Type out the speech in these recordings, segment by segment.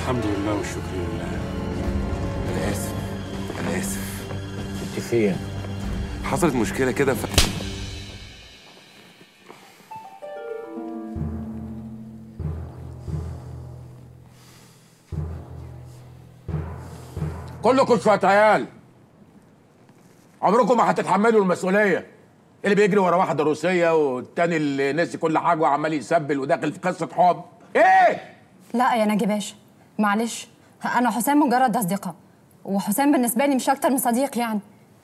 الحمد لله والشكر لله انا اسف انا اسف انت فين؟ حصلت مشكله كده ف... كلكم شويه عيال عمركم ما هتتحملوا المسؤوليه اللي بيجري ورا واحده روسيه والتاني اللي نسي كل حاجه وعمال يسبل وداخل في قصه حب ايه لا يا ناجي باشا معلش انا حسام مجرد اصدقاء وحسام بالنسبه لي مش اكتر من صديق يعني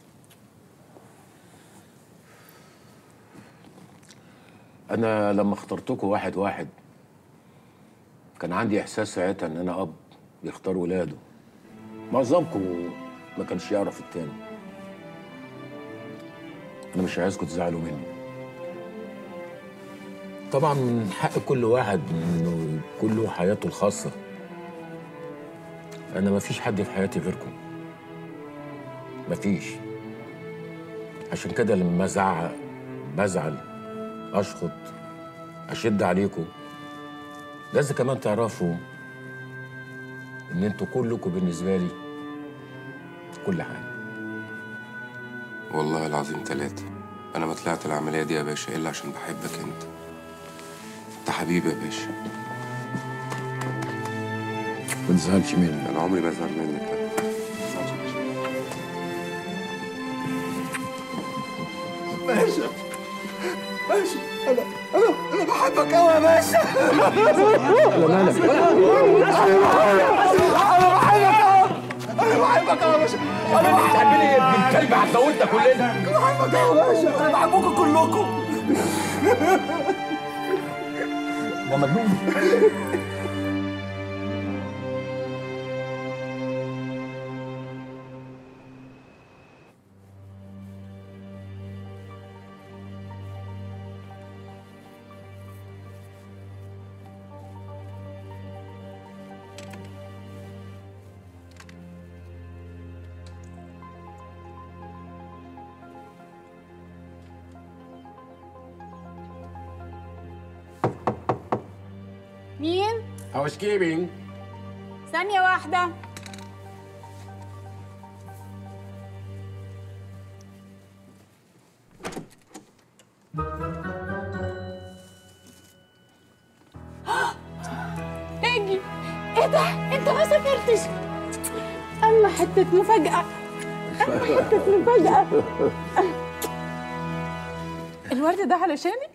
انا لما اخترتكم واحد واحد كان عندي احساس ساعتها ان انا اب بيختار ولاده معظمكم ما كانش يعرف التاني انا مش عايزكم تزعلوا مني طبعا من حق كل واحد انه يكون له حياته الخاصه انا ما فيش حد في حياتي غيركم مفيش عشان كده لما ازعق بزعل اشخط اشد عليكم لازم كمان تعرفوا ان انتوا كلكم بالنسبه لي كل حاجه والله العظيم ثلاثة أنا ما طلعت العملية دي يا باشا إلا عشان بحبك أنت أنت حبيبي يا باشا ما تزعلش مني أنا عمري ما أزعل منك لا ما تزعلش يا باشا باشا باشا انا انا انا بحبك قوي يا باشا لا مالك انا بحبك قوي انا بحبك قوي يا باشا انا انت بتعمل ايه يا ابن الكلب هتموتنا كلنا انا بحبك قوي يا باشا انا بحبكم كلكم ده مجنون مين؟ هاوس كيبنج ثانية واحدة اجي ايه ده؟ انت ما سافرتش اما حتة مفاجأة اما حتة مفاجأة الورد ده علشاني؟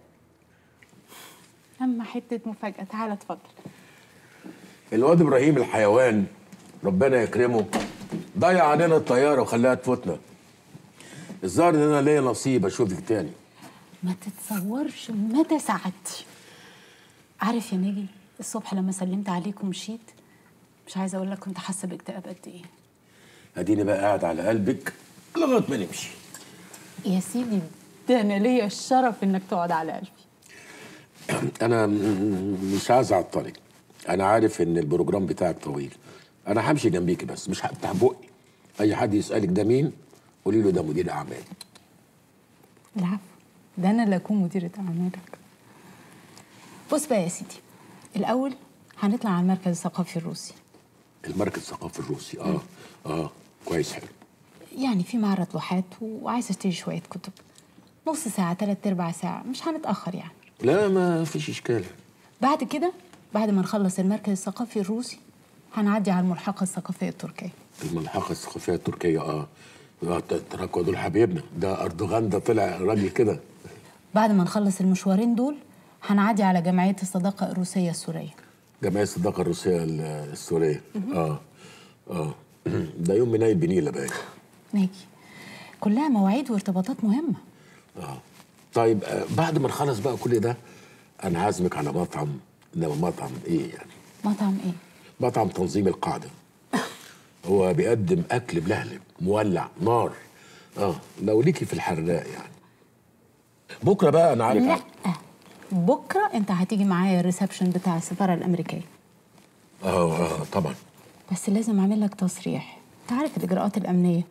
اما حتة مفاجأة تعالى اتفضل الواد ابراهيم الحيوان ربنا يكرمه ضيع علينا الطياره وخلاها تفوتنا الظاهر ان انا ليا نصيب اشوفك تاني ما تتصورش مدى سعادتي عارف يا نجي الصبح لما سلمت عليك ومشيت مش عايزه اقول لك كنت حاسه باكتئاب قد ايه اديني بقى قاعد على قلبك لغايه ما نمشي يا سيدي ده انا ليا الشرف انك تقعد على قلبي انا م- مش عايز اعطلك انا عارف ان البروجرام بتاعك طويل انا همشي جنبيكي بس مش هفتح بقي اي حد يسالك ده مين قولي له ده مدير اعمال العفو ده انا اللي اكون مديره اعمالك بص بقى يا سيدي الاول هنطلع على المركز الثقافي الروسي المركز الثقافي الروسي اه اه كويس حلو يعني في معرض لوحات وعايزه اشتري شويه كتب نص ساعه تلات ارباع ساعه مش هنتاخر يعني لا ما فيش اشكال بعد كده بعد ما نخلص المركز الثقافي الروسي هنعدي على الملحقه الثقافيه التركيه الملحقه الثقافيه التركيه اه آه، تراكوا دول حبيبنا ده اردوغان ده طلع راجل كده بعد ما نخلص المشوارين دول هنعدي على جمعيه الصداقه الروسيه السوريه جمعيه الصداقه الروسيه ال- السوريه اه اه ده يوم منايل بنيله باين ناجي كلها مواعيد وارتباطات مهمه اه طيب آه بعد ما نخلص بقى كل ده انا عازمك على مطعم انما مطعم ايه يعني مطعم ايه مطعم تنظيم القاعده هو بيقدم اكل بلهلب مولع نار اه لو ليكي في الحراق يعني بكره بقى انا عارف لا بكره انت هتيجي معايا الريسبشن بتاع السفاره الامريكيه اه اه طبعا بس لازم اعمل لك تصريح انت عارف الاجراءات الامنيه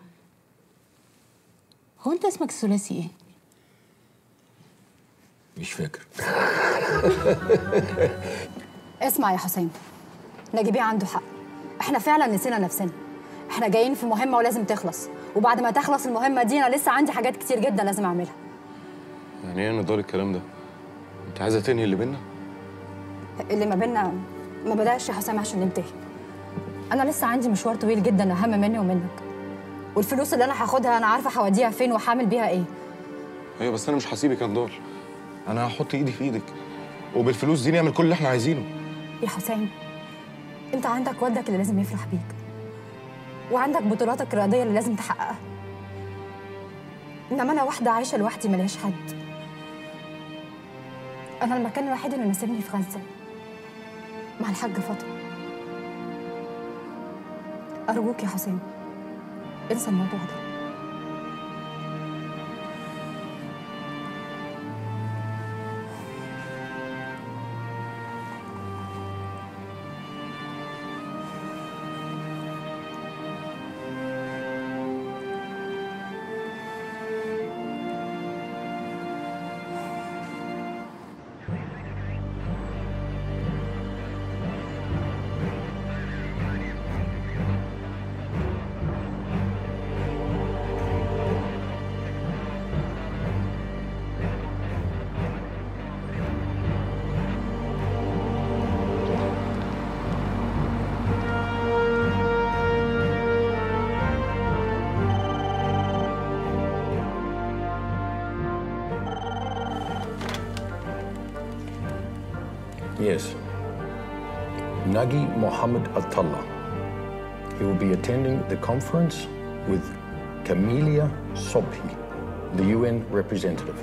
هو انت اسمك الثلاثي ايه مش فاكر اسمع يا حسام نجيبيه عنده حق احنا فعلا نسينا نفسنا احنا جايين في مهمه ولازم تخلص وبعد ما تخلص المهمه دي انا لسه عندي حاجات كتير جدا لازم اعملها يعني ايه نضال الكلام ده انت عايزه تنهي اللي بينا اللي ما بينا ما بدأش يا حسام عشان ننتهي انا لسه عندي مشوار طويل جدا اهم مني ومنك والفلوس اللي انا هاخدها انا عارفه هوديها فين وهعمل بيها ايه ايوه بس انا مش هسيبك يا نضال انا هحط ايدي في ايدك وبالفلوس دي نعمل كل اللي احنا عايزينه يا حسام انت عندك والدك اللي لازم يفرح بيك وعندك بطولاتك الرياضيه اللي لازم تحققها انما انا واحده عايشه لوحدي ملهاش حد انا المكان الوحيد اللي ناسبني في غزه مع الحاجه فاطمه ارجوك يا حسام انسى الموضوع ده Yes. Nagi Mohammed Attallah. He will be attending the conference with Camelia Sobhi, the UN representative.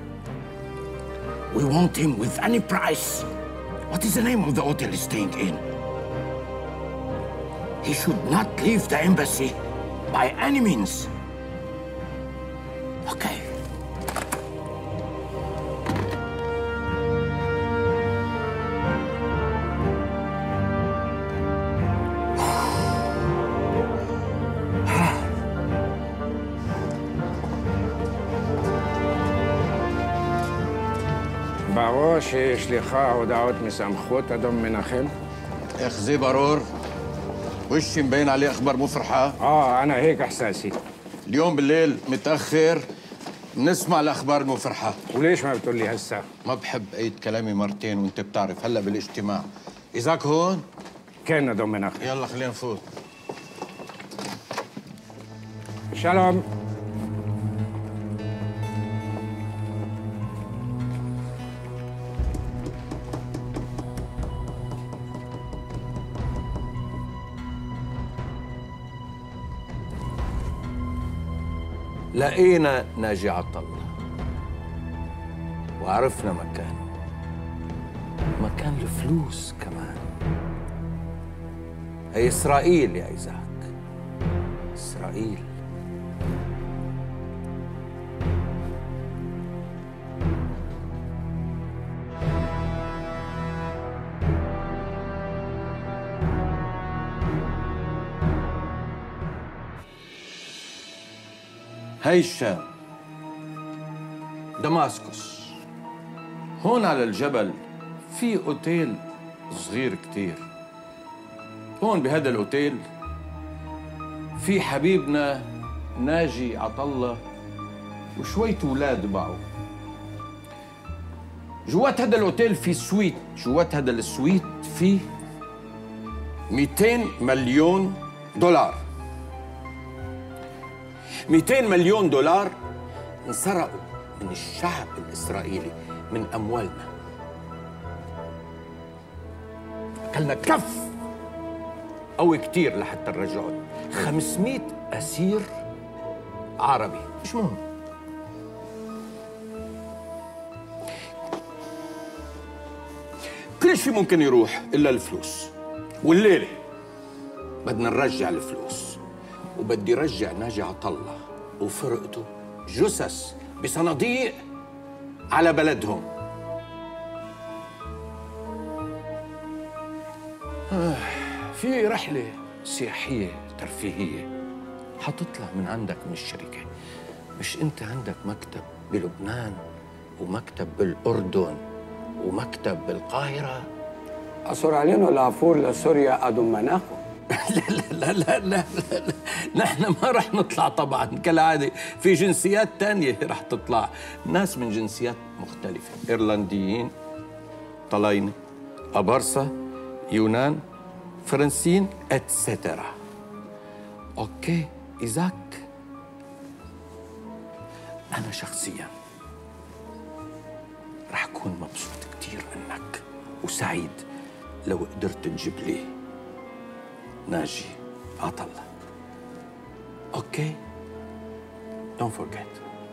We want him with any price. What is the name of the hotel he's staying in? He should not leave the embassy by any means. Okay. ברור שיש לך הודעות מסמכות, אדון מנחם? اخ زي برور وش مبين عليه اخبار مفرحه اه انا هيك احساسي اليوم بالليل متاخر بنسمع الاخبار المفرحه وليش ما بتقول لي هسه؟ ما بحب اعيد كلامي مرتين وانت بتعرف هلا بالاجتماع اذاك هون كان أدون مناخ يلا خلينا نفوت שלום. لقينا ناجي عطله وعرفنا مكانه مكان الفلوس كمان هي إسرائيل يا إيزاك إسرائيل هاي الشام دماسكس هون على الجبل في اوتيل صغير كتير هون بهذا الاوتيل في حبيبنا ناجي عطلة وشوية اولاد معه جوات هذا الاوتيل في سويت جوات هذا السويت في 200 مليون دولار 200 مليون دولار انسرقوا من الشعب الإسرائيلي من أموالنا أكلنا كف قوي كتير لحتى نرجعهم 500 أسير عربي مش مهم كل شيء ممكن يروح إلا الفلوس والليلة بدنا نرجع الفلوس وبدي رجع ناجي عطلة وفرقته جثث بصناديق على بلدهم آه، في رحلة سياحية ترفيهية حتطلع من عندك من الشركة مش انت عندك مكتب بلبنان ومكتب بالأردن ومكتب بالقاهرة أسرائيليين العفور لسوريا أدم مناخو لا لا لا لا لا نحن ما رح نطلع طبعا كالعادة في جنسيات تانية رح تطلع ناس من جنسيات مختلفة إيرلنديين طلاينة أبرصة يونان فرنسيين اتسترا أوكي إيزاك أنا شخصيا رح أكون مبسوط كتير منك وسعيد لو قدرت تجيب لي ناجي عطلة اوكي don't forget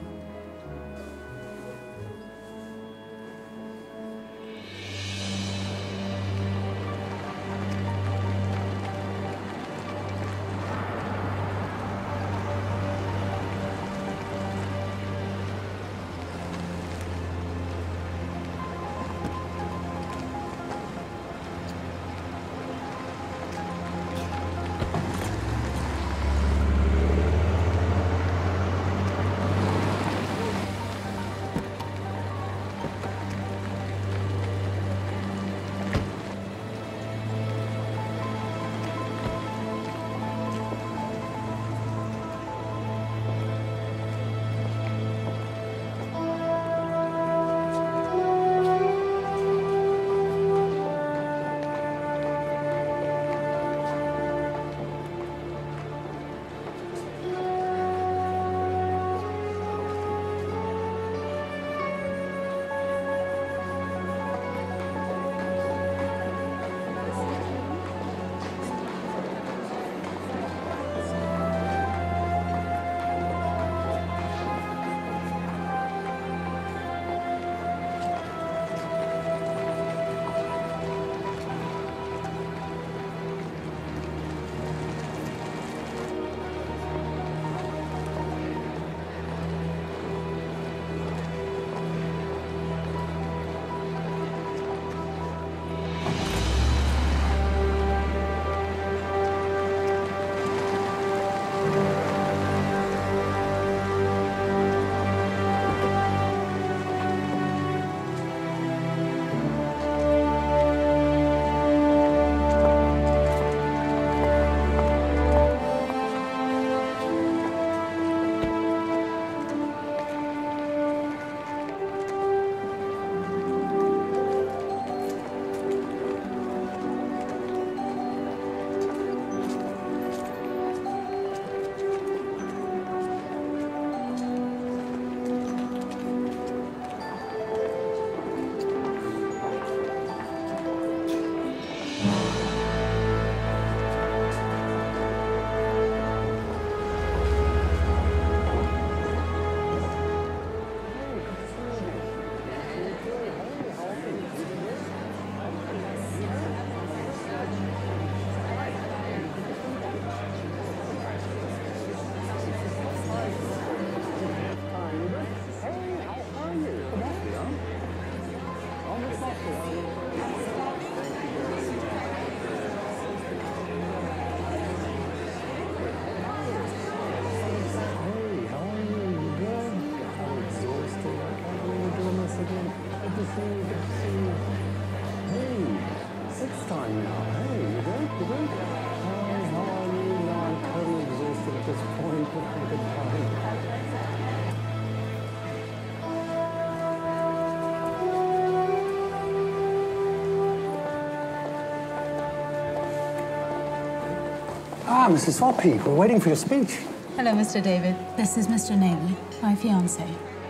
Ah, Mrs. Swappy, we're waiting for your speech. Hello, Mr. David. This is Mr. Navy, my fiance.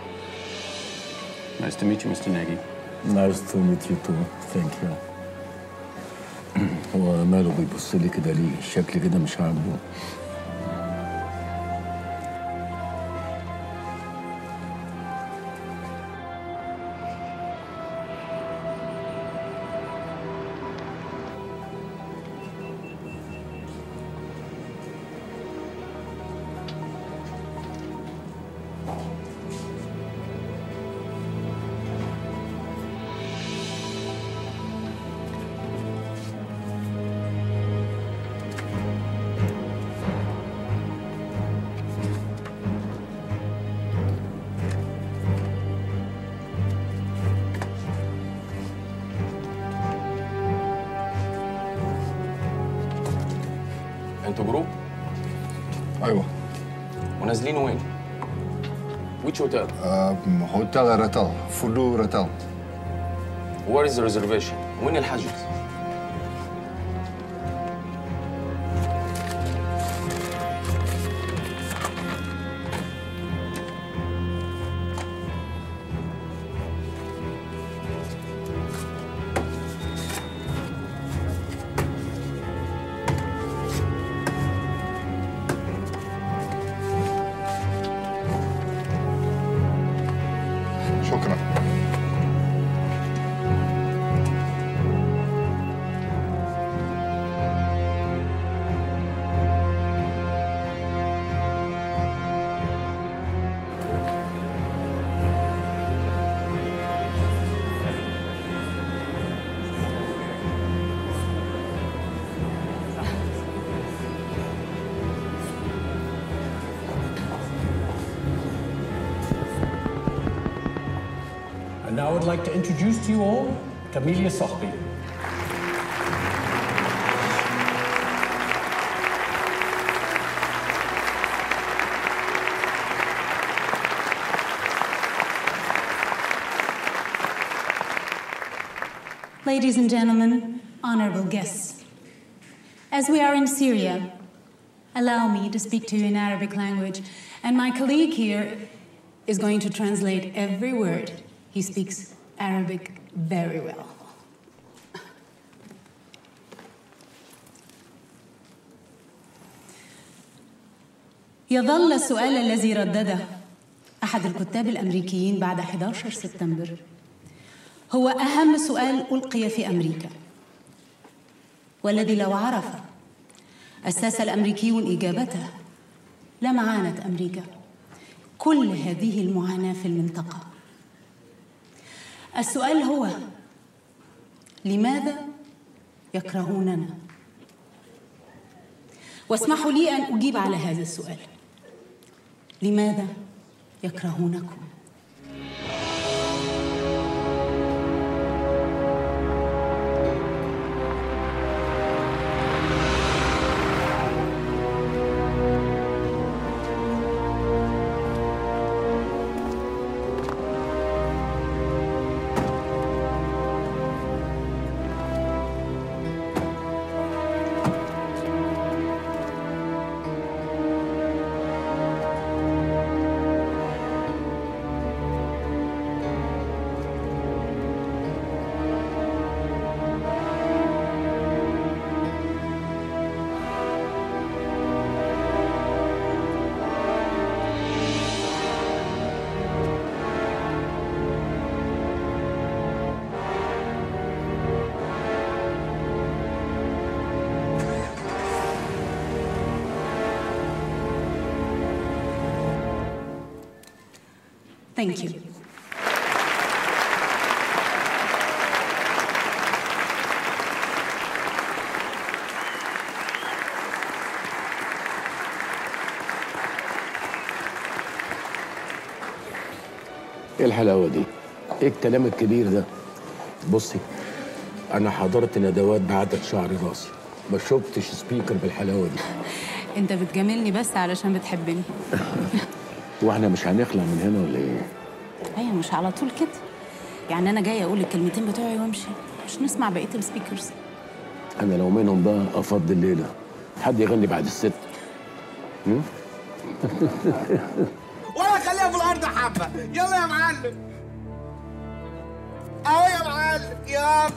Nice to meet you, Mr. Nagy. Nice to meet you too. Thank you. هو ماله بيبص لي كده ليه؟ شكلي كده مش عاجبه. انتوا جروب ايوه ونازلين وين؟ ويتش هوتيل؟ هوتيل ريتال فلو ريتال وير از ريزرفيشن؟ وين الحجز؟ شكرا And now I would like to introduce to you all Camelia Sohbi. Ladies and gentlemen, honorable guests, as we are in Syria, allow me to speak to you in Arabic language, and my colleague here is going to translate every word. He speaks Arabic very well. يظل السؤال الذي ردده أحد الكتاب الأمريكيين بعد 11 سبتمبر هو أهم سؤال ألقي في أمريكا والذي لو عرف الساسة الأمريكيون إجابته لما عانت أمريكا كل هذه المعاناة في المنطقة السؤال هو لماذا يكرهوننا واسمحوا لي أن أجيب على هذا السؤال لماذا يكرهونكم Thank you. ايه الحلاوه دي؟ ايه الكلام الكبير ده؟ بصي انا حضرت ندوات بعدد شعر راسي ما شفتش سبيكر بالحلاوه دي انت بتجاملني بس علشان بتحبني واحنا مش هنخلع من هنا ولا ايه؟ ايوه مش على طول كده يعني انا جايه اقول الكلمتين بتوعي وامشي مش نسمع بقيه السبيكرز انا لو منهم بقى افضي الليله حد يغني بعد الست هم؟ ولا خليها في الارض حبه يلا يا معلم اهو يا معلم يلا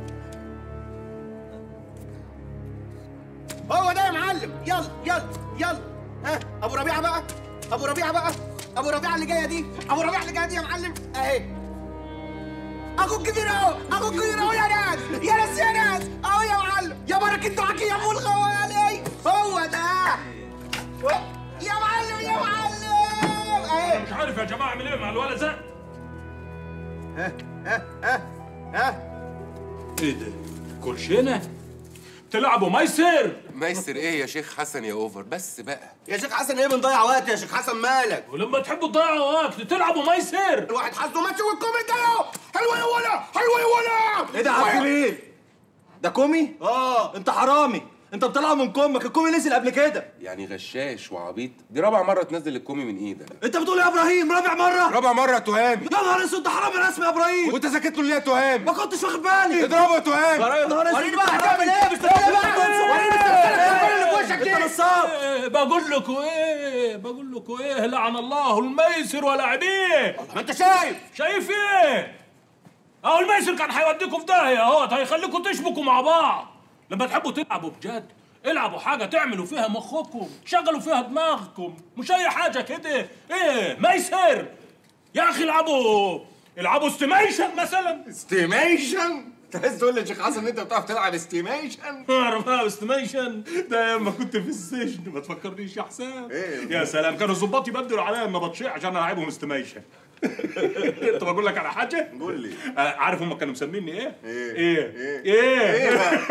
هو ده يا معلم يلا يلا يلا ها ابو ربيعه بقى ابو ربيعه بقى ابو ربيعه اللي جايه دي ابو ربيعه اللي جايه دي يا معلم اهي اخوك كبير اهو اخوك كبير اهو يا ناس يا ناس يا ناس اهو يا معلم يا بركة دعاك يا ابو الخوالي هو ده يا معلم يا معلم اهي مش عارف يا جماعه اعمل ايه مع الولد ده ها ها ها ها ايه ده كرشينه تلعبوا ميسر مايستر ايه يا شيخ حسن يا اوفر بس بقى يا شيخ حسن ايه بنضيع وقت يا شيخ حسن مالك ولما تحبوا تضيعوا وقت تلعبوا ميسر الواحد حظه ماشي والكومي ده اهو حلوه يا ولا حلوه يا ولا ايه ده عبد الجليل ده كومي؟ اه انت حرامي انت بتطلع من كمك الكومي نزل قبل كده يعني غشاش وعبيط دي رابع مره تنزل الكومي من ايدك انت بتقول إيه يا ابراهيم رابع مره رابع مره تهامي يا نهار اسود ده حرام رسمي يا ابراهيم وانت ساكت له ليه يا تهامي ما كنتش واخد بالي اضربه يا تهامي وريني بقى هتعمل ايه مش وريني بقى وريني اللي في وشك دي نصاب إيه بقول لكم ايه بقول لكم ايه لعن الله الميسر ولاعبيه ما انت شايف شايف ايه اهو الميسر كان هيوديكم في داهيه اهوت هيخليكم تشبكوا مع بعض لما تحبوا تلعبوا بجد العبوا حاجة تعملوا فيها مخكم شغلوا فيها دماغكم مش أي حاجة كده إيه ميسر يا أخي العبوا العبوا استيميشن مثلا استيميشن انت عايز تقول لي يا شيخ حسن ان انت بتعرف تلعب استيميشن اعرف العب استيميشن ده لما كنت في السجن ما تفكرنيش يا حسام إيه؟ يا سلام كانوا الظباط يبدلوا عليا ما بطشع عشان العبهم استيميشن انت بقول لك على حاجه قول لي آه، عارف هم كانوا مسميني ايه ايه ايه ايه ايه ايه بقى؟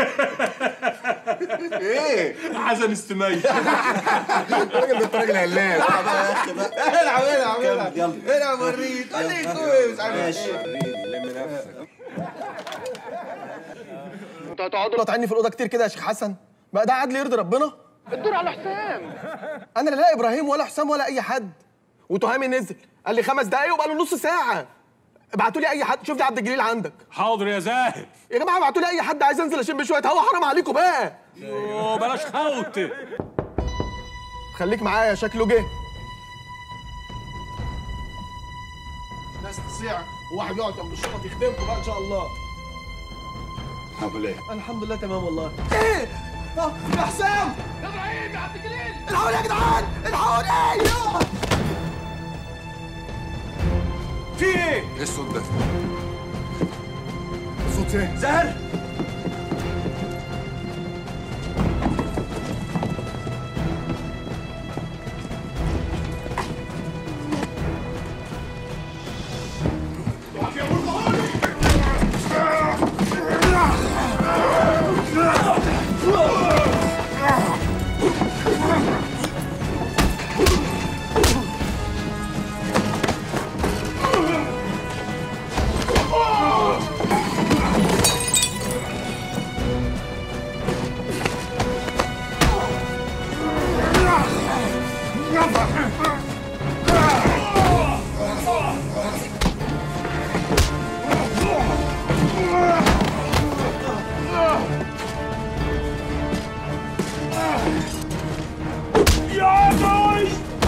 ايه حسن استيميشن الراجل ده راجل هلال العب بقى يا اخي بقى العب العب العب يلا. العب وريني تقول لي كويس مش عارف ماشي ايه لم نفسك انتوا هتقعدوا قاطعيني في الاوضه كتير كده يا شيخ حسن بقى ده عدل يرضي ربنا الدور على حسام انا لا لا ابراهيم ولا حسام ولا اي حد وتهامي نزل قال لي خمس دقايق وبقى له نص ساعه ابعتوا لي اي حد شوف لي عبد الجليل عندك حاضر يا زاهد يا جماعه ابعتوا لي اي حد عايز انزل اشم شويه هوا حرام عليكم بقى أوه، بلاش خوت خليك معايا شكله جه ناس تصيع وواحد يقعد جنب الشرطه يخدمكم بقى ان شاء الله عامل ايه؟ أنا الحمد لله تمام والله ايه آه، يا حسام يا ابراهيم يا عبد الجليل الحقوني يا جدعان الحقوني يا في ايه؟ ايه الصوت ده؟ صوت ايه زهر يا باي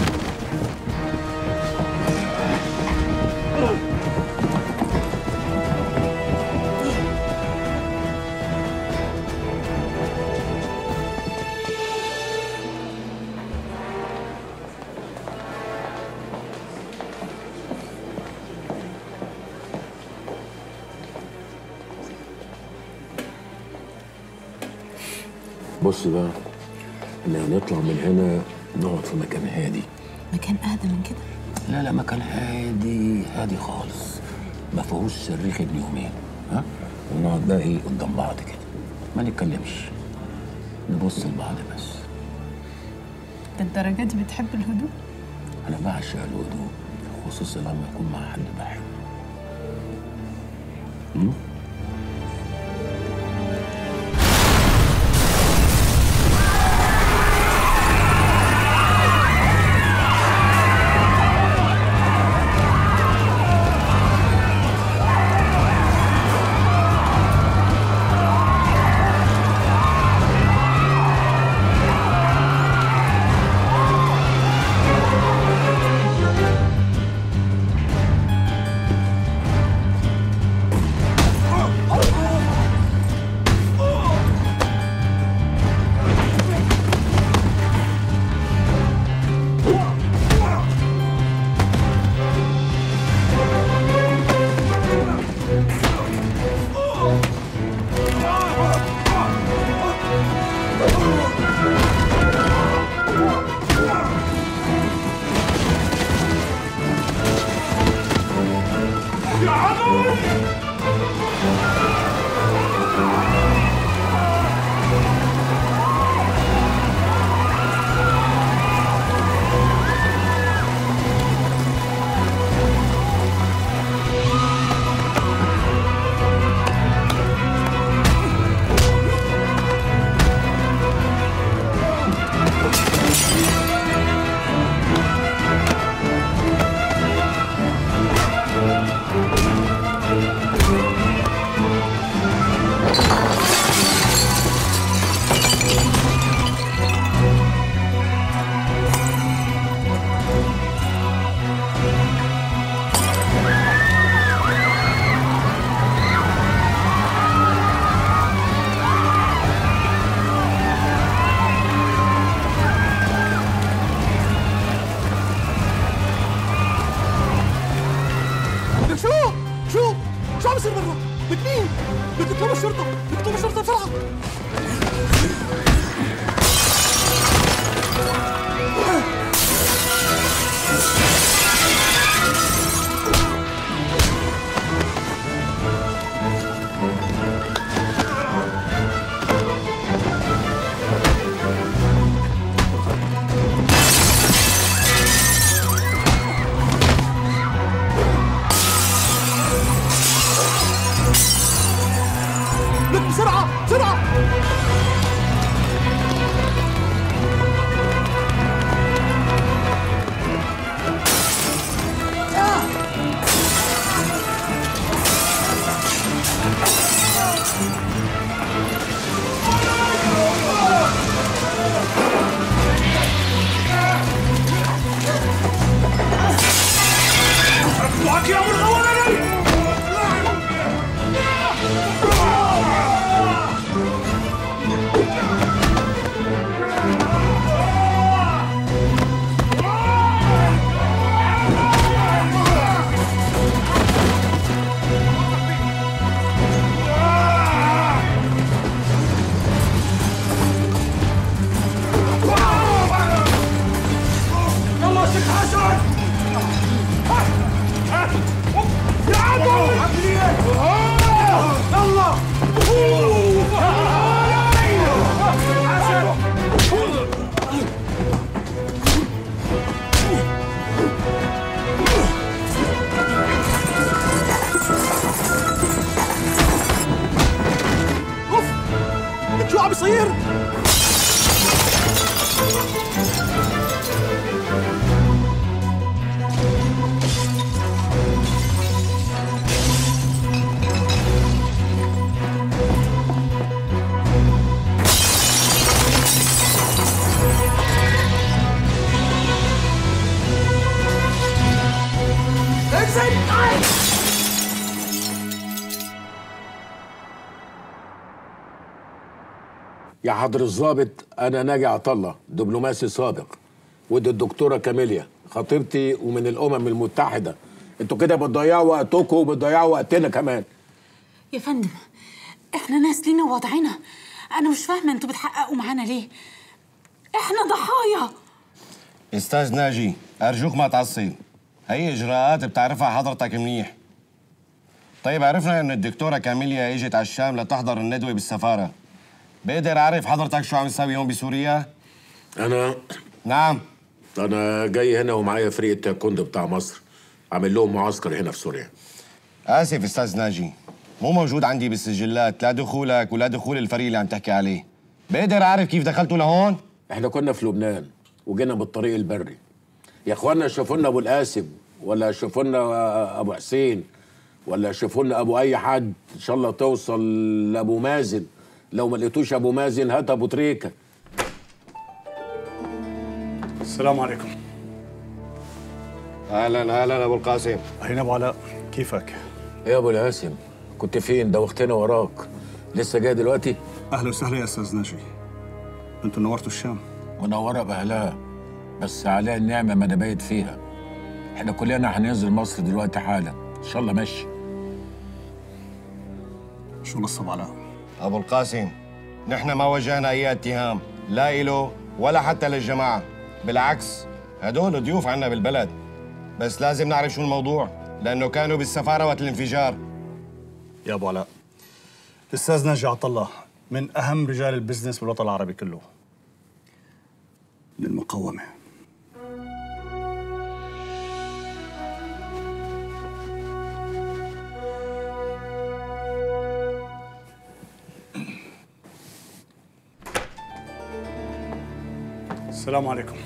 بص بقى احنا هنطلع من هنا نقعد في مكان هادي مكان اهدى من كده لا لا مكان هادي هادي خالص ما فيهوش صريخ ابن يومين ها ونقعد بقى ايه قدام بعض كده ما نتكلمش نبص لبعض بس للدرجه دي بتحب الهدوء انا بعشق الهدوء خصوصا لما اكون مع حد بحبه م? لك شو شو شو عم يصير برا بك مين بدك تطلب الشرطه بدك تطلب الشرطه بسرعه لك بسرعه بسرعه معك يا ابو الغوالي يلا شيخ حسن يا عمو يلا اوف لك شو عم يصير يا حضر الضابط انا ناجي عطله دبلوماسي سابق ودي الدكتوره كاميليا خطيبتي ومن الامم المتحده انتوا كده بتضيعوا وقتكم وبتضيعوا وقتنا كمان يا فندم احنا ناس لينا وضعنا انا مش فاهمه انتوا بتحققوا معانا ليه احنا ضحايا استاذ ناجي ارجوك ما تعصب هي اجراءات بتعرفها حضرتك منيح طيب عرفنا ان الدكتوره كاميليا اجت على الشام لتحضر الندوه بالسفاره بقدر اعرف حضرتك شو عم تسوي هون بسوريا انا نعم انا جاي هنا ومعايا فريق التايكوندو بتاع مصر عامل لهم معسكر هنا في سوريا اسف استاذ ناجي مو موجود عندي بالسجلات لا دخولك ولا دخول الفريق اللي عم تحكي عليه بقدر اعرف كيف دخلتوا لهون احنا كنا في لبنان وجينا بالطريق البري يا اخوانا شوفوا لنا ابو القاسم ولا شوفوا لنا ابو حسين ولا شوفوا لنا ابو اي حد ان شاء الله توصل لابو مازن لو ما لقيتوش ابو مازن هات ابو تريكه السلام عليكم اهلا اهلا ابو القاسم هنا ابو علاء كيفك؟ ايه يا ابو القاسم كنت فين دوختنا وراك لسه جاي دلوقتي اهلا وسهلا يا استاذ ناجي انتوا نورتوا الشام منوره باهلها بس عليها النعمه ما انا بايت فيها احنا كلنا هننزل مصر دلوقتي حالا ان شاء الله ماشي شو نصب علاء؟ ابو القاسم نحن ما وجهنا اي اتهام لا إله ولا حتى للجماعه بالعكس هدول ضيوف عنا بالبلد بس لازم نعرف شو الموضوع لانه كانوا بالسفاره وقت الانفجار يا ابو علاء الاستاذ ناجي عطله من اهم رجال البزنس بالوطن العربي كله من المقاومه السلام عليكم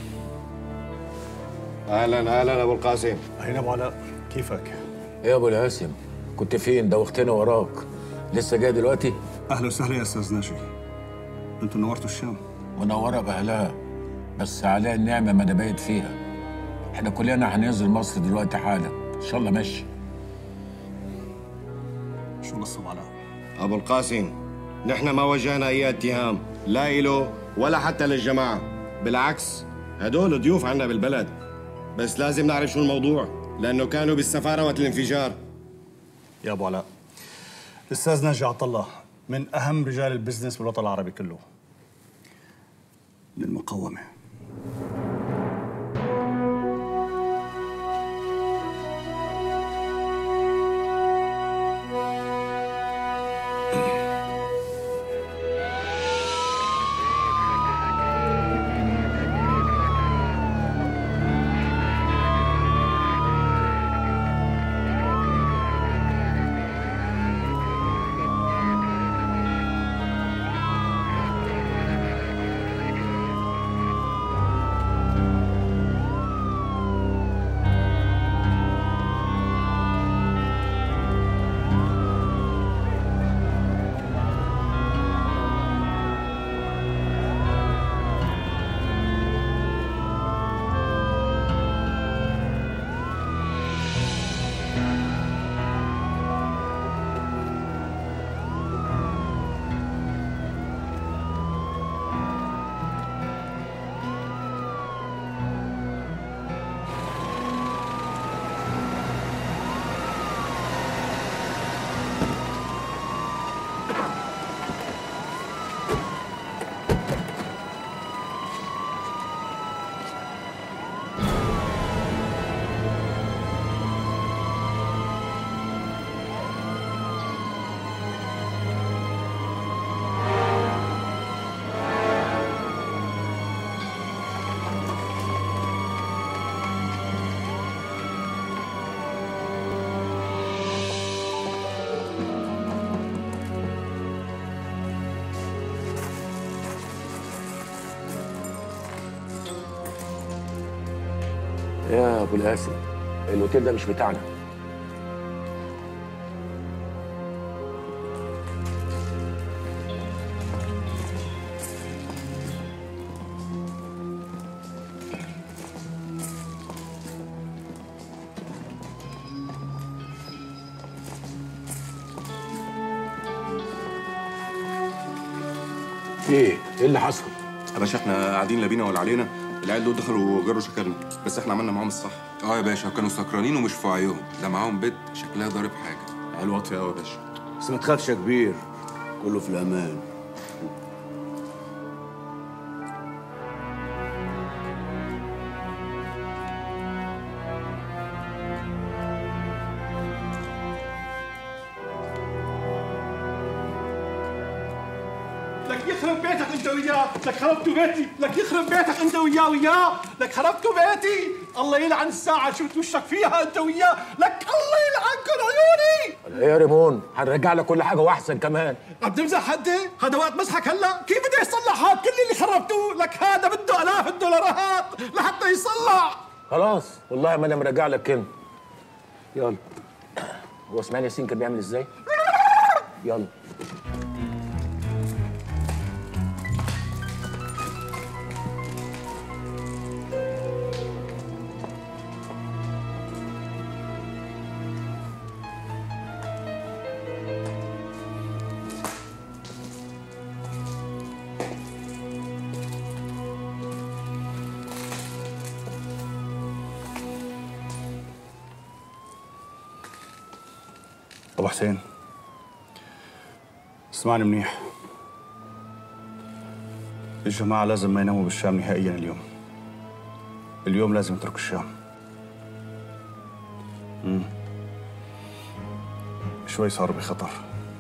اهلا اهلا ابو القاسم هنا ابو علاء كيفك؟ ايه يا ابو القاسم كنت فين دوختنا وراك لسه جاي دلوقتي اهلا وسهلا يا استاذ ناجي انتوا نورتوا الشام منوره باهلها بس عليها النعمه ما انا بايت فيها احنا كلنا هننزل مصر دلوقتي حالا ان شاء الله ماشي شو نصب علاء؟ ابو القاسم نحن ما وجهنا اي اتهام لا إله ولا حتى للجماعه بالعكس هدول ضيوف عنا بالبلد بس لازم نعرف شو الموضوع لانه كانوا بالسفاره وقت الانفجار يا ابو علاء الاستاذ ناجي عطله من اهم رجال البزنس بالوطن العربي كله من المقومه يا ابو القاسم الاوتيل ده مش بتاعنا ايه ايه اللي حصل يا باشا احنا قاعدين لا بينا ولا علينا العيال دول دخلوا وجروا شكلنا بس احنا عملنا معاهم الصح اه يا باشا كانوا سكرانين ومش في وعيهم ده معاهم بنت شكلها ضارب حاجه عيال واطيه قوي يا باشا بس ما تخافش يا كبير كله في الامان لك يخرب بيتك انت وياه لك خربتوا بيتي لك يخرب بيتك انت وياه وياه لك خربتوا بيتي الله يلعن الساعة شفت وشك فيها انت وياه لك الله يلعنكم عيوني ايه يا ريمون هنرجع لك كل حاجه واحسن كمان عم تمزح حدي هذا وقت مسحك هلا كيف بده يصلح هذا كل اللي خربتوه لك هذا بده الاف الدولارات لحتى يصلح خلاص والله ما انا مرجع لك كلمه يلا هو اسماعيل ياسين كان بيعمل ازاي يلا ابو حسين اسمعني منيح الجماعة لازم ما يناموا بالشام نهائيا اليوم اليوم لازم يتركوا الشام مم. شوي صاروا بخطر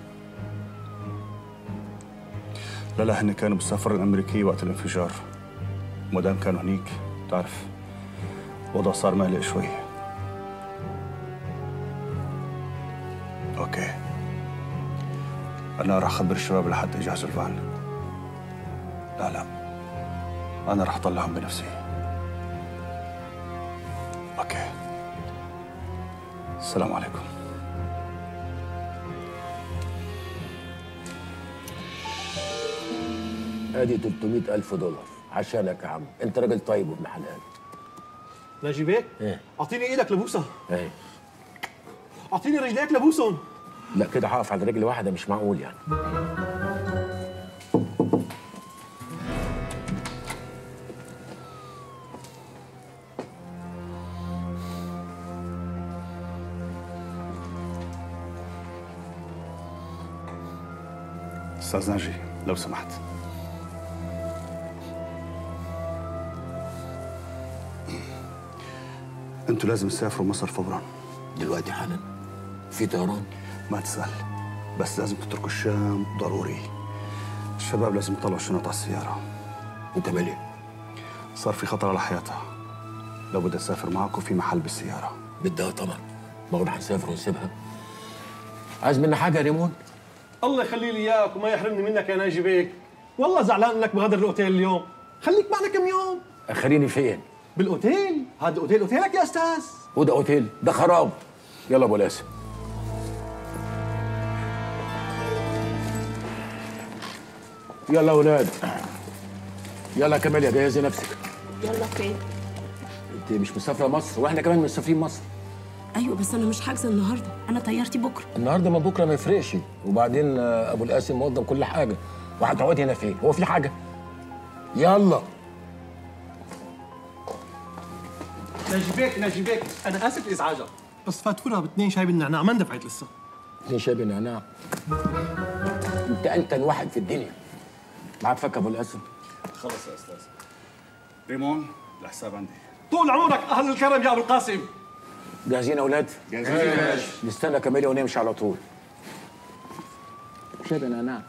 لا لا هن كانوا بالسفارة الأمريكية وقت الانفجار وما دام كانوا هنيك تعرف الوضع صار مقلق شوي اوكي انا راح اخبر الشباب لحتى يجهزوا الفان لا لا انا راح اطلعهم بنفسي اوكي السلام عليكم ادي 300 الف دولار عشانك يا عم انت راجل طيب وابن حلال ناجي بيك ايه اعطيني ايدك لبوسها ايه اعطيني رجليك لبوسهم لا كده هقف على رجل واحده مش معقول يعني استاذ ناجي لو سمحت انتوا لازم تسافروا مصر فورا دلوقتي حالا في طيران ما تسأل بس لازم تتركوا الشام ضروري الشباب لازم يطلعوا الشنط على السيارة انت مالي صار في خطر على حياتها لو بدي اسافر معكم في محل بالسيارة بدها طبعا ما هو هنسافر ونسيبها عايز منا حاجه يا ريمون الله يخلي لي اياك وما يحرمني منك يا ناجي بيك والله زعلان انك بغادر الاوتيل اليوم خليك معنا كم يوم اخريني فين بالاوتيل هذا الاوتيل اوتيلك يا استاذ وده اوتيل ده خراب يلا ابو لاسم يلا اولاد يلا كمال يا جهزي نفسك يلا فين؟ انت مش مسافره مصر واحنا كمان مسافرين مصر ايوه بس انا مش حاجزه النهارده انا طيارتي بكره النهارده من بكره ما يفرقش وبعدين آه، ابو القاسم موضب كل حاجه وهتقعدي هنا فين هو في حاجه يلا ناجي بيك ناجي بيك انا اسف لازعاجك بس فاتوره باثنين شاي بالنعناع ما اندفعت لسه اتنين شاي بالنعناع انت انتن واحد في الدنيا معاك فك ابو القاسم خلص يا استاذ ريمون الحساب عندي طول عمرك اهل الكرم يا ابو القاسم جاهزين يا اولاد؟ جاهزين يا باشا. نستنى كماليا ونمشي على طول شاي بالنعناع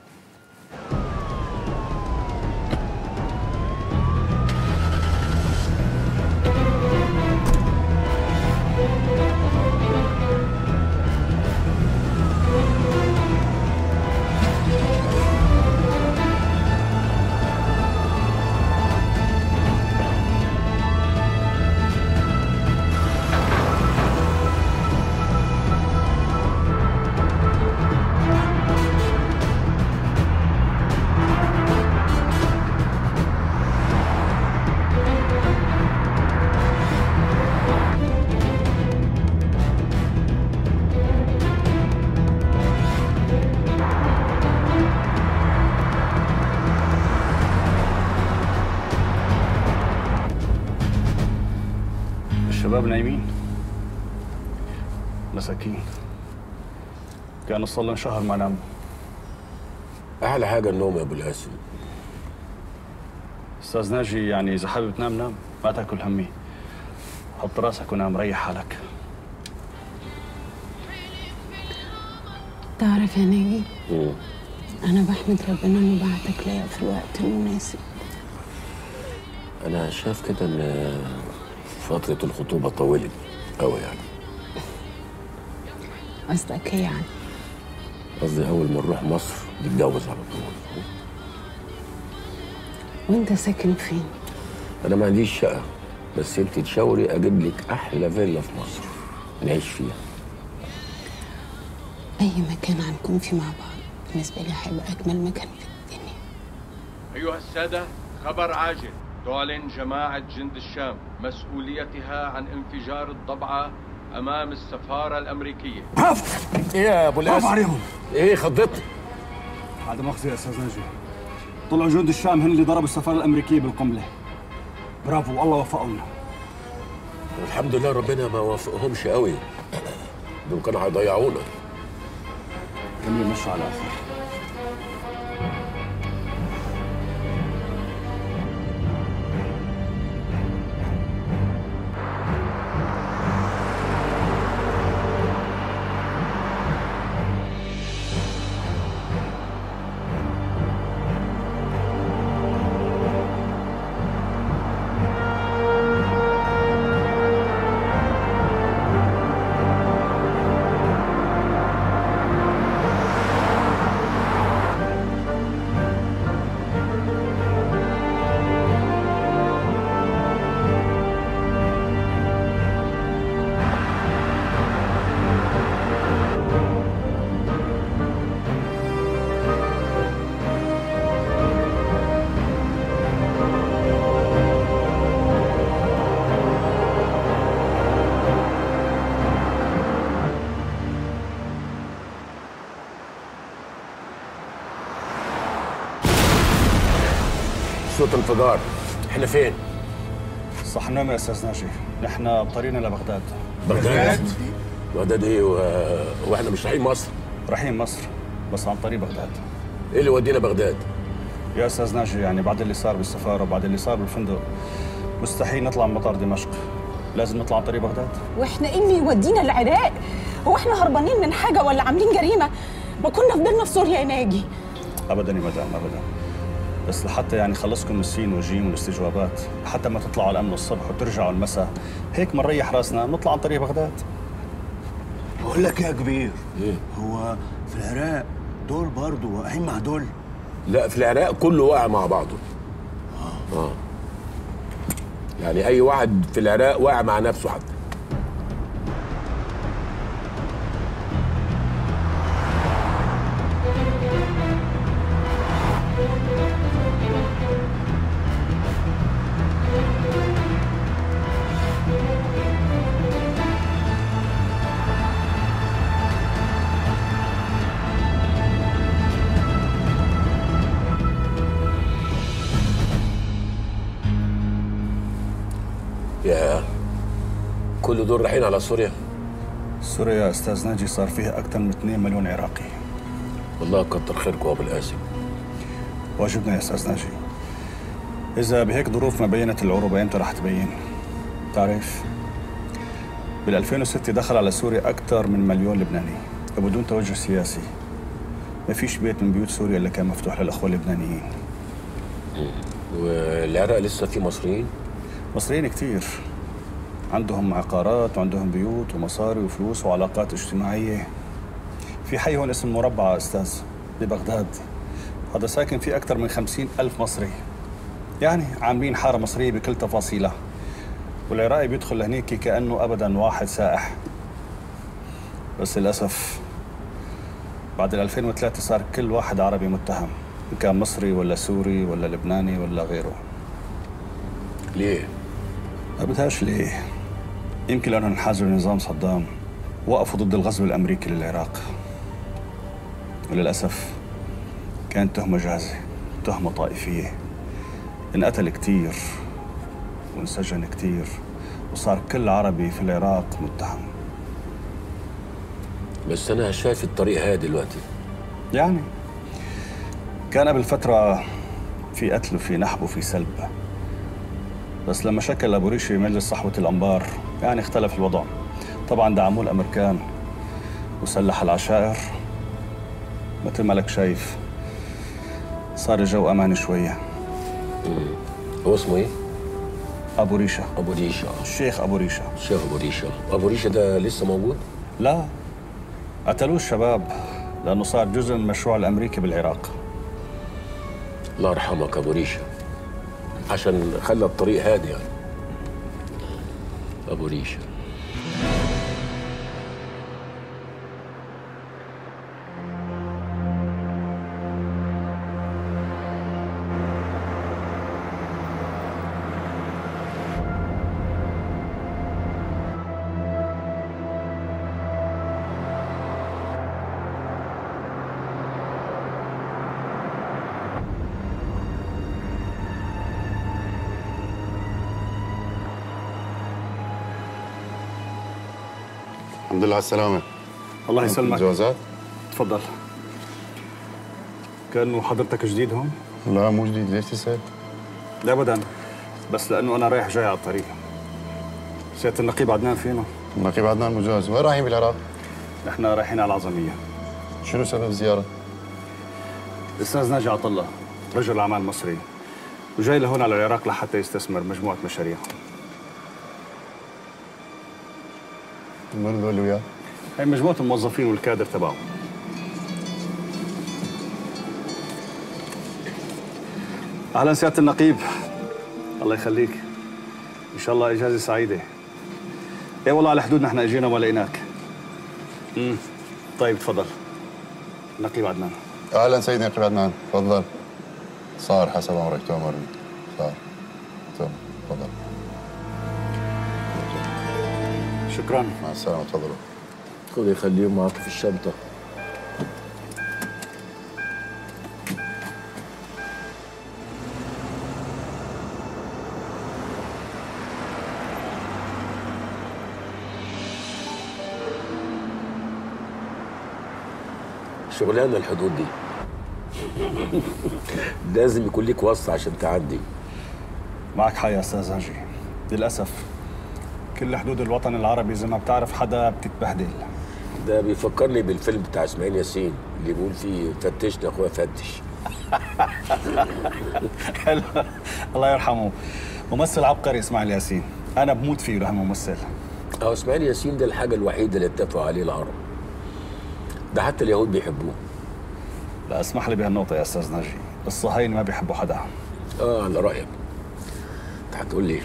الشباب نايمين مساكين كانوا صار لهم شهر ما ناموا احلى حاجه النوم يا ابو القاسم استاذ ناجي يعني اذا حابب تنام نام ما تاكل همي حط راسك ونام ريح حالك تعرف يا ناجي أنا بحمد ربنا إنه بعتك ليا في الوقت المناسب انا شايف كده ان فتره الخطوبه طولت قوي يعني قصدك إيه يعني؟ قصدي اول ما نروح مصر نتجوز على طول وأنت ساكن فين؟ انا ما عنديش شقه بس انت تشاوري اجيب لك احلى فيلا في مصر نعيش فيها أي مكان هنكون فيه مع بعض بالنسبة لي هيبقى أجمل مكان في أيها السادة خبر عاجل تعلن جماعة جند الشام مسؤوليتها عن انفجار الضبعة أمام السفارة الأمريكية ايه يا ابو برافو القاسم عليهم. ايه خضت هذا مؤاخذة يا استاذ ناجي طلعوا جند الشام هن اللي ضربوا السفارة الأمريكية بالقنبلة برافو والله وفقونا الحمد لله ربنا ما وافقهمش قوي دول كانوا هيضيعونا جميل مشوا على آخر صوت انفجار احنا فين؟ صح نعم يا استاذ ناجي نحن بطريقنا لبغداد بغداد بغداد ايه و... واحنا مش رايحين مصر رايحين مصر بس عن طريق بغداد ايه اللي ودينا بغداد يا استاذ ناجي يعني بعد اللي صار بالسفاره وبعد اللي صار بالفندق مستحيل نطلع من مطار دمشق لازم نطلع عن طريق بغداد واحنا ايه اللي يودينا العراق هو احنا هربانين من حاجه ولا عاملين جريمه ما كنا فضلنا في سوريا يا ناجي ابدا يا مدام ابدا بس لحتى يعني خلصكم من السين والجيم والاستجوابات حتى ما تطلعوا على الامن الصبح وترجعوا المساء هيك بنريح راسنا نطلع عن طريق بغداد بقول لك يا كبير ايه هو في العراق دول برضه واقعين مع دول لا في العراق كله واقع مع بعضه اه يعني اي واحد في العراق واقع مع نفسه حتى يا كل دول رايحين على سوريا سوريا يا استاذ ناجي صار فيها اكثر من 2 مليون عراقي والله كتر خيركم يا ابو القاسم واجبنا يا استاذ ناجي اذا بهيك ظروف ما بينت العروبه امتى رح تبين تعرف بال 2006 دخل على سوريا اكثر من مليون لبناني وبدون توجه سياسي ما فيش بيت من بيوت سوريا الا كان مفتوح للاخوه اللبنانيين والعراق لسه في مصريين مصريين كتير عندهم عقارات وعندهم بيوت ومصاري وفلوس وعلاقات اجتماعية في حي هون اسمه مربع أستاذ ببغداد هذا ساكن فيه أكثر من خمسين ألف مصري يعني عاملين حارة مصرية بكل تفاصيلها والعراقي بيدخل لهنيك كأنه أبدا واحد سائح بس للأسف بعد ال 2003 صار كل واحد عربي متهم إن كان مصري ولا سوري ولا لبناني ولا غيره ليه؟ ما بدهاش ليه يمكن لأنه انحازوا لنظام صدام وقفوا ضد الغزو الأمريكي للعراق وللأسف كانت تهمة جاهزة تهمة طائفية انقتل كتير وانسجن كتير وصار كل عربي في العراق متهم بس انا شايف الطريق هادي دلوقتي يعني كان قبل فترة في قتل وفي نحب وفي سلب بس لما شكل أبو ريشي مجلس صحوة الأنبار يعني اختلف الوضع طبعا دعموه الأمريكان وسلح العشائر مثل ما لك شايف صار الجو أمان شوية هو اسمه ايه؟ أبو ريشة ابو ريشه الشيخ أبو ريشة الشيخ ابو ريشه ابو ريشه ده لسه موجود؟ لا قتلوه الشباب لأنه صار جزء من المشروع الأمريكي بالعراق الله يرحمك ابو ريشه عشان خلى الطريق هادي يعني ابو ريشه الحمد لله على السلامة الله يسلمك جوازات؟ تفضل كأنه حضرتك جديد هون؟ لا مو جديد ليش تسأل؟ لا أبدا بس لأنه أنا رايح جاي على الطريق سيادة النقيب عدنان فينا النقيب عدنان مجاز وين رايحين بالعراق؟ نحن رايحين على العظمية شنو سبب الزيارة؟ الأستاذ ناجي عطلة رجل أعمال مصري وجاي لهون على العراق لحتى يستثمر مجموعة مشاريع من ذول وياه؟ هي مجموعة الموظفين والكادر تبعه أهلا سيادة النقيب الله يخليك إن شاء الله إجازة سعيدة إيه والله على حدود نحن أجينا وما لقيناك امم طيب تفضل نقيب عدنان أهلا سيدنا نقيب عدنان تفضل صار حسب أمرك تؤمرني صار تمام تفضل شكرا مع السلامة تفضلوا خذ يخليهم معك في الشنطه شغلانه الحدود دي لازم يكون ليك واسطه عشان تعدي معك حق يا استاذ هاجي للاسف كل حدود الوطن العربي زي ما بتعرف حدا بتتبهدل ده بيفكرني بالفيلم بتاع اسماعيل ياسين اللي بيقول فيه فتشني يا اخويا فتش حلو الله يرحمه ممثل عبقري اسماعيل ياسين انا بموت فيه لهالممثل اه اسماعيل ياسين ده الحاجه الوحيده اللي اتفقوا عليه العرب ده حتى اليهود بيحبوه لا اسمح لي بهالنقطه يا استاذ ناجي الصهاينه ما بيحبوا حدا اه على رايك انت هتقول لي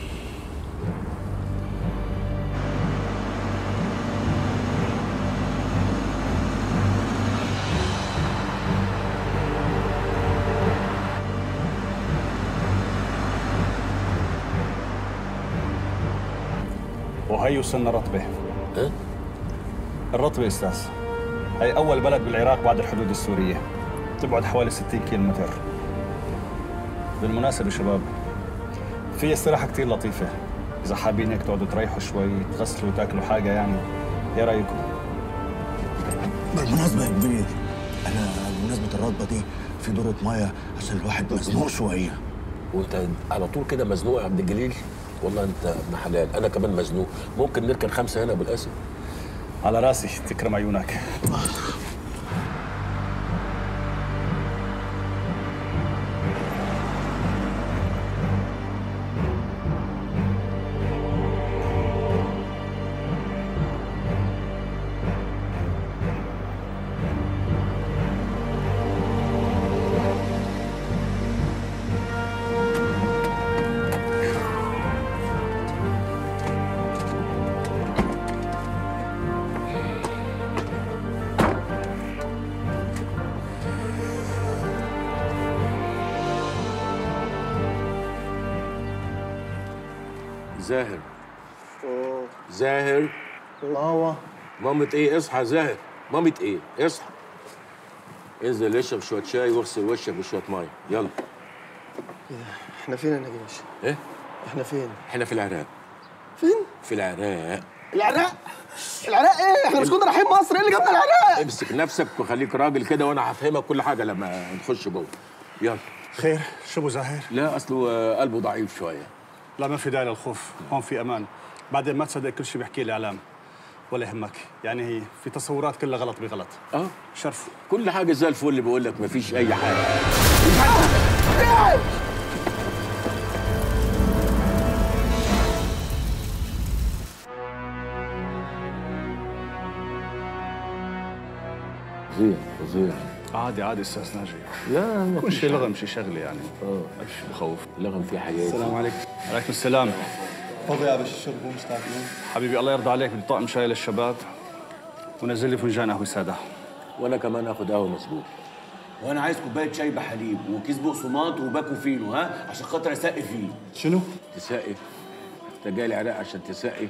وهي وصلنا رتبه ها؟ الرتبه استاذ هي اول بلد بالعراق بعد الحدود السوريه تبعد حوالي 60 كيلومتر بالمناسبه شباب في استراحه كتير لطيفه اذا حابين هيك تقعدوا تريحوا شوي تغسلوا تاكلوا حاجه يعني ايه رايكم بالمناسبة يا كبير أنا بمناسبة الرتبة دي في دورة مية عشان الواحد مزنوق شوية وانت على طول كده مزنوق يا عبد الجليل والله انت ابن حلال انا كمان مزنوق ممكن نركن خمسه هنا بالاسم على راسي تكرم عيونك زاهر زاهر الله مامة ايه اصحى يا زاهر مامة ايه اصحى انزل اشرب شويه شاي واغسل وشك بشويه ميه يلا احنا فين يا نجيش؟ ايه احنا فين؟ احنا في العراق فين؟ في العراق العراق العراق ايه؟ احنا مش كنا رايحين مصر ايه اللي جابنا العراق؟ امسك نفسك وخليك راجل كده وانا هفهمك كل حاجه لما نخش جوه يلا خير شو ابو زاهر لا اصله آه، قلبه ضعيف شويه لا ما في داعي للخوف هون في امان بعدين ما تصدق كل شيء بيحكيه الاعلام ولا يهمك يعني هي في تصورات كلها غلط بغلط اه شرف كل حاجه زي الفل اللي بقول لك مفيش اي حاجه فظيع فظيع عادي عادي استاذ ناجي لا ما كل فيش شيء حاجة. لغم شيء شغله يعني اه مش بخوف لغم في حياتي السلام عليكم وعليكم السلام فضي يا باشا الشرب مستعجلين حبيبي الله يرضى عليك بدي طقم شاي للشباب ونزل لي فنجان قهوه ساده وانا كمان اخد قهوه مسبوق وأنا عايز كوباية شاي بحليب وكيس بقسماط وباكو فينو ها عشان خاطر أسقي فيه شنو؟ تسقي انت جاي العراق عشان تسقي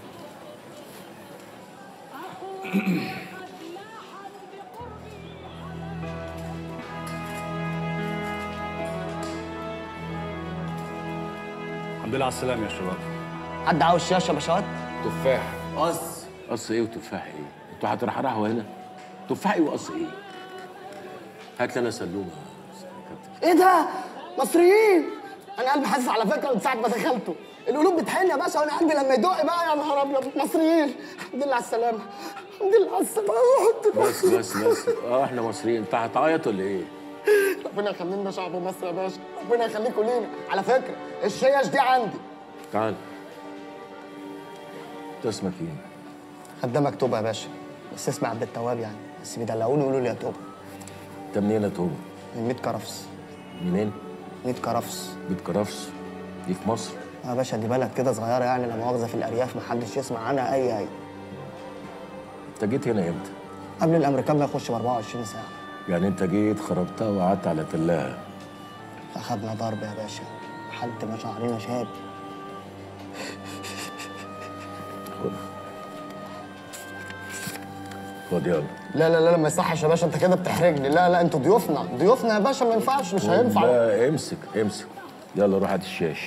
الحمد لله على السلامه يا شباب حد عاوز شاشه يا باشوات؟ تفاح قص قص ايه وتفاح ايه؟ انتوا هترحرحوا هنا؟ تفاح ايه وقص ايه؟ هات لي انا سلومه ايه ده؟ مصريين انا قلبي حاسس على فكره من ساعه ما دخلته القلوب بتحن يا باشا وانا قلبي لما يدق بقى يا نهار ابيض مصريين الحمد لله على السلامه الحمد لله على السلامه الحمد لله بس بس بس اه احنا مصريين انت هتعيط ولا ايه؟ ربنا يخلينا شعب مصر يا باشا ربنا يخليكم لينا على فكره الشيش دي عندي تعال انت اسمك ايه؟ خدامك توبه يا باشا بس اسمع عبد التواب يعني بس بيدلعوني يقولوا لي يا توبه انت منين يا توبه؟ من 100 كرفس منين؟ 100 كرفس بيت كرفس دي في مصر يا باشا دي بلد كده صغيره يعني لا مؤاخذه في الارياف محدش يسمع عنها اي اي انت جيت هنا امتى؟ قبل الامريكان ما يخش ب 24 ساعه يعني انت جيت خربتها وقعدت على تلاها اخدنا ضرب يا باشا لحد ما شعرنا شاب خد خد يلا لا لا لا ما يصحش يا باشا انت كده بتحرجني لا لا انتوا ضيوفنا ضيوفنا يا باشا ما ينفعش مش هينفع لا امسك امسك يلا روح هات الشاش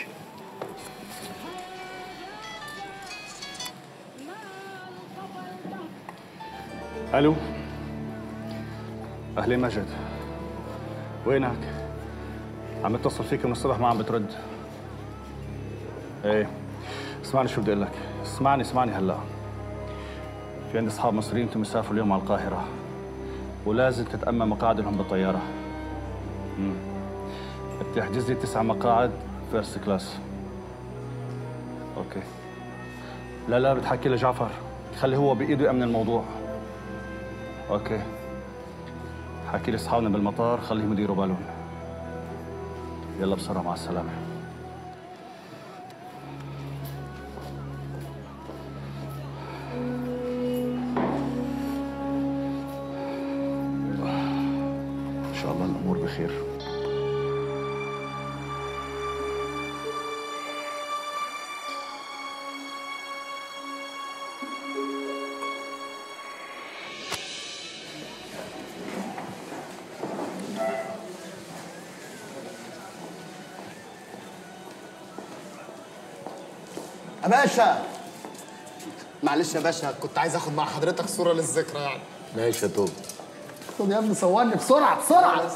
الو اهلين مجد وينك؟ عم اتصل فيك من الصبح ما عم بترد ايه اسمعني شو بدي اقول لك اسمعني اسمعني هلا في عندي اصحاب مصريين بدهم يسافروا اليوم على القاهره ولازم تتأمن مقاعدهم بالطياره امم بدي احجز لي تسع مقاعد فيرست كلاس اوكي لا لا بتحكي لجعفر خلي هو بايده يامن الموضوع اوكي حكي لاصحابنا بالمطار خليهم يديروا بالهم يلا بسرعه مع السلامه ان شاء الله الامور بخير يا باشا معلش يا باشا كنت عايز اخد مع حضرتك صوره للذكرى يعني ماشي يا توب خد يا ابني صورني بسرعه بسرعه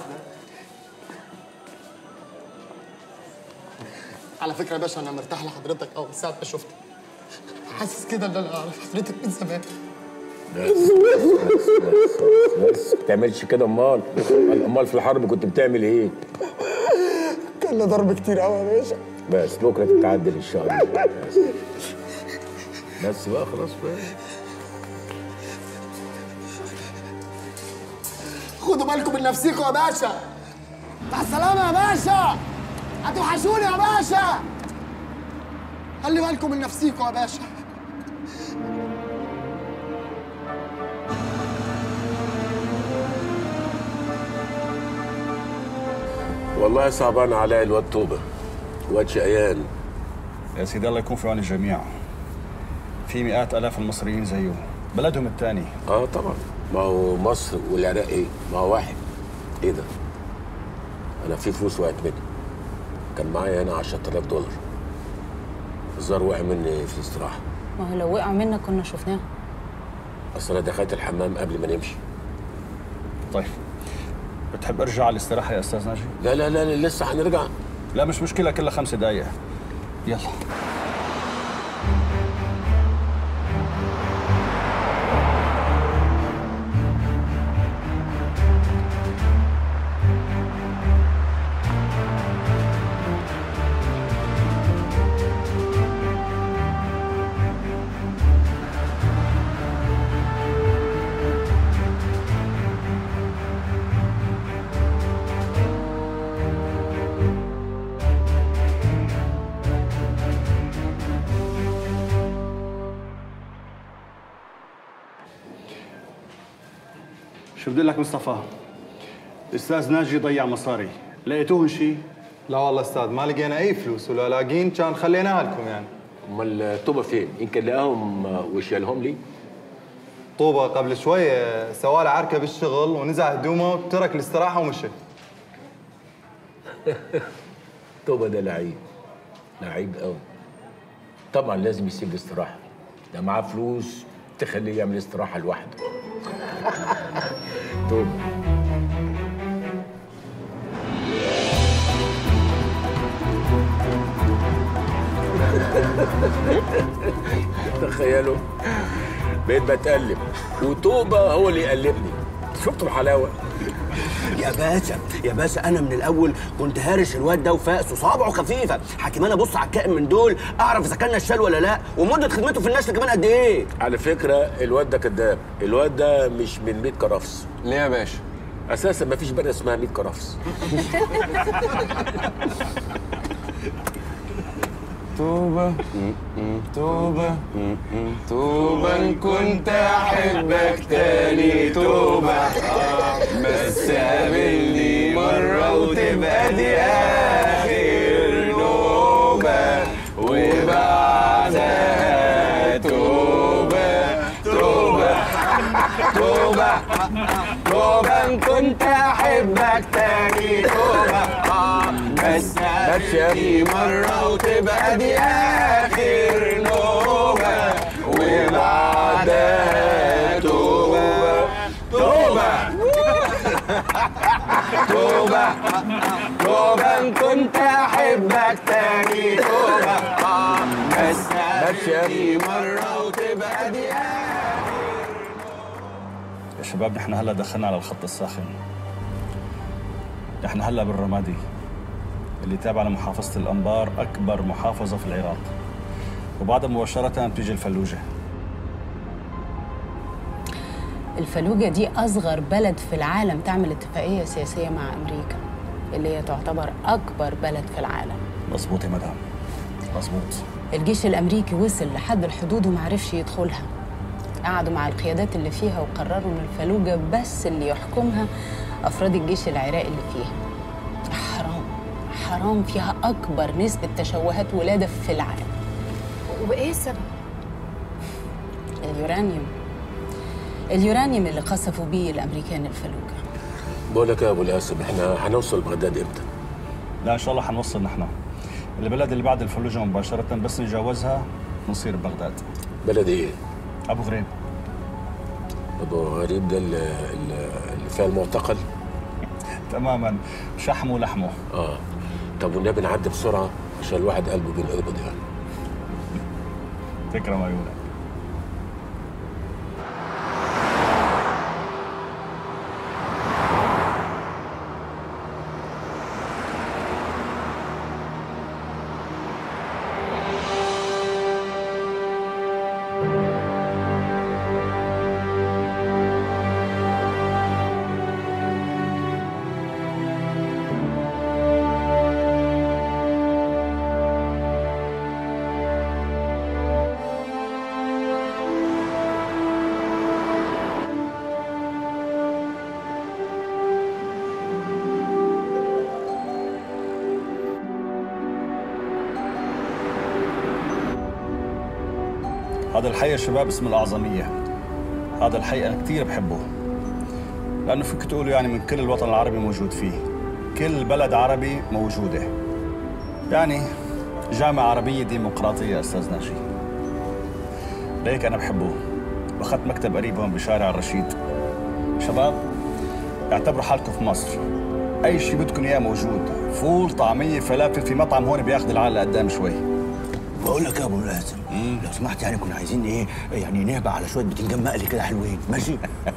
على فكره يا باشا انا مرتاح لحضرتك قوي من ساعه ما شفتك حاسس كده ان انا اعرف حضرتك من زمان بس بس بس بس ما تعملش كده امال امال في الحرب كنت بتعمل ايه؟ كان لي ضرب كتير قوي يا باشا بس بكره تتعدل ان شاء الله بس, بس بقى خلاص بقى خدوا بالكم من نفسيكم يا باشا مع السلامه يا باشا هتوحشوني يا باشا خلي بالكم من نفسيكم يا باشا والله صعبان عليا الواد توبه واد شقيان يا سيدي الله يكون في عون الجميع في مئات الاف المصريين زيه بلدهم الثاني اه طبعا ما هو مصر والعراق ايه؟ ما هو واحد ايه ده؟ انا في فلوس وقعت مني كان معايا هنا 10000 دولار الزار وقع مني في الاستراحه ما هو لو وقع منك كنا شفناه اصل انا دخلت الحمام قبل ما نمشي طيب بتحب ارجع على الاستراحه يا استاذ ناجي؟ لا لا لا لسه هنرجع لا مش مشكله كلها خمس دقايق يلا شو بدي لك مصطفى؟ الاستاذ ناجي ضيع مصاري، لقيتوهن شيء؟ لا والله استاذ ما لقينا اي فلوس ولا لاقين كان خليناها لكم يعني امال توبه فين؟ يمكن لقاهم وشالهم لي طوبة قبل شوية سوى له عركة بالشغل ونزع هدومه وترك الاستراحة ومشي توبه ده لعيب لعيب قوي طبعا لازم يسيب الاستراحه ده معاه فلوس تخليه يعمل استراحه لوحده توبه تخيلوا بقيت بتقلب وتوبه هو اللي يقلبني شفتوا الحلاوه يا باشا يا باشا انا من الاول كنت هارش الواد ده وفاقس وصابعه خفيفه حكيم انا ابص على الكائن من دول اعرف اذا كان نشال ولا لا ومده خدمته في النشل كمان قد ايه على فكره الواد ده كذاب الواد ده مش من 100 كرفس ليه يا باشا اساسا ما فيش بني اسمها 100 كرفس توبة توبة توبة إن كنت أحبك تاني توبة بس قابلني مرة وتبقى دي آخر نوبة وبعدها توبة توبة توبة توبة إن كنت أحبك تاني توبة بس قابلني مرة وتبقى دي آخر نوبة وبعدها توبة توبة توبة توبة إن كنت أحبك تاني توبة آه بس دي مرة وتبقى دي يا شباب نحن هلا دخلنا على الخط الساخن نحن هلا بالرمادي اللي تابع لمحافظة الأنبار أكبر محافظة في العراق وبعدها مباشرة بتيجي الفلوجة الفلوجة دي أصغر بلد في العالم تعمل اتفاقية سياسية مع أمريكا اللي هي تعتبر أكبر بلد في العالم مظبوط يا مدام مظبوط الجيش الأمريكي وصل لحد الحدود ومعرفش يدخلها قعدوا مع القيادات اللي فيها وقرروا إن الفلوجة بس اللي يحكمها أفراد الجيش العراقي اللي فيها حرام حرام فيها أكبر نسبة تشوهات ولادة في العالم وايه السبب؟ اليورانيوم اليورانيوم اللي قصفوا بيه الأمريكان الفلوجة بقول لك يا ابو القاسم احنا هنوصل بغداد امتى؟ لا إن شاء الله حنوصل نحن البلد اللي بعد الفلوجة مباشرة بس نتجاوزها نصير ببغداد بلد ايه؟ أبو غريب ابو غريب ده اللي, اللي فيها المعتقل تماما شحمه ولحمه اه طب والنبي نعدي بسرعه عشان الواحد قلبه بينقبض يعني تكرم عيونك هذا الحي يا شباب اسم الأعظمية هذا الحي أنا كثير بحبه لأنه فيك تقولوا يعني من كل الوطن العربي موجود فيه كل بلد عربي موجودة يعني جامعة عربية ديمقراطية يا أستاذ ناجي ليك أنا بحبه واخذت مكتب قريب هون بشارع الرشيد شباب اعتبروا حالكم في مصر أي شيء بدكم إياه موجود فول طعمية فلافل في مطعم هون بياخذ العقل لقدام شوي بقول لك يا ابو القاسم لو سمحت يعني كنا عايزين ايه يعني نهبة على شويه بتنجان مقلي كده حلوين ماشي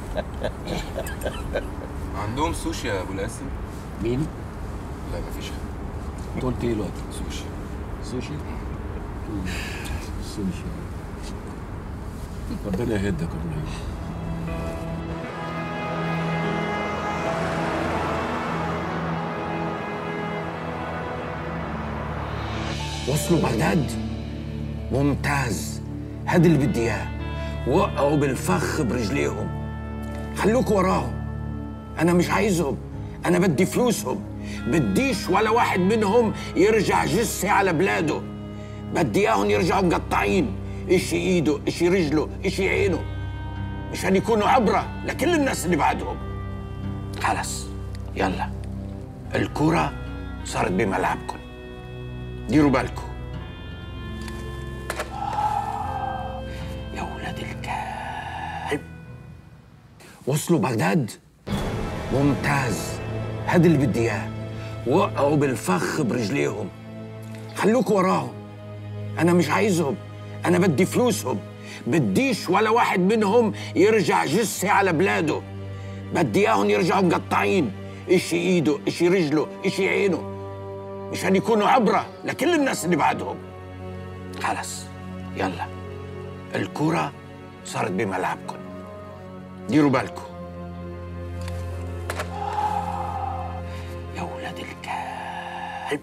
عندهم سوشي يا ابو القاسم مين؟ لا مفيش انت قلت ايه دلوقتي؟ سوشي سوشي؟ سوشي ربنا يهدك يا ابراهيم وصلوا بغداد ممتاز هذا اللي بدي اياه وقعوا بالفخ برجليهم خلوكوا وراهم انا مش عايزهم انا بدي فلوسهم بديش ولا واحد منهم يرجع جثة على بلاده بدي اياهم يرجعوا مقطعين اشي ايده اشي رجله اشي عينه مشان يكونوا عبرة لكل الناس اللي بعدهم خلص يلا الكرة صارت بملعبكم ديروا بالكم يا ولاد الكلب وصلوا بغداد ممتاز هذا اللي بدي اياه وقعوا بالفخ برجليهم خلوكوا وراهم انا مش عايزهم انا بدي فلوسهم بديش ولا واحد منهم يرجع جثة على بلاده بدي اياهم يرجعوا مقطعين اشي ايده اشي رجله اشي عينه مشان يكونوا عبرة لكل الناس اللي بعدهم خلص يلا الكرة صارت بملعبكم ديروا بالكم يا ولاد الكلب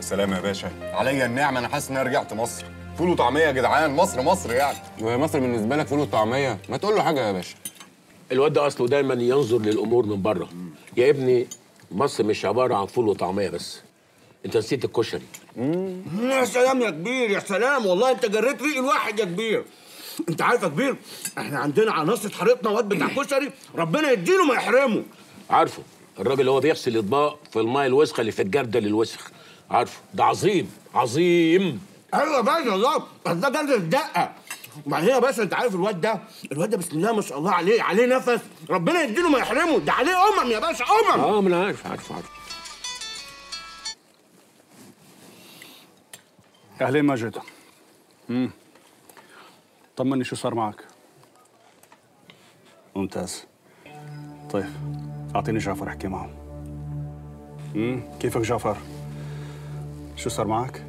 سلام يا باشا عليا النعمه انا حاسس ان انا رجعت مصر فول وطعميه يا جدعان مصر مصر يعني وهي مصر بالنسبه لك فول وطعميه ما تقول له حاجه يا باشا الواد ده اصله دايما ينظر للامور من بره يا ابني مصر مش عباره عن فول وطعميه بس انت نسيت الكشري يا سلام يا كبير يا سلام والله انت جريت ريق الواحد يا كبير انت عارف يا كبير احنا عندنا عناصر حارتنا واد بتاع كشري ربنا يديله ما يحرمه عارفه الراجل اللي هو بيغسل اطباق في الماء الوسخه اللي في الجردل الوسخ عارفه ده عظيم عظيم ايوه يا باشا والله بس ده جرد الدقه وبعدين يا باشا انت عارف الواد ده الواد ده بسم الله ما شاء الله عليه عليه نفس ربنا يديله ما يحرمه ده عليه امم يا باشا امم اه ما انا عارف عارف عارف اهلين ماجد امم طمني شو صار معك ممتاز طيب اعطيني جعفر احكي معه امم كيفك جعفر شو صار معك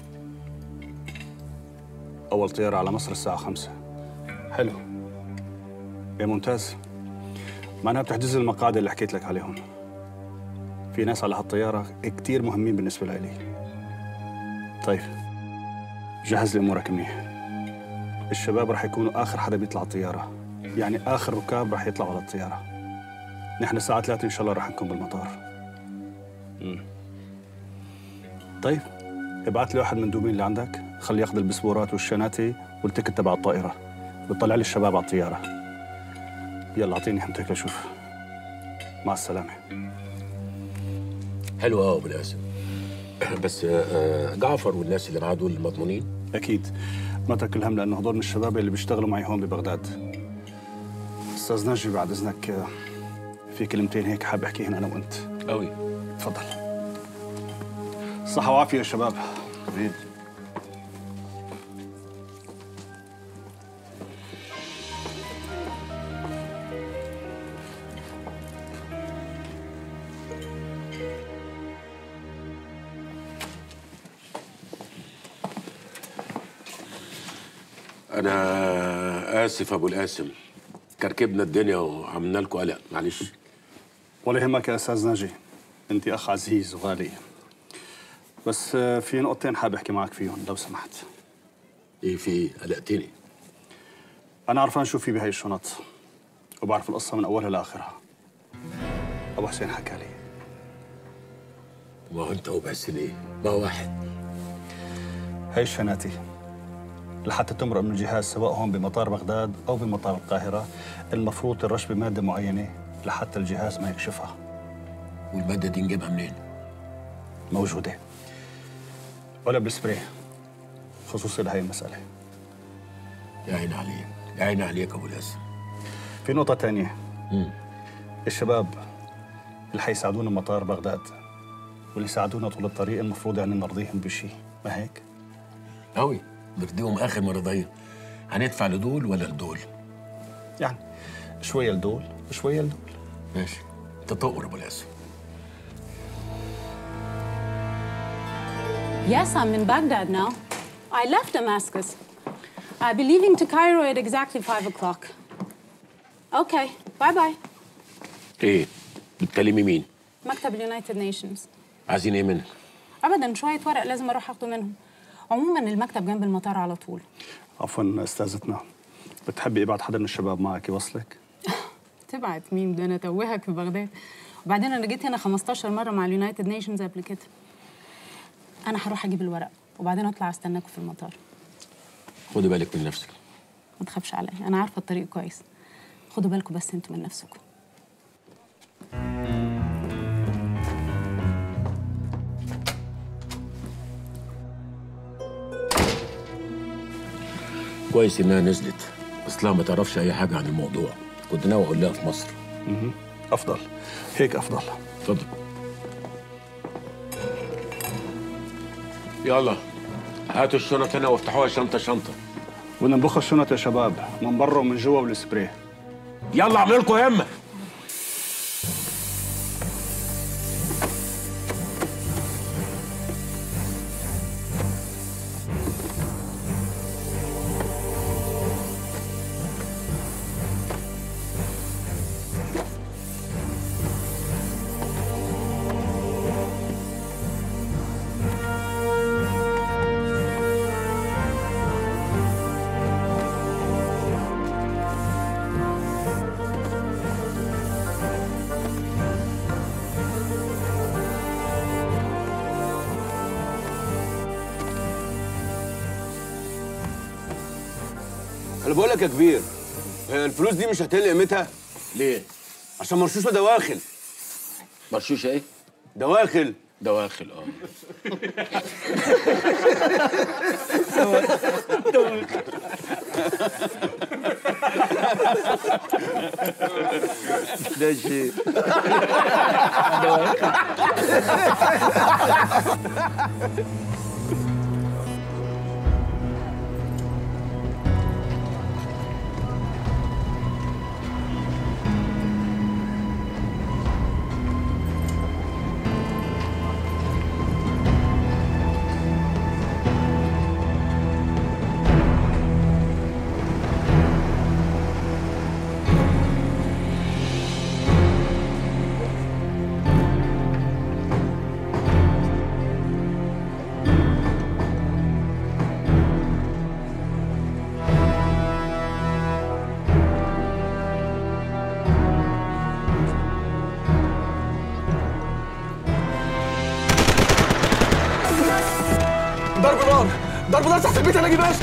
اول طياره على مصر الساعه خمسة حلو يا ممتاز معناها بتحجز لي المقاعد اللي حكيت لك عليهم في ناس على هالطياره كتير مهمين بالنسبه لي طيب جهز لي امورك منيح الشباب رح يكونوا اخر حدا بيطلع الطياره يعني اخر ركاب رح يطلعوا على الطياره نحن الساعه 3 ان شاء الله رح نكون بالمطار مم. طيب ابعت لي واحد من دوبين اللي عندك خليه ياخذ البسبورات والشناتي والتيكت تبع الطائره ويطلع لي الشباب على الطياره يلا اعطيني حمتك لشوف مع السلامه حلو قوي ابو القاسم بس آه، جعفر والناس اللي معاه دول مضمونين اكيد ما ترك الهم لانه هدول من الشباب اللي بيشتغلوا معي هون ببغداد استاذ ناجي بعد اذنك آه، في كلمتين هيك حابب احكيهن انا وانت قوي تفضل صحة وعافية يا شباب حبيبي انا اسف ابو القاسم كركبنا الدنيا وعملنا لكم قلق معلش ولا يهمك يا استاذ ناجي انت اخ عزيز وغالي بس آه، في نقطتين حابب احكي معك فيهم لو سمحت ايه في ايه قلقتني انا عرفان شو في بهي الشنط وبعرف القصه من اولها لاخرها ابو حسين حكى لي ما هو انت وبس ليه ما هو واحد هي الشناتي لحتى تمرق من الجهاز سواء هون بمطار بغداد او بمطار القاهره المفروض ترش بماده معينه لحتى الجهاز ما يكشفها والماده دي نجيبها منين موجوده ولا بالسبراي خصوصي لهي المساله يا عيني عليك يا عيني عليك ابو القاسم في نقطه تانية الشباب اللي حيساعدونا بمطار بغداد واللي يساعدونا طول الطريق المفروض يعني نرضيهم بشيء ما هيك قوي نرضيهم اخر مرضيه هندفع لدول ولا لدول يعني شويه لدول وشويه لدول ماشي تطور ابو القاسم Yes, I'm in Baghdad now. I left Damascus. I'll be leaving to Cairo at exactly 5 o'clock. Okay, bye bye. ايه بتكلمي مين مكتب اليونايتد نيشنز عايزين ايه منك ابدا شويه ورق لازم اروح اخده منهم عموما المكتب جنب المطار على طول عفوا استاذتنا بتحبي ابعت حدا من الشباب معك يوصلك تبعت مين ده انا توهك في بغداد وبعدين انا جيت هنا 15 مره مع اليونايتد نيشنز قبل كده انا هروح اجيب الورق وبعدين اطلع استناكم في المطار خدي بالك من نفسك ما تخافش عليا انا عارفه الطريق كويس خدوا بالكم بس انتوا من نفسكم كويس انها نزلت اصلها ما تعرفش اي حاجه عن الموضوع كنت ناوي اقول لها في مصر مهم. افضل هيك افضل اتفضل يلا هاتوا الشنط هنا وافتحوها شنطه شنطه بدنا نبخ الشنط يا شباب من برا ومن جوا والسبراي يلا اعملوا لكم همه انا بقول لك يا كبير هي الفلوس دي مش هتقل قيمتها ليه عشان مرشوشه دواخل مرشوشه ايه دواخل دواخل اه ده شيء ضرب نار ضرب نار تحت البيت يا ناجي باشا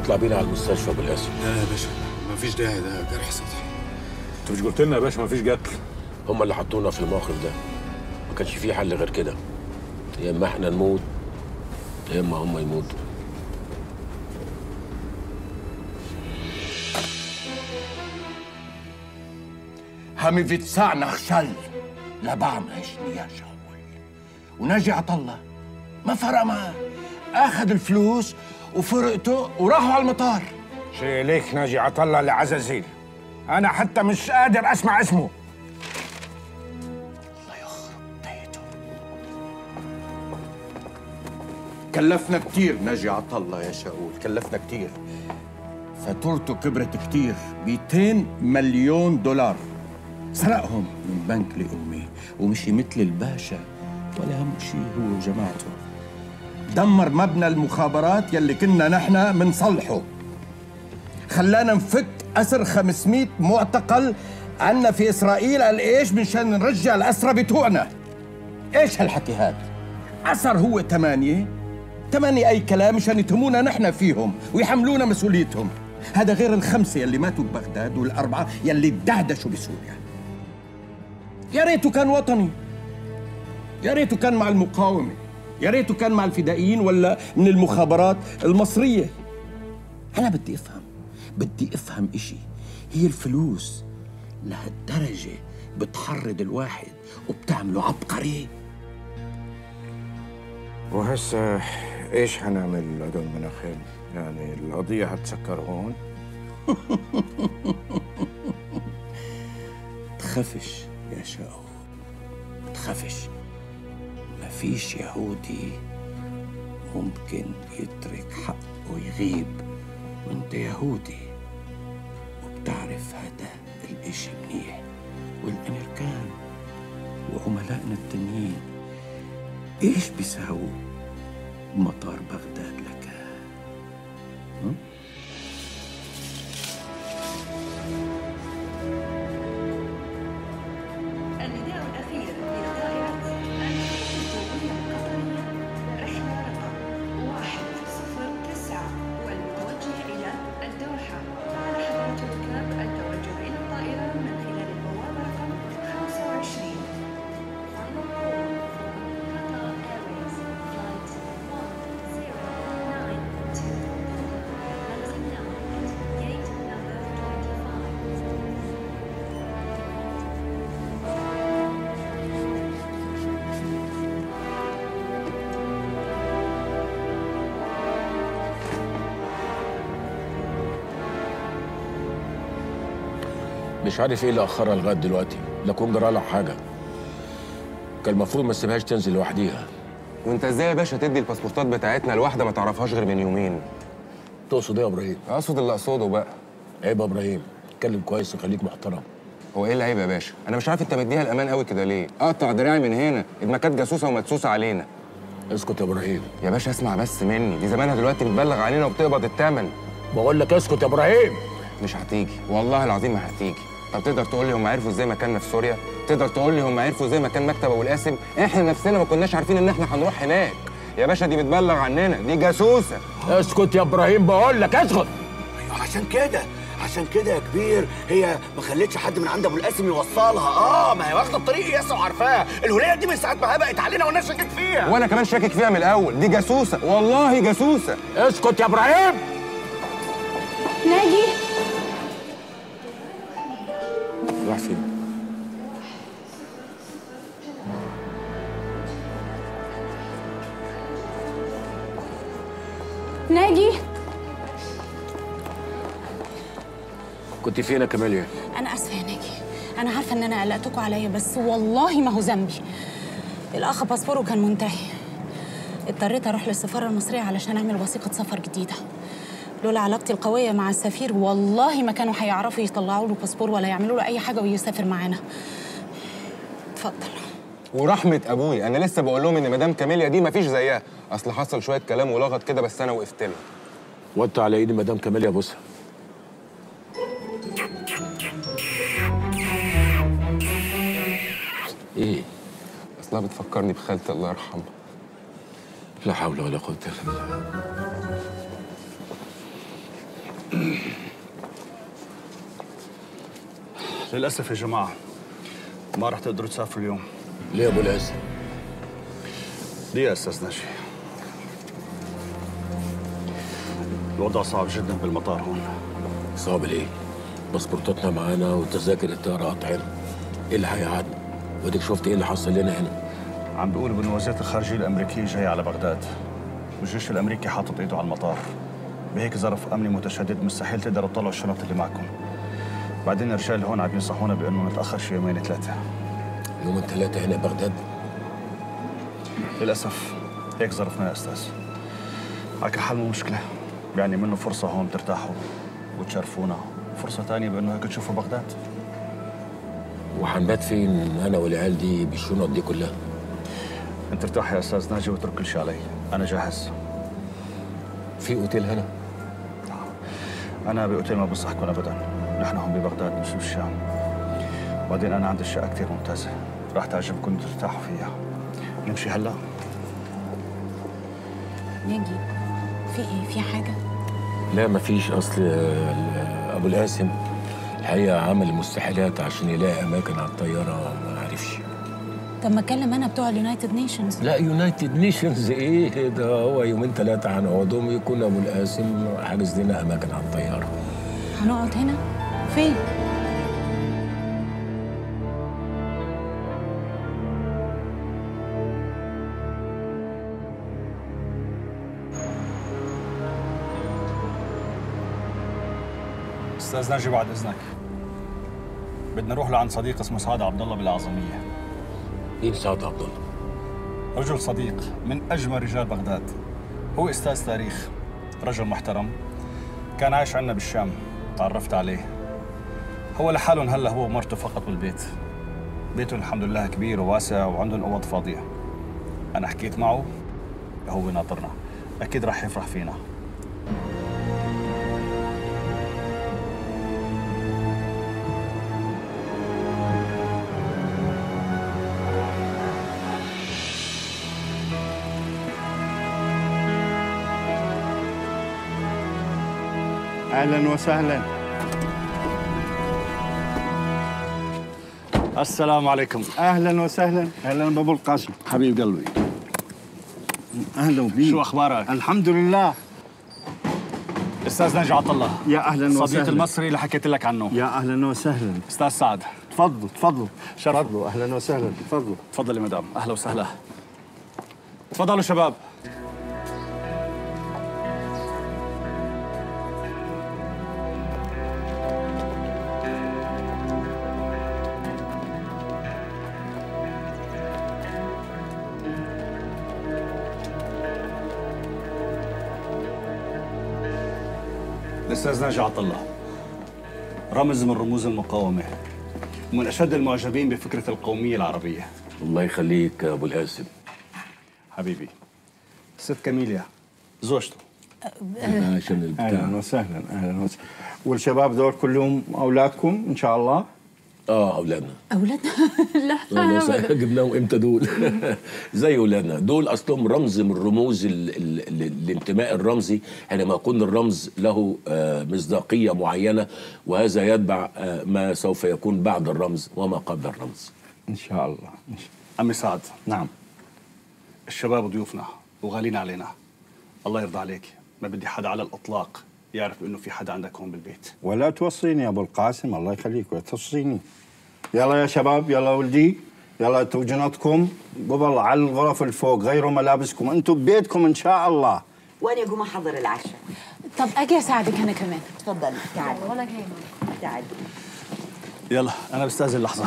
اطلع بينا على المستشفى ابو القاسم لا يا باشا مفيش داعي ده جرح سطحي انت مش قلت لنا يا باشا مفيش قتل هم اللي حطونا في الموقف ده ما كانش في حل غير كده يا اما احنا نموت يا اما هم يموتوا همي فيتساع نخشل لا بعمش يا شاول وناجي عطلة ما فرق معاه اخذ الفلوس وفرقته وراحوا على المطار شي ليك ناجي عطلة لعزازيل انا حتى مش قادر اسمع اسمه كلفنا كتير ناجي عطلة يا شاول كلفنا كتير فاتورته كبرت كتير 200 مليون دولار سرقهم من بنك لأمي ومشي مثل الباشا ولا هم شيء هو وجماعته دمر مبنى المخابرات يلي كنا نحن منصلحه خلانا نفك أسر 500 معتقل عنا في إسرائيل قال إيش منشان نرجع الأسرى بتوعنا إيش هالحكي هاد أسر هو ثمانية ثمانية أي كلام مشان يتهمونا نحن فيهم ويحملونا مسؤوليتهم هذا غير الخمسة يلي ماتوا ببغداد والأربعة يلي دعدشوا بسوريا يا ريته كان وطني يا ريته كان مع المقاومة يا ريته كان مع الفدائيين ولا من المخابرات المصرية أنا بدي أفهم بدي أفهم إشي هي الفلوس لهالدرجة بتحرض الواحد وبتعمله عبقري وهسه ايش حنعمل هدول مناخين؟ يعني القضية هتسكر هون تخافش يا شاو تخافش ما فيش يهودي ممكن يترك حقه يغيب وانت يهودي وبتعرف هذا الاشي منيح والامريكان وعملائنا التانيين ايش بيساووا مطار بغداد لك هم؟ النداء الأخير لطائرة الجوية القطرية رحلة رقم واحد صفر تسعة والمتوجه إلى الدوحة على حضرة ركاب التوجه إلى الطائرة من خلال البوابة رقم 25 Final call for Qatar Airways Flight 1092 Closing now at gate number 25 مش عارف ايه اللي اخرها لغايه دلوقتي لا كون جرى لها حاجه كان المفروض ما تسيبهاش تنزل لوحديها وانت ازاي يا باشا تدي الباسبورتات بتاعتنا لواحده ما تعرفهاش غير من يومين تقصد ايه يا ابراهيم اقصد اللي اقصده بقى عيب يا ابراهيم اتكلم كويس وخليك محترم هو ايه العيب يا باشا انا مش عارف انت مديها الامان قوي كده ليه اقطع دراعي من هنا ما كانت جاسوسه ومدسوسه علينا اسكت يا ابراهيم يا باشا اسمع بس مني دي زمانها دلوقتي بتبلغ علينا وبتقبض الثمن بقول لك اسكت يا ابراهيم مش هتيجي والله العظيم ما هتيجي طب تقدر تقول لي هم عرفوا ازاي مكاننا في سوريا تقدر تقول لي هم عرفوا ازاي مكان مكتب ابو القاسم احنا نفسنا ما كناش عارفين ان احنا هنروح هناك يا باشا دي بتبلغ عننا دي جاسوسه اسكت يا ابراهيم بقول لك اسكت ايوه عشان كده عشان كده يا كبير هي ما خلتش حد من عند ابو القاسم يوصلها اه ما هي واخده الطريق ياسا وعارفاها الوليه دي من ساعه ما هبقت علينا والناس شكت فيها وانا كمان شاكك فيها من الاول دي جاسوسه والله جاسوسه اسكت يا ابراهيم ناجي راح فين ناجي كنت فين يا كماليا انا اسفه يا ناجي انا عارفه ان انا قلقتكم عليا بس والله ما هو ذنبي الاخ باسبوره كان منتهي اضطريت اروح للسفاره المصريه علشان اعمل وثيقه سفر جديده لولا علاقتي القويه مع السفير والله ما كانوا هيعرفوا يطلعوا له باسبور ولا يعملوا له اي حاجه ويسافر معانا اتفضل ورحمه ابوي انا لسه بقول لهم ان مدام كاميليا دي مفيش زيها اصل حصل شويه كلام ولغط كده بس انا وقفت لها وانت على ايدي مدام كماليا بوسها ايه اصلها بتفكرني بخالتي الله يرحمها لا حول ولا قوه الا بالله للاسف يا جماعه ما راح تقدروا تسافروا اليوم ليه يا ابو الاسم؟ ليه يا استاذ ناجي؟ الوضع صعب جدا بالمطار هون صعب ليه؟ باسبورتاتنا معانا وتذاكر الطياره قاطعين ايه اللي هيقعدنا؟ وديك شفت ايه اللي حصل لنا هنا؟ عم بيقولوا بان وزاره الخارجيه الامريكيه جايه على بغداد والجيش الامريكي حاطط ايده على المطار بهيك ظرف امني متشدد مستحيل تقدروا تطلعوا الشنط اللي معكم بعدين الرجال هون عم ينصحونا بانه نتاخر شي يومين ثلاثه يومين ثلاثه هنا بغداد للاسف هيك ظرفنا يا استاذ على حل مو مشكله يعني منه فرصه هون ترتاحوا وتشرفونا فرصه ثانيه بانه هيك تشوفوا بغداد وحنبات فين انا والعيال دي بالشنط دي كلها انت ارتاح يا استاذ ناجي واترك كل شيء علي انا جاهز في اوتيل هنا انا باوتيل ما بنصحكم ابدا نحن هون ببغداد مش بالشام وبعدين انا عندي الشقه كثير ممتازه راح تعجبكم ترتاحوا فيها نمشي هلا ناجي في ايه في حاجه لا ما فيش اصل آه، ابو القاسم الحقيقه عمل المستحيلات عشان يلاقي اماكن على الطياره ما عرفش طب ما اتكلم انا بتوع اليونايتد نيشنز لا يونايتد نيشنز ايه ده هو يومين ثلاثه هنقعدهم يكون ابو القاسم حاجز لنا اماكن على الطياره هنقعد هنا فين استاذ ناجي بعد اذنك بدنا نروح لعند صديق اسمه سعد عبد الله بالعظميه مين سعد عبد الله؟ رجل صديق من اجمل رجال بغداد هو استاذ تاريخ رجل محترم كان عايش عندنا بالشام تعرفت عليه هو لحالهم هلا هو ومرته فقط بالبيت بيته الحمد لله كبير وواسع وعندهم اوض فاضيه انا حكيت معه هو ناطرنا اكيد راح يفرح فينا اهلا وسهلا السلام عليكم اهلا وسهلا اهلا بابو القاسم حبيب قلبي اهلا بيك شو اخبارك؟ الحمد لله استاذ ناجي عطا الله يا اهلا صديق وسهلا المصري اللي حكيت لك عنه يا اهلا وسهلا استاذ سعد تفضلوا تفضلوا شرف تفضلوا اهلا وسهلا تفضلوا تفضل يا مدام اهلا وسهلا تفضلوا شباب الاستاذ ناجي عطا الله رمز من رموز المقاومه ومن اشد المعجبين بفكره القوميه العربيه الله يخليك يا ابو القاسم حبيبي ست كاميليا زوجته عشان البتاع اهلا وسهلا اهلا وسهلا والشباب دول كلهم اولادكم ان شاء الله اه اولادنا اولادنا لا والله صحيح أبداً. جبناهم امتى دول زي اولادنا دول اصلهم رمز من رموز ال ال ال الانتماء الرمزي حينما يكون الرمز له آه، مصداقيه معينه وهذا يتبع آه، ما سوف يكون بعد الرمز وما قبل الرمز ان شاء الله عمي سعد نعم الشباب ضيوفنا وغالين علينا الله يرضى عليك ما بدي حدا على الاطلاق يعرف انه في حدا عندك هون بالبيت ولا توصيني يا ابو القاسم الله يخليك ولا توصيني يلا يا شباب يلا ولدي يلا انتوا جنطكم قبل على الغرف الفوق غيروا ملابسكم انتوا ببيتكم ان شاء الله وانا اقوم احضر العشاء طب اجي اساعدك انا كمان تفضلي تعالي ولا جاي تعالي يلا انا بستاذن لحظه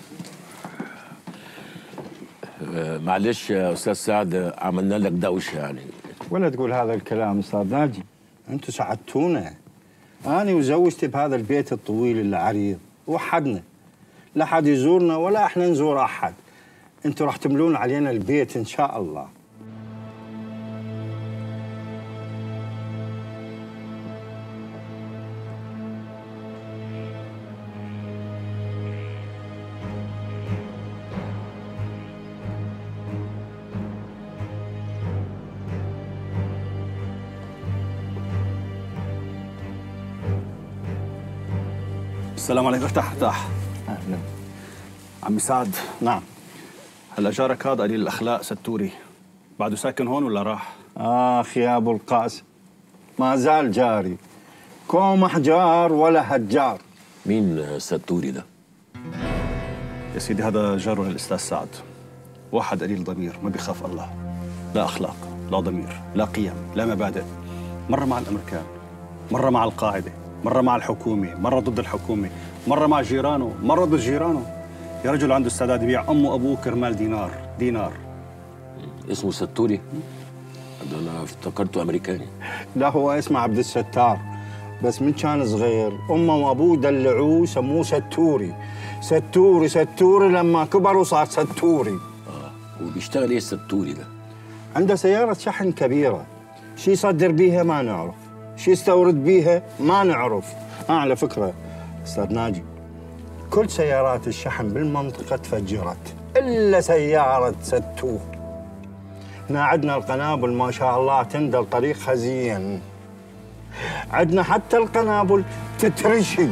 آه، معلش يا استاذ سعد آه، عملنا لك دوشه يعني ولا تقول هذا الكلام استاذ ناجي انتوا ساعدتونا انا وزوجتي بهذا البيت الطويل العريض وحدنا لا حد يزورنا ولا احنا نزور احد انتوا راح تملون علينا البيت ان شاء الله السلام عليكم ارتاح ارتاح اهلا عمي سعد نعم هلا جارك هذا قليل الاخلاق ستوري بعده ساكن هون ولا راح؟ اخ يا ابو القاسم ما زال جاري كوم احجار ولا هجار مين ستوري ده؟ يا سيدي هذا جاره للاستاذ سعد واحد قليل ضمير ما بيخاف الله لا اخلاق لا ضمير لا قيم لا مبادئ مره مع الامريكان مره مع القاعده مره مع الحكومه مره ضد الحكومه مره مع جيرانه مره ضد جيرانه يا رجل عنده استعداد يبيع امه وابوه كرمال دينار دينار اسمه ستوري ده انا افتكرته امريكاني لا هو اسمه عبد الستار بس من كان صغير امه وابوه دلعوه سموه ستوري ستوري ستوري لما كبر وصار ستوري وبيشتغل ايه الستوري ده؟ عنده سيارة شحن كبيرة شي يصدر بيها ما نعرف شي يستورد بيها ما نعرف آه على فكرة أستاذ ناجي كل سيارات الشحن بالمنطقة تفجرت إلا سيارة ستور هنا عندنا القنابل ما شاء الله تندل طريق خزين عندنا حتى القنابل تترشي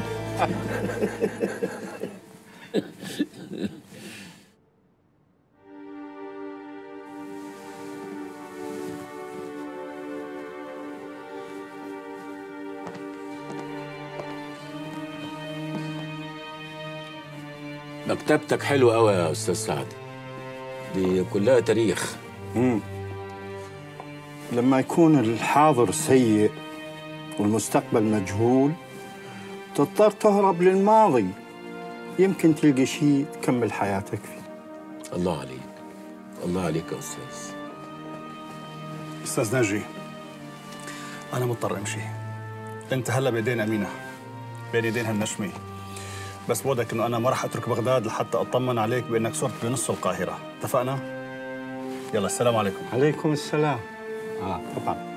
مكتبتك حلوة قوي يا استاذ سعد دي كلها تاريخ مم. لما يكون الحاضر سيء والمستقبل مجهول تضطر تهرب للماضي يمكن تلقى شيء تكمل حياتك فيه الله عليك الله عليك يا استاذ استاذ ناجي انا مضطر امشي انت هلا بايدين امينه بين ايدين هالنشمه بس بودك انه انا ما راح اترك بغداد لحتى اطمن عليك بانك صرت بنص القاهره اتفقنا يلا السلام عليكم عليكم السلام اه طبعا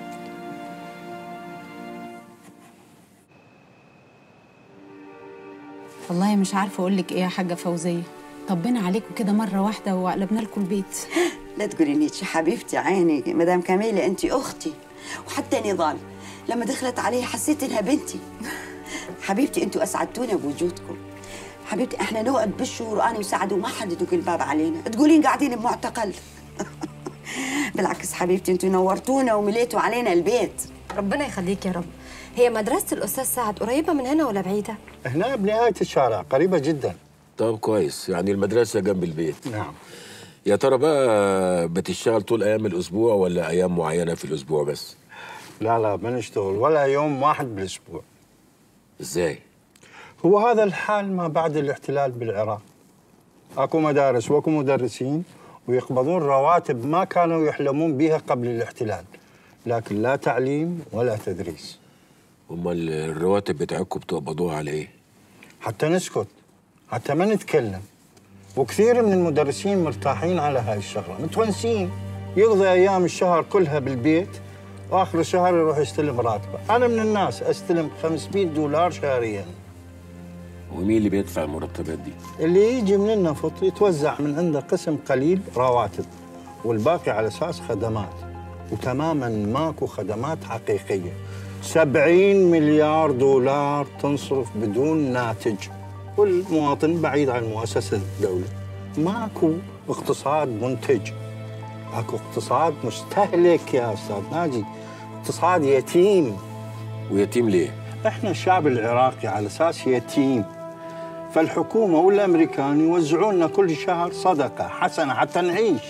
والله مش عارفه اقول لك ايه يا حاجه فوزيه طبنا عليكم كده مره واحده وقلبنا لكم البيت لا تقولي نيتش حبيبتي عيني مدام كميلة انت اختي وحتى نضال لما دخلت علي حسيت انها بنتي حبيبتي انتوا اسعدتونا بوجودكم حبيبتي احنا نقعد بالشهور وانا وسعد وما حد يدق الباب علينا تقولين قاعدين بمعتقل بالعكس حبيبتي انتوا نورتونا ومليتوا علينا البيت ربنا يخليك يا رب هي مدرسة الأستاذ سعد قريبة من هنا ولا بعيدة؟ هنا بنهاية الشارع قريبة جدا طب كويس يعني المدرسة جنب البيت نعم يا ترى بقى بتشتغل طول أيام الأسبوع ولا أيام معينة في الأسبوع بس؟ لا لا بنشتغل ولا يوم واحد بالاسبوع ازاي؟ هو هذا الحال ما بعد الاحتلال بالعراق اكو مدارس واكو مدرسين ويقبضون رواتب ما كانوا يحلمون بها قبل الاحتلال لكن لا تعليم ولا تدريس امال الرواتب بتاعتكم بتقبضوها على ايه؟ حتى نسكت حتى ما نتكلم وكثير من المدرسين مرتاحين على هاي الشغله متونسين يقضي ايام الشهر كلها بالبيت واخر الشهر يروح يستلم راتبه انا من الناس استلم 500 دولار شهريا ومين اللي بيدفع المرتبات دي؟ اللي يجي من النفط يتوزع من عنده قسم قليل رواتب والباقي على اساس خدمات وتماما ماكو خدمات حقيقيه 70 مليار دولار تنصرف بدون ناتج والمواطن بعيد عن مؤسسه الدوله ماكو اقتصاد منتج اكو اقتصاد مستهلك يا استاذ ناجي اقتصاد يتيم ويتيم ليه؟ احنا الشعب العراقي على اساس يتيم فالحكومه والامريكان يوزعون لنا كل شهر صدقه حسنه حتى نعيش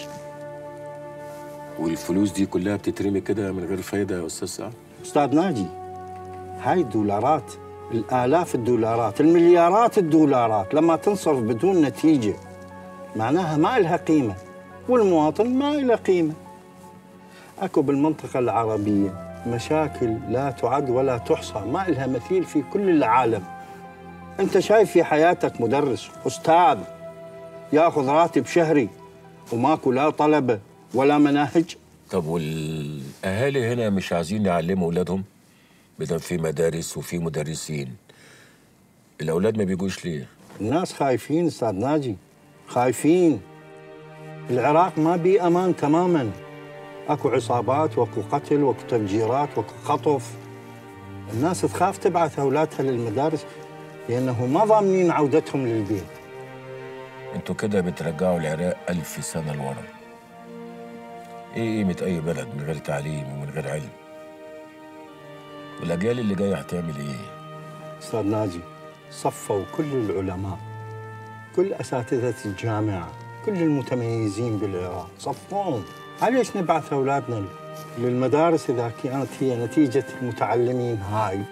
والفلوس دي كلها بتترمي كده من غير فايدة يا أستاذ سعد؟ استاذ ناجي هاي الدولارات الالاف الدولارات المليارات الدولارات لما تنصرف بدون نتيجه معناها ما لها قيمه والمواطن ما له قيمه اكو بالمنطقه العربيه مشاكل لا تعد ولا تحصى ما لها مثيل في كل العالم انت شايف في حياتك مدرس استاذ ياخذ راتب شهري وماكو لا طلبه ولا مناهج طب والأهالي هنا مش عايزين يعلموا أولادهم؟ بدل في مدارس وفي مدرسين الأولاد ما بيجوش ليه؟ الناس خايفين استاذ ناجي خايفين العراق ما بيه امان تماما اكو عصابات واكو قتل واكو تفجيرات واكو خطف الناس تخاف تبعث اولادها للمدارس لأنه ما ضامنين عودتهم للبيت انتوا كده بترجعوا العراق ألف سنة لورا ايه قيمة أي بلد من غير تعليم ومن غير علم والأجيال اللي جاية هتعمل ايه؟ أستاذ ناجي صفوا كل العلماء كل أساتذة الجامعة كل المتميزين بالعراق صفوهم ليش نبعث أولادنا للمدارس إذا كانت هي نتيجة المتعلمين هاي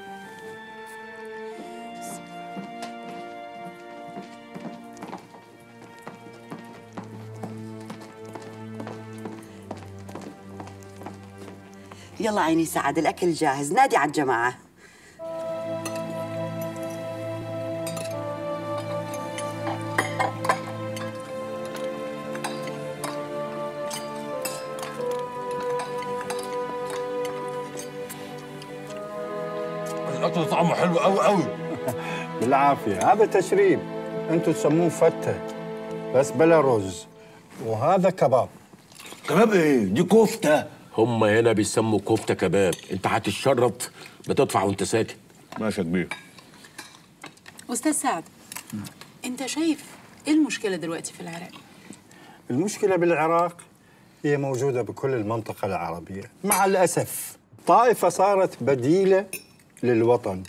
يلا عيني سعد الاكل جاهز نادي على الجماعه الأكل طعمه حلو قوي قوي بالعافية هذا تشريب أنتم تسموه فتة بس بلا رز وهذا كباب كباب ايه؟ دي كفتة هم هنا بيسموا كفتة كباب انت هتتشرط بتدفع وانت ساكت ماشي يا كبير استاذ سعد انت شايف ايه المشكله دلوقتي في العراق المشكلة بالعراق هي موجودة بكل المنطقة العربية مع الأسف طائفة صارت بديلة للوطن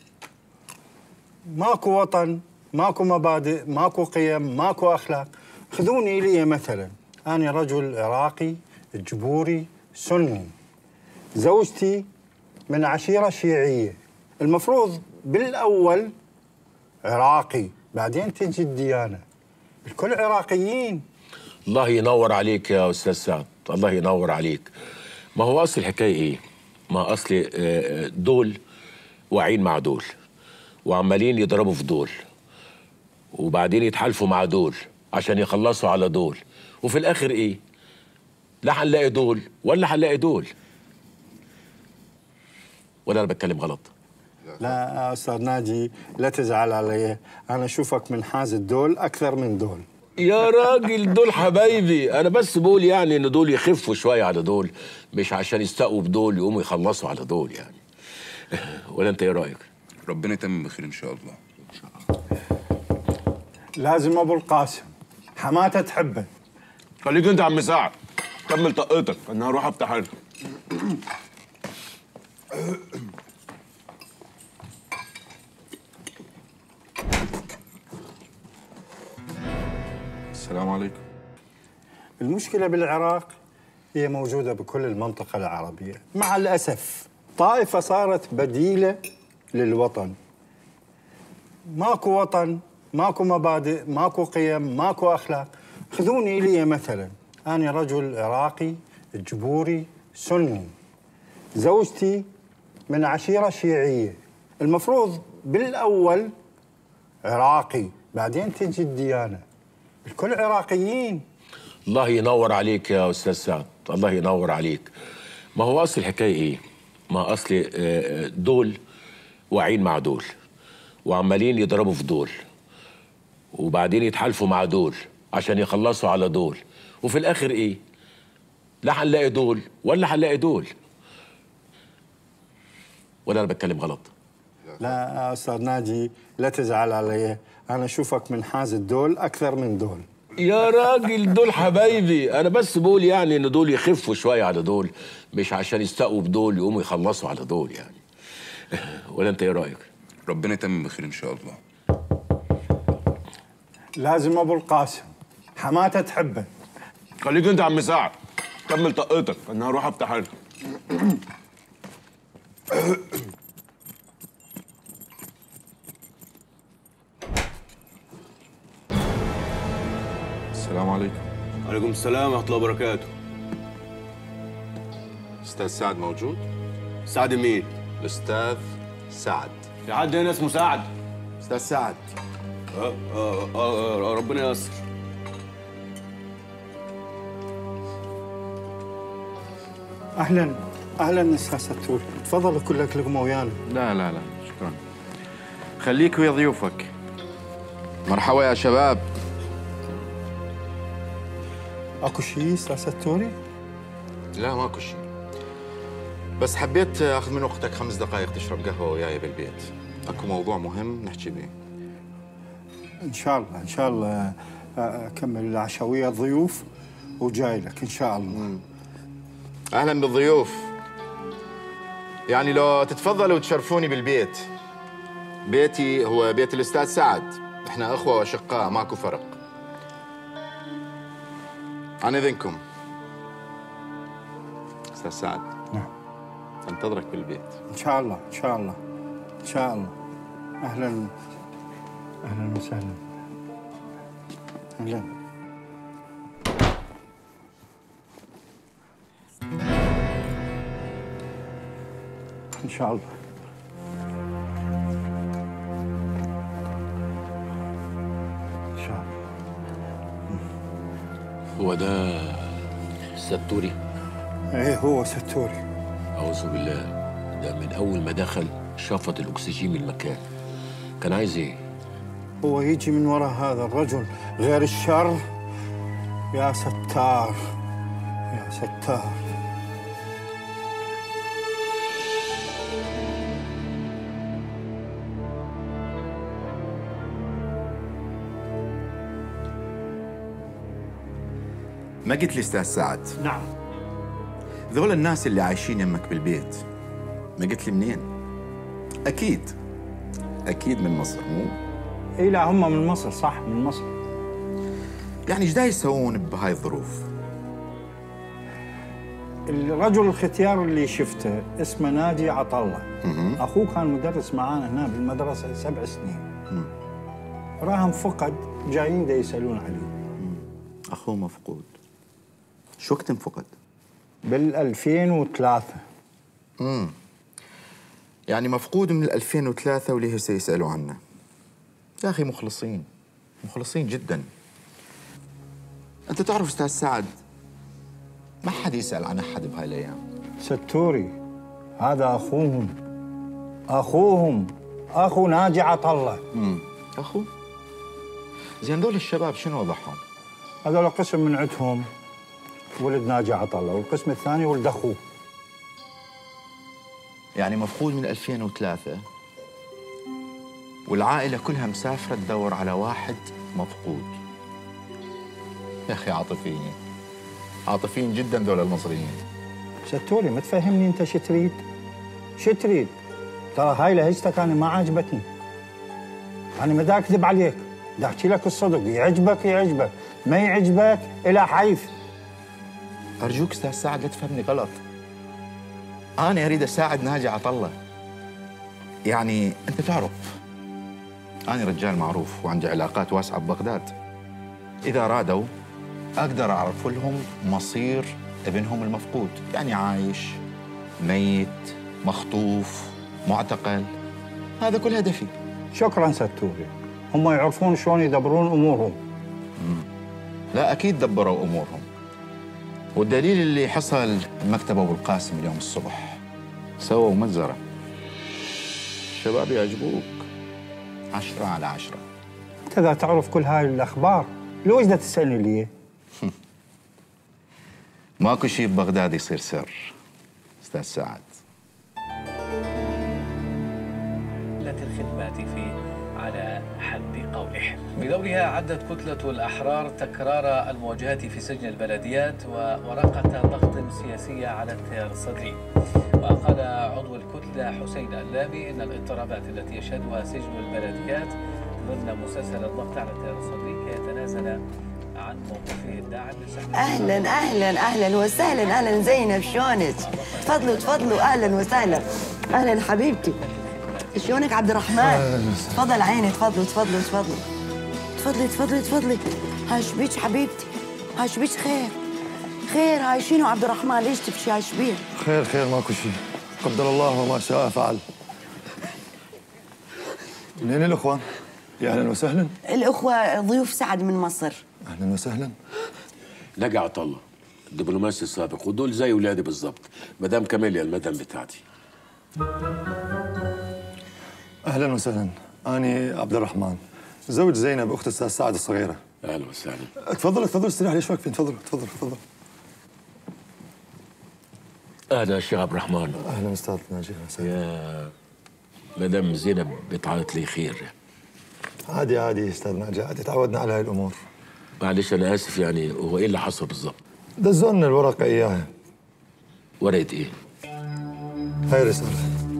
ماكو وطن ماكو مبادئ ماكو قيم ماكو أخلاق خذوني إلي مثلا أنا رجل عراقي جبوري سني زوجتي من عشيرة شيعية المفروض بالأول عراقي بعدين تجي الديانة الكل عراقيين الله ينور عليك يا استاذ سعد الله ينور عليك ما هو اصل الحكايه ايه ما اصل آه، دول واعين مع دول وعمالين يضربوا في دول وبعدين يتحالفوا مع دول عشان يخلصوا على دول وفي الاخر ايه لا هنلاقي دول ولا هنلاقي دول ولا انا بتكلم غلط لا أستاذ ناجي لا تزعل علي أنا أشوفك من حاز الدول أكثر من دول يا راجل دول حبايبي انا بس بقول يعني ان دول يخفوا شويه على دول مش عشان يستقوا بدول يقوموا يخلصوا على دول يعني ولا انت ايه رايك ربنا يتمم بخير ان شاء الله لازم أبو القاسم حماته تحبه خليك انت يا عم سعد كمل طاقتك انا هروح افتح انا السلام عليكم المشكلة بالعراق هي موجودة بكل المنطقة العربية مع الأسف طائفة صارت بديلة للوطن ماكو وطن ماكو مبادئ ماكو قيم ماكو أخلاق خذوني إلي مثلا أنا رجل عراقي جبوري سني زوجتي من عشيرة شيعية المفروض بالأول عراقي بعدين تجي الديانة الكل عراقيين الله ينور عليك يا استاذ سعد الله ينور عليك ما هو اصل الحكايه ايه ما اصل آه، دول واعين مع دول وعمالين يضربوا في دول وبعدين يتحالفوا مع دول عشان يخلصوا على دول وفي الاخر ايه لا هنلاقي دول ولا هنلاقي دول ولا انا بتكلم غلط لا أستاذ ناجي لا تزعل علي أنا أشوفك من حاز الدول أكثر من دول يا راجل دول حبايبي انا بس بقول يعني ان دول يخفوا شويه على دول مش عشان يستقوا بدول يقوموا يخلصوا على دول يعني ولا انت ايه رايك ربنا يتمم بخير ان شاء الله لازم أبو القاسم حماته تحبه خليك انت يا عم سعد كمل طاقتك انا هروح افتح انا السلام عليكم عليكم السلام ورحمة الله وبركاته استاذ سعد موجود؟ سعد مين؟ الاستاذ سعد في حد هنا اسمه سعد استاذ سعد آه آه آه آه ربنا ييسر أهلا أهلا أستاذ ستور تفضل كل لك لقمة ويانا لا لا لا شكرا خليك ويا ضيوفك مرحبا يا شباب أكو شيء أستاذ ستوري؟ لا ماكو شيء بس حبيت اخذ من وقتك خمس دقائق تشرب قهوه وياي بالبيت اكو موضوع مهم نحكي بيه ان شاء الله ان شاء الله آه، اكمل العشويه الضيوف وجاي لك ان شاء الله اهلا بالضيوف يعني لو تتفضلوا وتشرفوني بالبيت بيتي هو بيت الاستاذ سعد احنا اخوه واشقاء ماكو فرق عن اذنكم استاذ سعد نعم. انتظرك بالبيت ان شاء الله ان شاء الله ان شاء الله اهلا اهلا وسهلا اهلا ان شاء الله ان شاء الله هو ده الستوري ايه هو ستوري أعوذ بالله ده من أول ما دخل شفط الأكسجين من المكان كان عايز إيه؟ هو يجي من وراء هذا الرجل غير الشر يا ستار يا ستار ما قلت لي استاذ سعد نعم ذول الناس اللي عايشين يمك بالبيت ما قلت لي منين اكيد اكيد من مصر مو اي لا هم من مصر صح من مصر يعني ايش دا يسوون بهاي الظروف الرجل الختيار اللي شفته اسمه ناجي عطله اخوه كان مدرس معانا هنا بالمدرسه سبع سنين راهم فقد جايين دا يسالون عليه اخوه مفقود شو وقت انفقد بال 2003 امم يعني مفقود من 2003 وليه هسه يسالوا عنه يا اخي مخلصين مخلصين جدا انت تعرف استاذ سعد ما حد يسال عن احد بهاي الايام ستوري هذا اخوهم اخوهم اخو ناجي عطله امم اخو زين دول الشباب شنو وضعهم هذول قسم من عندهم ولد ناجي عطله والقسم الثاني ولد اخوه يعني مفقود من 2003 والعائلة كلها مسافرة تدور على واحد مفقود يا أخي عاطفيين عاطفيين جدا دول المصريين ستوري ما تفهمني انت شو تريد شو تريد ترى هاي لهجتك انا ما عجبتني انا ما دا اكذب عليك دا احكي لك الصدق يعجبك يعجبك ما يعجبك الى حيث أرجوك أستاذ سعد لا تفهمني غلط أنا أريد أساعد ناجي عطلة يعني أنت تعرف أنا رجال معروف وعندي علاقات واسعة ببغداد إذا رادوا أقدر أعرف لهم مصير ابنهم المفقود يعني عايش ميت مخطوف معتقل هذا كل هدفي شكرا ستوري هم يعرفون شلون يدبرون امورهم لا أكيد دبروا أمورهم والدليل اللي حصل مكتب أبو القاسم اليوم الصبح سووا مجزرة الشباب يعجبوك عشرة على عشرة انت اذا تعرف كل هاي الاخبار ليش دا تسالني ليه؟ ماكو شيء ببغداد يصير سر استاذ سعد التي الخدمات فيه على حد قوله بدورها عدت كتلة الأحرار تكرار المواجهات في سجن البلديات وورقة ضغط سياسية على التيار الصدري وقال عضو الكتلة حسين اللامي إن الاضطرابات التي يشهدها سجن البلديات ضمن مسلسل الضغط على التيار الصدري كي يتنازل عن موقفه الداعم لسحب اهلا اهلا اهلا وسهلا اهلا زينب شلونك؟ تفضلوا تفضلوا اهلا وسهلا اهلا حبيبتي شلونك عبد الرحمن؟ تفضل عيني تفضلوا تفضلوا تفضلوا تفضلي تفضلي تفضلي هاي شبيك حبيبتي هاي شبيك خير خير هاي شنو عبد الرحمن ليش تبكي هاي شبيك؟ خير خير ماكو شيء قدر الله وما شاء فعل منين الاخوان؟ يا اهلا وسهلا الاخوه ضيوف سعد من مصر اهلا وسهلا نجا عطا الله الدبلوماسي السابق ودول زي ولادي بالظبط مدام كاميليا المدام بتاعتي اهلا وسهلا انا عبد الرحمن زوج زينب اخت استاذ سعد الصغيره اهلا وسهلا تفضل تفضل استريح ليش واقفين تفضل تفضل تفضل اهلا يا شيخ عبد الرحمن اهلا استاذ ناجي يا مدام زينب بتعيط لي خير عادي عادي استاذ ناجي عادي تعودنا على هاي الامور معلش انا اسف يعني هو ايه اللي حصل بالظبط دزونا الورقه اياها ورقه ايه هاي رساله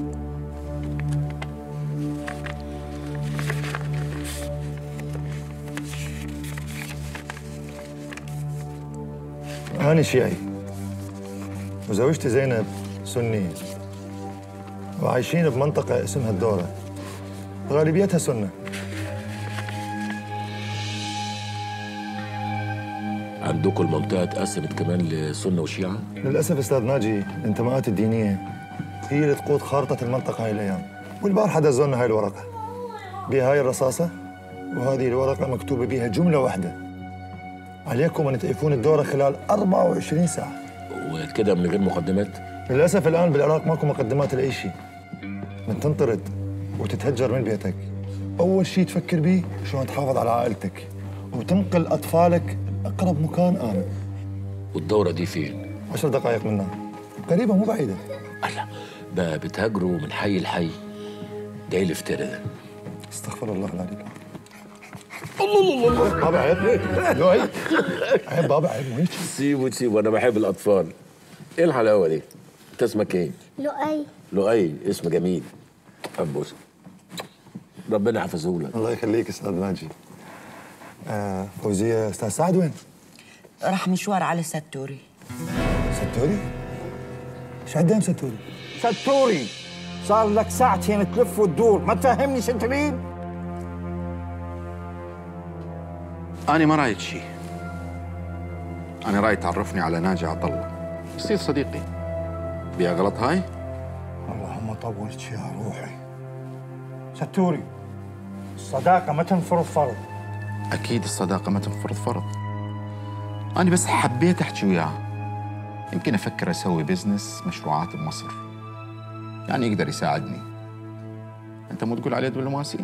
أنا شيعي وزوجتي زينب سنية وعايشين بمنطقة اسمها الدورة غالبيتها سنة عندكم المنطقه اتقسمت كمان لسنه وشيعه للأسف أستاذ ناجي الانتماءات الدينية هي اللي تقود خارطة المنطقة هاي الأيام والبارحة دزونا هاي الورقة بهاي الرصاصة وهذه الورقة مكتوبة بها جملة واحدة عليكم أن تقفون الدورة خلال 24 ساعة وكده من غير مقدمات للأسف الآن بالعراق ماكو مقدمات لأي شيء من تنطرد وتتهجر من بيتك أول شيء تفكر بيه شلون تحافظ على عائلتك وتنقل أطفالك أقرب مكان آمن والدوره دي فين عشر دقائق منها قريبة مو بعيدة بقى بتهاجروا من حي لحي ده ايه الافتراء ده استغفر الله العظيم الله الله الله بابا عيب لو عيب عيب بابا عيب وهيك سيبوا سيبوا انا بحب الاطفال ايه الحلاوه دي انت اسمك ايه لؤي لؤي اسم جميل أبوس ربنا يحفظه لك الله يخليك استاذ ناجي آه فوزية استاذ سعد وين؟ راح مشوار على ستوري ستوري؟ ايش عندهم ستوري؟ ستوري صار لك ساعتين تلف وتدور ما تفهمني انت مين؟ أنا ما رايد شيء أنا رايد تعرفني على ناجي عطلة يصير صديقي بيها غلط هاي؟ اللهم طولت يا روحي ستوري الصداقة ما تنفرض فرض أكيد الصداقة ما تنفرض فرض أنا بس حبيت أحكي وياه يمكن أفكر أسوي بزنس مشروعات بمصر يعني يقدر يساعدني أنت مو تقول عليه دبلوماسي؟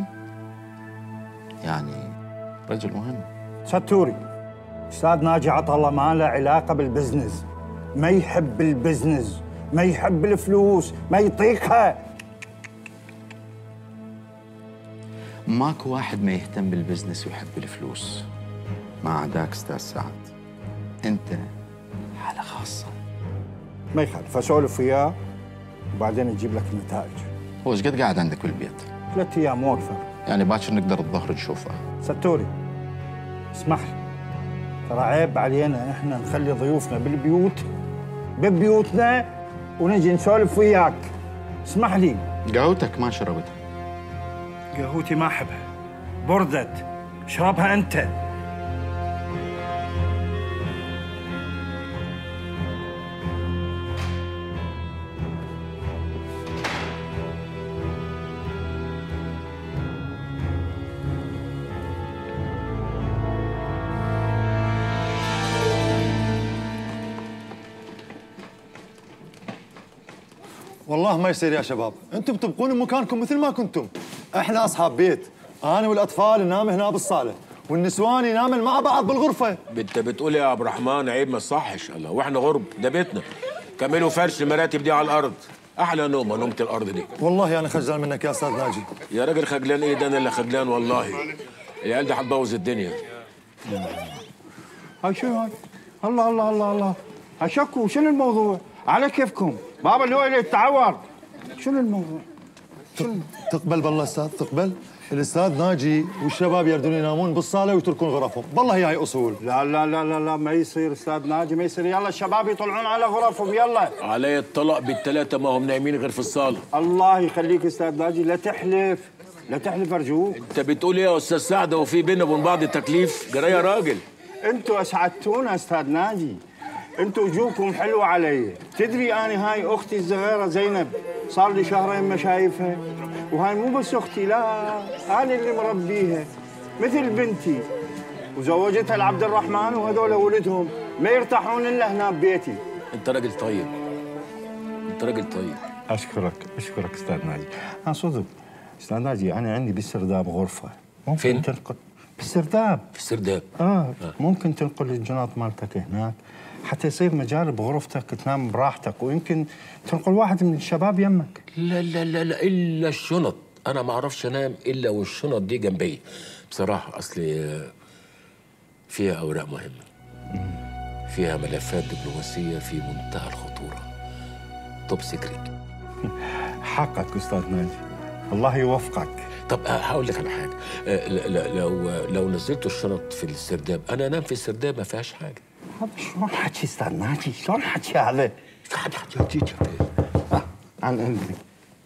يعني رجل مهم ستوري استاذ ناجي عطا الله ما له علاقه بالبزنس ما يحب البزنس ما يحب الفلوس ما يطيقها ماكو واحد ما يهتم بالبزنس ويحب الفلوس ما عداك استاذ سعد انت حالة خاصة ما يخالف اسولف وياه وبعدين اجيب لك النتائج هو ايش قد قاعد عندك بالبيت؟ ثلاث ايام واقفه يعني باكر نقدر الظهر نشوفه ستوري اسمح لي ترى عيب علينا احنا نخلي ضيوفنا بالبيوت ببيوتنا ونجي نسولف وياك اسمح لي قهوتك ما شربتها قهوتي ما احبها بردت اشربها انت والله ما يصير يا شباب انتم تبقون بمكانكم مثل ما كنتم احنا اصحاب بيت انا والاطفال ننام هنا بالصاله والنسوان ينامن مع بعض بالغرفه انت بتقول يا عبد الرحمن عيب ما صحش الله واحنا غرب ده بيتنا كملوا فرش المراتب دي على الارض احلى نومه نومه الارض دي والله انا خجلان منك يا استاذ ناجي يا راجل خجلان ايه ده انا اللي خجلان والله العيال دي هتبوظ الدنيا هاي شو هاي الله الله الله الله هاي شكو شنو الموضوع على كيفكم بابا اللي هو اللي يتعور شنو الموضوع تقبل بالله استاذ تقبل الاستاذ ناجي والشباب يردون ينامون بالصاله ويتركون غرفهم والله هي هاي اصول لا لا لا لا لا ما يصير استاذ ناجي ما يصير يلا الشباب يطلعون على غرفهم يلا علي الطلاق بالثلاثه ما هم نايمين غير في الصاله الله يخليك استاذ ناجي لا تحلف لا تحلف ارجوك انت بتقول ايه يا استاذ سعد هو في بينا وبين بعض تكليف جرى يا راجل انتوا اسعدتونا استاذ ناجي انتوا وجوهكم حلوه علي تدري انا هاي اختي الصغيره زينب صار لي شهرين ما شايفها وهاي مو بس اختي لا انا اللي مربيها مثل بنتي وزوجتها لعبد الرحمن وهذول ولدهم ما يرتاحون الا هنا ببيتي انت راجل طيب انت راجل طيب اشكرك اشكرك استاذ ناجي ها صدق استاذ ناجي انا عندي بالسرداب غرفه ممكن فين؟ تنقل بالسرداب في السرداب اه ممكن تنقل الجناط مالتك هناك حتى يصير مجال بغرفتك تنام براحتك ويمكن تنقل واحد من الشباب يمك لا لا لا لا الا الشنط انا ما اعرفش انام الا والشنط دي جنبي بصراحه اصل فيها اوراق مهمه فيها ملفات دبلوماسيه في منتهى الخطوره توب سيكريت حقك استاذ ناجي الله يوفقك طب آه، هقول لك على حاجه آه، ل- ل- لو لو نزلت الشنط في السرداب انا انام في السرداب ما فيهاش حاجه هذا شلون حكي استاذ ناجي شلون حكي هذا حكي حكي حكي عن اذنك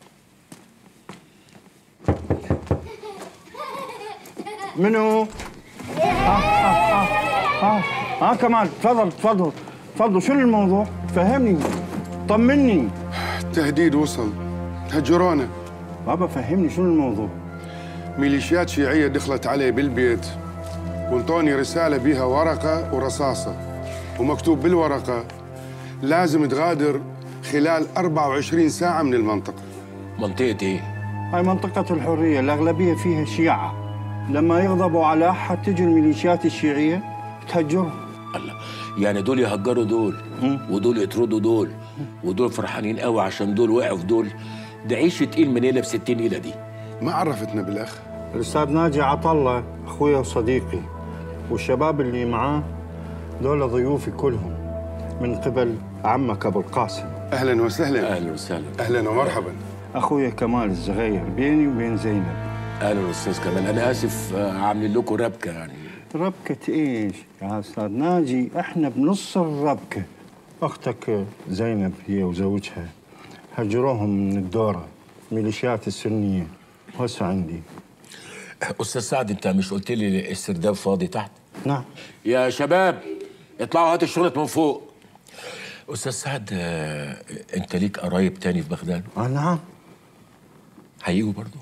منو؟ ها ها ها ها كمال تفضل تفضل تفضل شنو الموضوع؟ فهمني طمني تهديد وصل هجرونا بابا فهمني شنو الموضوع ميليشيات شيعية دخلت علي بالبيت وانطوني رسالة بيها ورقة ورصاصة ومكتوب بالورقة لازم تغادر خلال 24 ساعة من المنطقة منطقة ايه؟ هاي منطقة الحرية الأغلبية فيها شيعة لما يغضبوا على أحد تجي الميليشيات الشيعية تهجرهم الله يعني دول يهجروا دول ودول يطردوا دول ودول فرحانين قوي عشان دول وقعوا في دول ده عيش تقيل من هنا ب 60 ليله دي ما عرفتنا بالأخ الأستاذ ناجي عطلة أخويا وصديقي والشباب اللي معاه دول ضيوفي كلهم من قبل عمك أبو القاسم أهلا وسهلا أهلا وسهلا أهلا ومرحبا أخويا كمال الصغير بيني وبين زينب اهلا استاذ كمال انا اسف آه، عاملين لكم ربكه يعني ربكة إيش يا أستاذ ناجي إحنا بنص الربكة أختك زينب هي وزوجها هجروهم من الدورة ميليشيات السنية وهسه عندي استاذ سعد انت مش قلت لي السرداب فاضي تحت نعم يا شباب اطلعوا هاتوا الشنط من فوق استاذ سعد آه، انت ليك قرايب تاني في بغداد آه نعم هيجوا برضو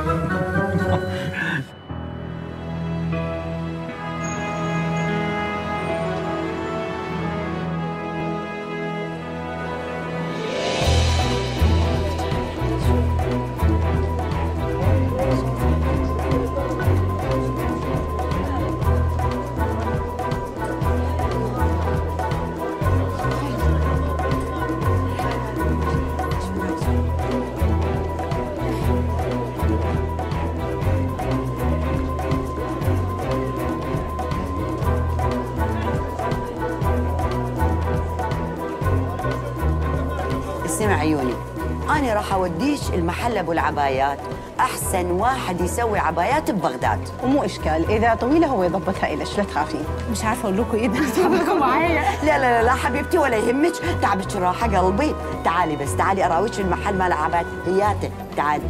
اسمع عيوني أنا راح أوديش المحل أبو العبايات أحسن واحد يسوي عبايات ببغداد ومو اشكال اذا طويله هو يضبطها الك لا تخافين مش عارفه اقول لكم ايه ده تعبكم معايا لا لا لا لا حبيبتي ولا يهمك تعبك راحة قلبي تعالي بس تعالي أراويك في المحل مال عبايات هياتي تعالي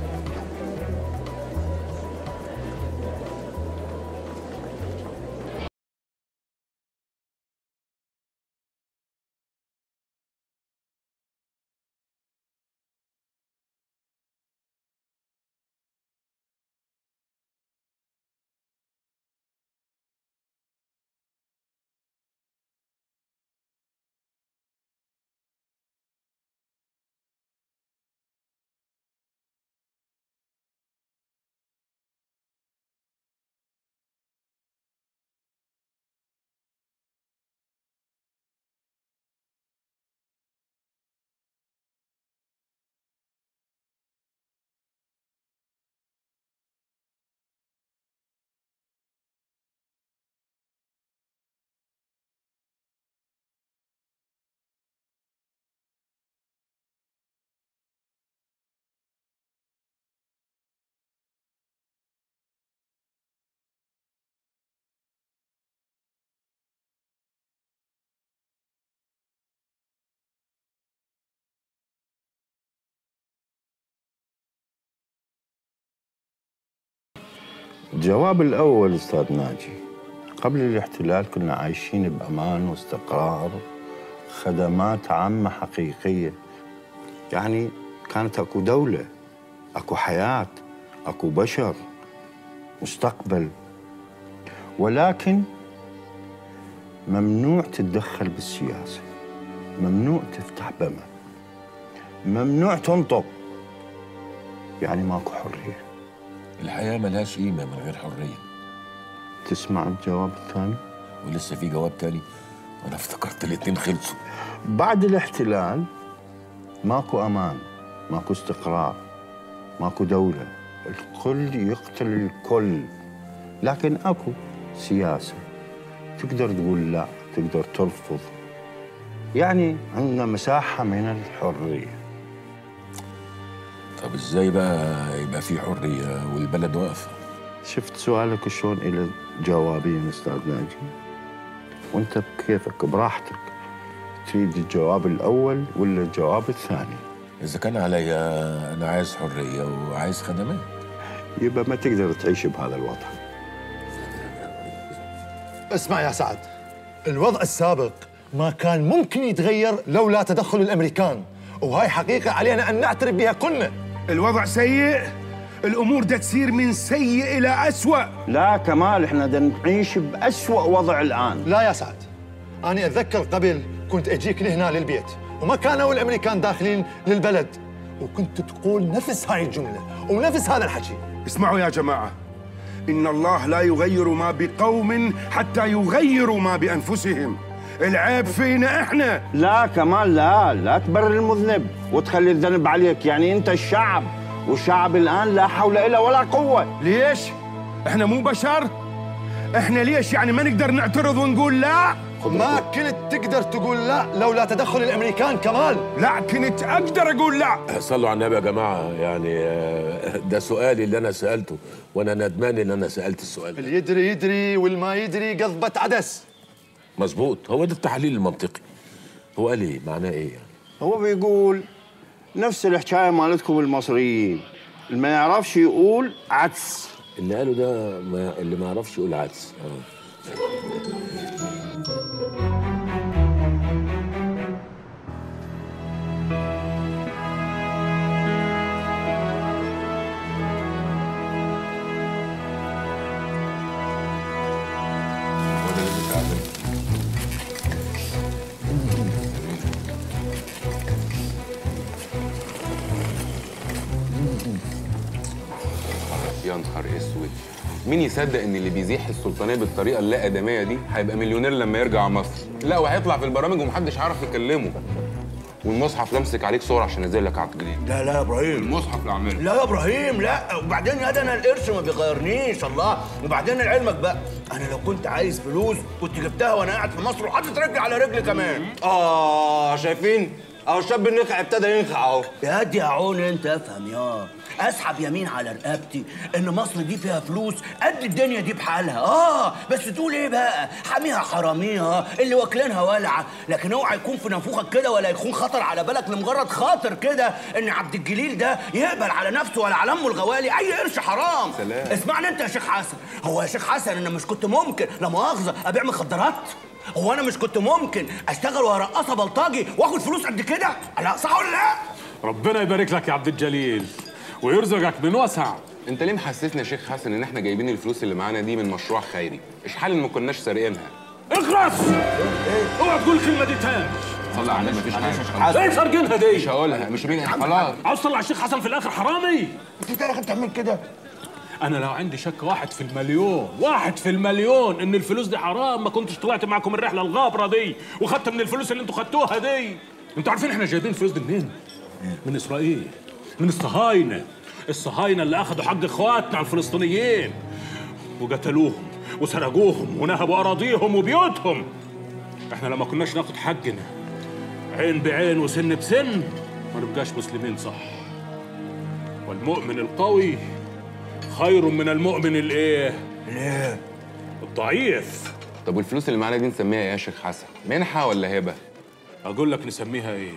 الجواب الأول أستاذ ناجي قبل الاحتلال كنا عايشين بأمان واستقرار خدمات عامة حقيقية يعني كانت أكو دولة أكو حياة أكو بشر مستقبل ولكن ممنوع تتدخل بالسياسة ممنوع تفتح بمة ممنوع تنطق يعني ماكو حرية الحياه ملهاش قيمه من غير حريه تسمع الجواب الثاني ولسه في جواب تاني وانا افتكرت الاتنين خلصوا بعد الاحتلال ماكو امان ماكو استقرار ماكو دولة الكل يقتل الكل لكن اكو سياسة تقدر تقول لا تقدر ترفض يعني عندنا مساحة من الحرية طب ازاي بقى يبقى في حريه والبلد واقفه شفت سؤالك شلون إلى جوابين أستاذ ناجي وأنت بكيفك براحتك تريد الجواب الأول ولا الجواب الثاني اذا كان عليا انا عايز حريه وعايز خدمات يبقى ما تقدر تعيش بهذا الوضع اسمع يا سعد الوضع السابق ما كان ممكن يتغير لولا تدخل الامريكان وهاي حقيقه علينا ان نعترف بها كلنا الوضع سيء الامور دا تصير من سيء الى اسوا لا كمال احنا دا نعيش بأسوأ وضع الآن لا يا سعد أنا أتذكر قبل كنت أجيك لهنا للبيت وما كانوا الأمريكان داخلين للبلد وكنت تقول نفس هاي الجملة ونفس هذا الحكي اسمعوا يا جماعة إن الله لا يغير ما بقوم حتى يغيروا ما بأنفسهم العيب فينا إحنا لا كمال لا لا تبرر المذنب وتخلي الذنب عليك يعني أنت الشعب والشعب الآن لا حول إلا ولا قوة ليش؟ إحنا مو بشر؟ إحنا ليش يعني ما نقدر نعترض ونقول لا؟ ما كنت تقدر تقول لا لولا تدخل الأمريكان كمال لا كنت أقدر أقول لا صلوا على النبي يا جماعه يعني آه، ده سؤالي اللي انا سالته وانا ندمان ان انا سالت السؤال ده اللي يدري يدري والما يدري قضبة عدس مظبوط هو ده التحليل المنطقي هو قال ايه معناه ايه يعني هو بيقول نفس الحكاية مالتكم المصريين اللي ما يعرفش يقول عدس اللي قاله ده ما اللي ما يعرفش يقول عدس اه يا نهار اسود مين يصدق ان اللي بيزيح السلطانيه بالطريقه اللا ادميه دي هيبقى مليونير لما يرجع مصر لا وهيطلع في البرامج ومحدش هيعرف يكلمه والمصحف لمسك عليك صور عشان انزل لك على الجديد لا لا يا ابراهيم المصحف اللي عامله لا يا ابراهيم لا وبعدين يا ده انا القرش ما بيغيرنيش الله وبعدين لعلمك بقى انا لو كنت عايز فلوس كنت جبتها وانا قاعد في مصر وحاطط رجلي على رجلي كمان اه شايفين اهو الشاب النخع ابتدى ينخع اهو يا دي يا عون انت افهم يا اسحب يمين على رقبتي ان مصر دي فيها فلوس قد الدنيا دي بحالها اه بس تقول ايه بقى حاميها حراميها اللي واكلينها ولعه لكن اوعى يكون في نافوخك كده ولا يكون خطر على بالك لمجرد خاطر كده ان عبد الجليل ده يقبل على نفسه ولا على امه الغوالي اي قرش حرام سلام. اسمعني انت يا شيخ حسن هو يا شيخ حسن انا مش كنت ممكن لا مؤاخذه ابيع مخدرات هو انا مش كنت ممكن اشتغل ورقصه بلطجي واخد فلوس قد كده لا صح ولا لا ربنا يبارك لك يا عبد الجليل ويرزقك من وسع انت ليه محسسنا يا شيخ حسن ان احنا جايبين الفلوس اللي معانا دي من مشروع خيري اشحال ان ما كناش سارقينها اخلص اوعى تقول الكلمه دي تاني صلى على النبي مفيش حاجه ايه سارقينها دي مش هقولها مش مين خلاص عاوز تطلع الشيخ حسن في الاخر حرامي انت يا اخي بتعمل كده انا لو عندي شك واحد في المليون واحد في المليون ان الفلوس دي حرام ما كنتش طلعت معكم الرحله الغابره دي وخدت من الفلوس اللي انتوا خدتوها دي انتوا عارفين احنا جايبين الفلوس دي منين من اسرائيل من الصهاينه الصهاينه اللي اخذوا حق اخواتنا الفلسطينيين وقتلوهم وسرقوهم ونهبوا اراضيهم وبيوتهم احنا لما كناش ناخد حقنا عين بعين وسن بسن ما نبقاش مسلمين صح والمؤمن القوي خير من المؤمن الايه؟ ليه؟ الضعيف طب والفلوس اللي معانا دي نسميها ايه يا شيخ حسن منحه ولا هبه اقول لك نسميها ايه؟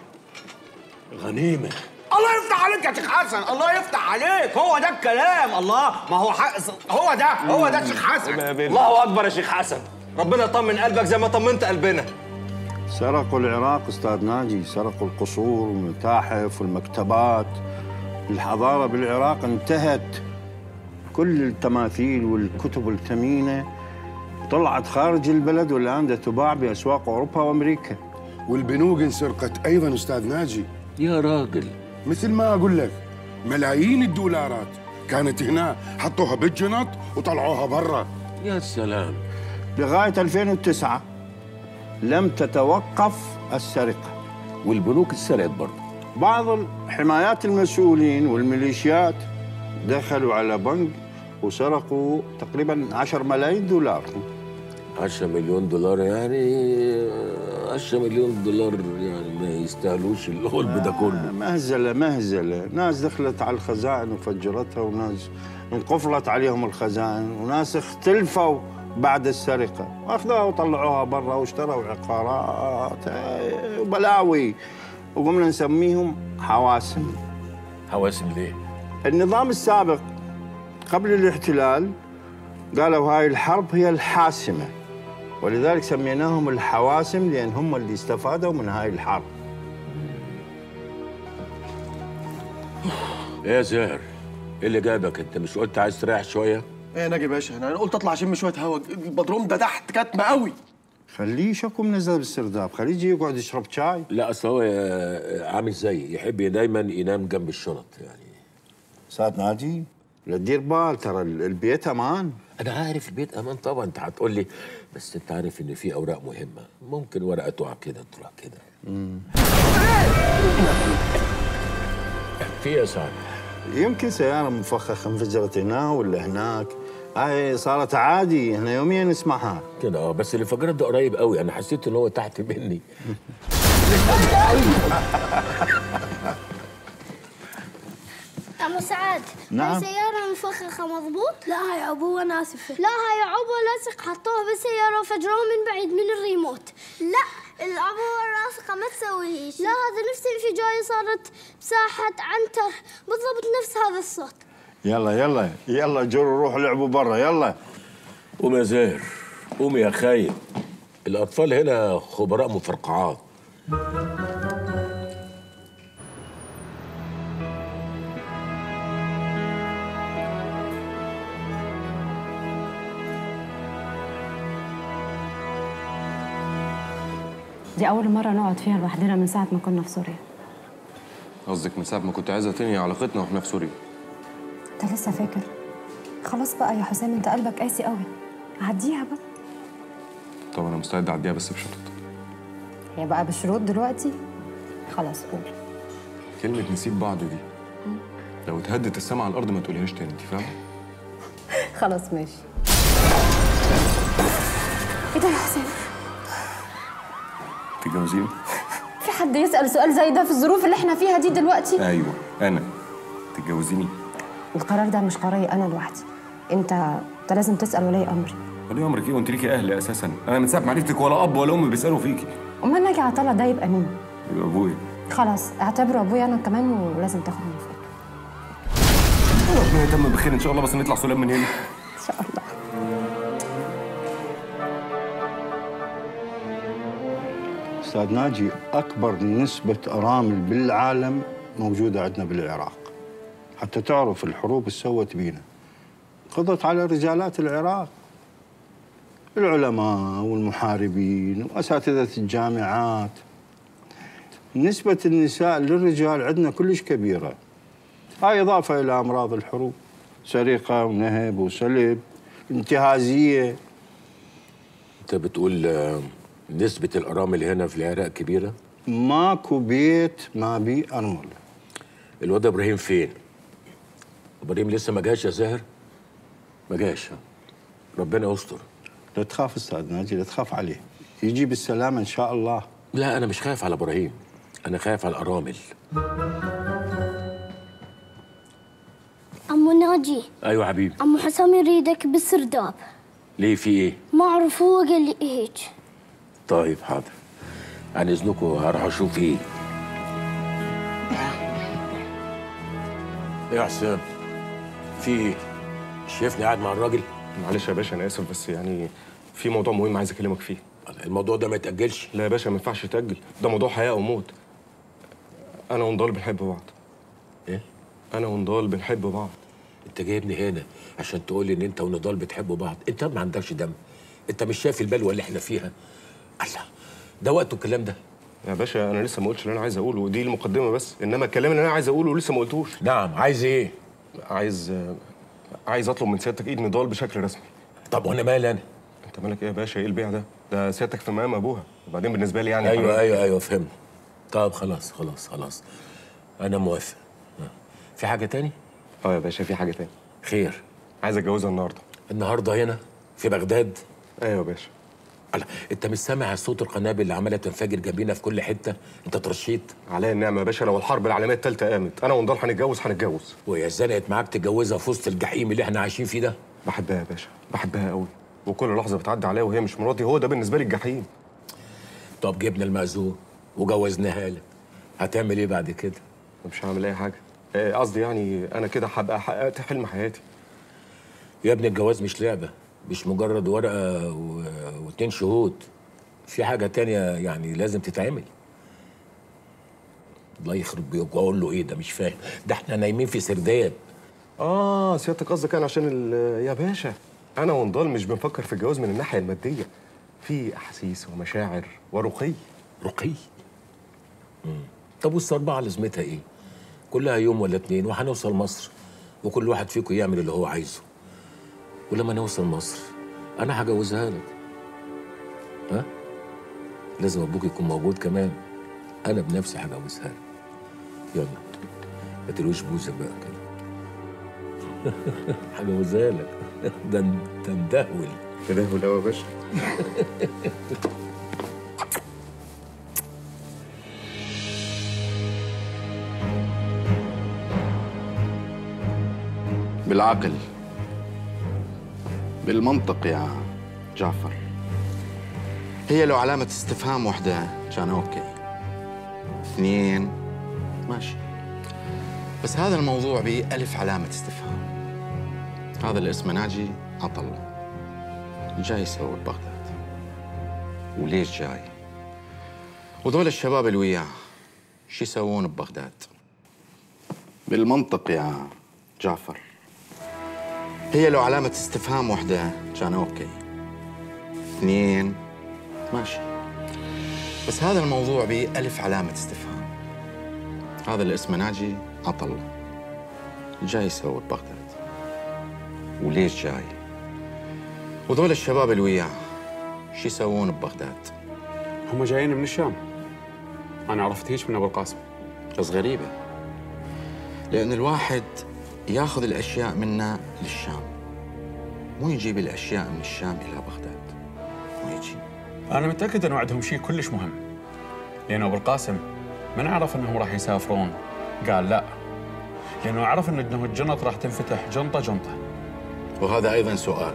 غنيمه الله يفتح عليك يا شيخ حسن الله يفتح عليك هو ده الكلام الله ما هو حق هو ده هو ده الشيخ حسن الله اكبر يا شيخ حسن ربنا يطمن قلبك زي ما طمنت قلبنا سرقوا العراق استاذ ناجي سرقوا القصور والمتاحف والمكتبات الحضاره بالعراق انتهت كل التماثيل والكتب الثمينه طلعت خارج البلد والان ده تباع باسواق اوروبا وامريكا والبنوك انسرقت ايضا استاذ ناجي يا راجل مثل ما اقول لك ملايين الدولارات كانت هنا حطوها بالجنط وطلعوها برا يا سلام لغايه 2009 لم تتوقف السرقه والبنوك اتسرقت برضه بعض الحمايات المسؤولين والميليشيات دخلوا على بنك وسرقوا تقريبا 10 ملايين دولار 10 مليون دولار يعني 10 مليون دولار يعني ما يستاهلوش القلب ده كله مهزله مهزله ناس دخلت على الخزائن وفجرتها وناس انقفلت عليهم الخزائن وناس اختلفوا بعد السرقه واخذوها وطلعوها برا واشتروا عقارات إيه، وبلاوي وقمنا نسميهم حواسم حواسم ليه؟ النظام السابق قبل الاحتلال قالوا هاي الحرب هي الحاسمه ولذلك سميناهم الحواسم لان هم اللي استفادوا من هاي الحرب ايه يا زاهر ايه اللي جابك انت مش قلت عايز تريح شويه ايه يا ناجي باشا انا قلت اطلع اشم شويه هوا البدروم ده تحت كاتمه قوي خليه شكو منزل بالسرداب خليه يجي يقعد يشرب شاي لا اصل هو آه، عامل زيي يحب دايما ينام جنب الشنط يعني استاذ ناجي لا تدير بال ترى البيت امان انا عارف البيت امان طبعا انت هتقول لي بس انت عارف ان في اوراق مهمه ممكن ورقه تقع كده تروح كده في يا سعد يمكن سيارة مفخخة انفجرت هنا ولا هناك هاي صارت عادي احنا يوميا نسمعها كده اه بس اللي فجرت ده قريب قوي انا حسيت ان هو تحت مني أبو سعد نعم. هاي سيارة مفخخة مضبوط؟ لا هاي عبوة ناسفة لا هاي عبوة لاصق حطوها بالسيارة وفجروها من بعيد من الريموت لا العبوة اللاصقة ما تسوي هيك لا هذا نفس الانفجارية صارت بساحة عنتر بالضبط نفس هذا الصوت يلا يلا يلا جروا روحوا لعبوا برا يلا قوم يا زاهر قوم يا خايب الاطفال هنا خبراء مفرقعات دي أول مرة نقعد فيها لوحدنا من ساعة ما كنا في سوريا قصدك من ساعه ما كنت عايزه تنهي علاقتنا واحنا في سوريا أنت لسه فاكر خلاص بقى يا حسام أنت قلبك قاسي قوي عديها بقى طب انا مستعد اعديها بس بشرط هي بقى بشروط دلوقتي خلاص قول كلمه نسيب بعض دي لو اتهدت السما على الارض ما تقوليهاش تاني انت فاهمه خلاص ماشي ايه ده يا حسام تتجوزيني في حد يسأل سؤال زي ده في الظروف اللي احنا فيها دي دلوقتي ايوه انا تتجوزيني القرار ده مش قراري انا لوحدي انت انت لازم تسأل ولي امري وليه امرك ايه وانت ليكي اهل اساسا انا من ساعه ما عرفتك ولا اب ولا ام بيسالوا فيكي امال ناجي عطله ده يبقى مين يبقى ابويا خلاص اعتبره ابويا انا كمان ولازم تاخد موافقة ربنا يتم بخير ان شاء الله بس نطلع سلام من هنا ان شاء الله استاذ ناجي اكبر نسبة ارامل بالعالم موجودة عندنا بالعراق حتى تعرف الحروب ايش سوت بينا قضت على رجالات العراق العلماء والمحاربين واساتذة الجامعات نسبة النساء للرجال عندنا كلش كبيرة هاي إضافة إلى أمراض الحروب سرقة ونهب وسلب انتهازية انت بتقول آه، نسبه الارامل هنا في العراق كبيره ماكو بيت ما بيه أرملة الواد ابراهيم فين ابراهيم لسه ما جاش يا زاهر ما جاش ها؟ ربنا يستر لا تخاف أستاذ ناجي لا تخاف عليه يجي بالسلامة إن شاء الله لا انا مش خايف على ابراهيم انا خايف على الارامل عمو ناجي ايوه حبيبي عمو حسام يريدك بالسرداب ليه في ايه ما اعرف هو قال لي هيك طيب حاضر عن اذنكم هروح اشوف ايه ايه يا حسام في ايه شايفني قاعد مع الراجل معلش يا باشا انا اسف بس يعني في موضوع مهم عايز اكلمك فيه الموضوع ده ما يتاجلش لا يا باشا ما ينفعش يتاجل ده موضوع حياه او موت انا ونضال بنحب بعض ايه انا ونضال بنحب بعض انت جايبني هنا عشان تقول لي ان انت ونضال بتحبوا بعض انت ما عندكش دم انت مش شايف البلوه اللي احنا فيها الله ده وقته الكلام ده يا باشا انا لسه ما قلتش اللي انا عايز اقوله ودي المقدمه بس انما الكلام اللي انا عايز اقوله لسه ما قلتوش نعم عايز ايه عايز عايز اطلب من سيادتك ايد نضال بشكل رسمي طب وانا مالي انا انت مالك ايه يا باشا ايه البيع ده ده سيادتك في مقام ابوها وبعدين بالنسبه لي يعني ايوه حبيبي. ايوه ايوه فهمت طب خلاص خلاص خلاص انا موافق في حاجه تاني اه يا باشا في حاجه تاني خير عايز اتجوزها النهارده النهارده هنا في بغداد ايوه يا باشا الله انت مش سامع صوت القنابل اللي عماله تنفجر جنبينا في كل حته انت ترشيت عليا النعمه يا باشا لو الحرب العالميه الثالثه قامت انا ونضال هنتجوز هنتجوز وهي زنقت معاك تتجوزها في وسط الجحيم اللي احنا عايشين فيه ده بحبها يا باشا بحبها قوي وكل لحظه بتعدي عليا وهي مش مراتي هو ده بالنسبه لي الجحيم طب جبنا المأذون وجوزناها لك هتعمل ايه بعد كده مش هعمل اي حاجه آه، قصدي يعني انا كده هبقى حققت حلم حياتي يا ابني الجواز مش لعبه مش مجرد ورقه و... واتنين شهود في حاجه تانية يعني لازم تتعمل الله يخرب بيك واقول له ايه ده مش فاهم ده احنا نايمين في سرداب اه سيادتك قصدك كان عشان ال- يا باشا انا ونضال مش بنفكر في الجواز من الناحيه الماديه في احاسيس ومشاعر ورقي رقي مم. طب والصربعه لازمتها ايه كلها يوم ولا اتنين وهنوصل مصر وكل واحد فيكم يعمل اللي هو عايزه ولما نوصل مصر انا هجوزها لك ها لازم ابوك يكون موجود كمان انا بنفسي هجوزها لك يلا ما تلوش بوزك بقى كده هجوزها لك ده انت مدهول تدهول قوي يا باشا بالعقل بالمنطق يا جعفر هي لو علامة استفهام واحدة كان اوكي اثنين ماشي بس هذا الموضوع بألف علامة استفهام هذا اللي اسمه ناجي عطلة جاي يسوي ببغداد وليش جاي وذول الشباب اللي وياه شو يسوون ببغداد بالمنطق يا جعفر هي لو علامة استفهام واحدة كان اوكي اثنين ماشي بس هذا الموضوع بألف علامة استفهام هذا اللي اسمه ناجي عطلة جاي يسوي ببغداد وليش جاي وذول الشباب اللي وياه شو يسوون ببغداد هم جايين من الشام انا عرفت هيك من ابو القاسم بس غريبة لأن الواحد ياخذ الأشياء منا للشام مو يجيب الأشياء من الشام إلى بغداد مو يجي انا متاكد انه عندهم شيء كلش مهم لان ابو القاسم من عرف انهم راح يسافرون قال لا لانه عرف ان انه الجنط راح تنفتح جنطه جنطه وهذا أيضا سؤال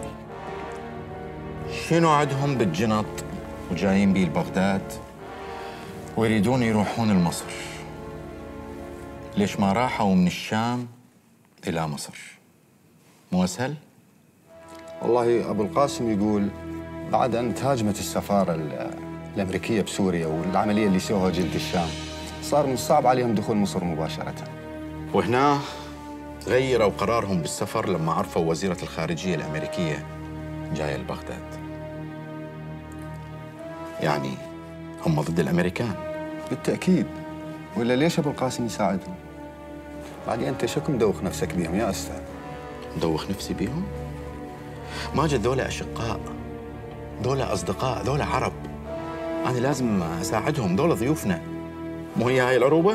شنو عندهم بالجنط وجايين بيه لبغداد ويريدون يروحون لمصر ليش ما راحوا من الشام إلى مصر مو أسهل؟ والله ابو القاسم يقول بعد ان تهاجمت السفاره ال- الامريكيه بسوريا والعمليه اللي سووها جلد الشام صار من الصعب عليهم دخول مصر مباشره وهنا غيروا قرارهم بالسفر لما عرفوا وزيرة الخارجية الأمريكية جاية لبغداد يعني هم ضد الأمريكان بالتاكيد ولا ليش ابو القاسم يساعدهم؟ بعدين انت شكو مدوخ نفسك بيهم يا استاذ مدوخ نفسي بيهم ماجد ذولا أشقاء ذولا أصدقاء ذولا عرب أنا لازم أساعدهم ذولا ضيوفنا مو هي هاي العروبة؟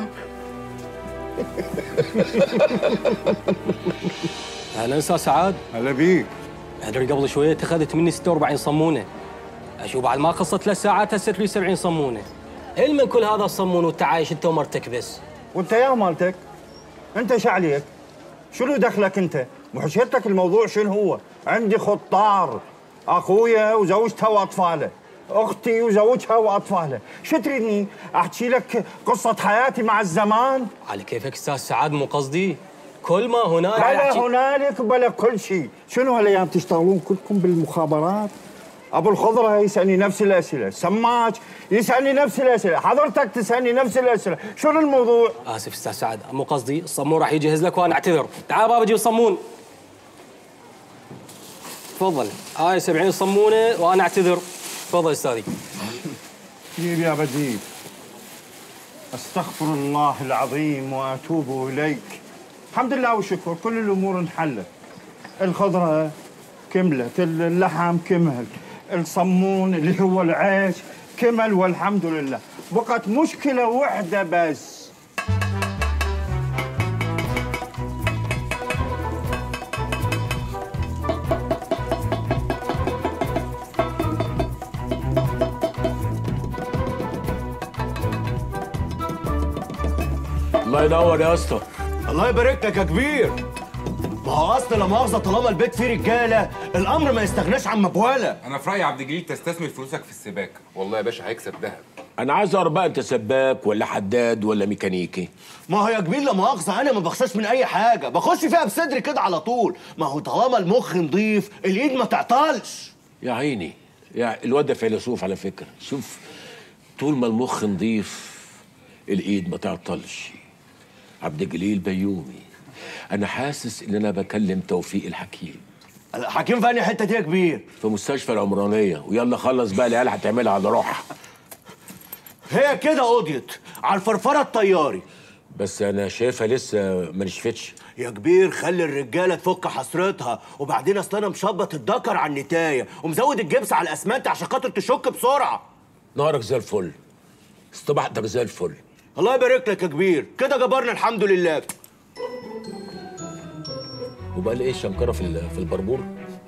اهلا استاذ سعاد هلا بيك ادري قبل شويه اتخذت مني 46 صمونه اشوف بعد ما قصت ثلاث ساعات هسه لي 70 صمونه هل من كل هذا الصمون وانت عايش انت ومرتك بس وانت يا مالتك انت ايش عليك؟ شنو دخلك انت؟ وحشيتك الموضوع شنو هو؟ عندي خطار اخويا وزوجته واطفاله اختي وزوجها واطفالها شو تريدني احكي لك قصه حياتي مع الزمان على كيفك استاذ سعاد مو قصدي كل ما هنالك بلا أحكي- هنالك بلا كل شيء شنو هالايام تشتغلون كلكم بالمخابرات ابو الخضره يسالني نفس الاسئله سماج يسالني نفس الاسئله حضرتك تسالني نفس الاسئله شنو الموضوع اسف استاذ سعد مو قصدي الصمون راح يجهز لك وانا اعتذر تعال بابا جيب الصمون تفضل هاي 70 صمونه وانا اعتذر تفضل استاذي جيب يا بديل استغفر الله العظيم واتوب اليك الحمد لله والشكر كل الامور انحلت الخضره كملت اللحم كمل الصمون اللي هو العيش كمل والحمد لله بقت مشكله واحده بس الله ينور يا اسطى الله يبارك لك يا كبير ما هو اصل لا مؤاخذه طالما البيت فيه رجاله الامر ما يستغناش عن مبواله انا في رايي عبد الجليل تستثمر فلوسك في السباكه والله يا باشا هيكسب ذهب انا عايز اعرف بقى انت سباك ولا حداد ولا ميكانيكي ما هو يا كبير لا مؤاخذه انا ما بخشاش من اي حاجه بخش فيها بصدري كده على طول ما هو طالما المخ نضيف الايد ما تعطلش يا عيني يا الواد ده فيلسوف على فكره شوف طول ما المخ نضيف الايد ما تعطلش عبد الجليل بيومي انا حاسس ان انا بكلم توفيق الحكيم الحكيم في انهي حته دي يا كبير في مستشفى العمرانيه ويلا خلص بقى العيال هتعملها على روحها هي كده قضيت على الفرفره الطياري بس انا شايفها لسه ما نشفتش يا كبير خلي الرجاله تفك حسرتها وبعدين اصل انا مشبط الدكر على النتايه ومزود الجبس على الاسمنت عشان خاطر تشك بسرعه نهارك زي الفل استبحتك زي الفل الله يبارك لك يا كبير كده جبرنا الحمد لله وبقى لي ايه شنكره في ال- في البربور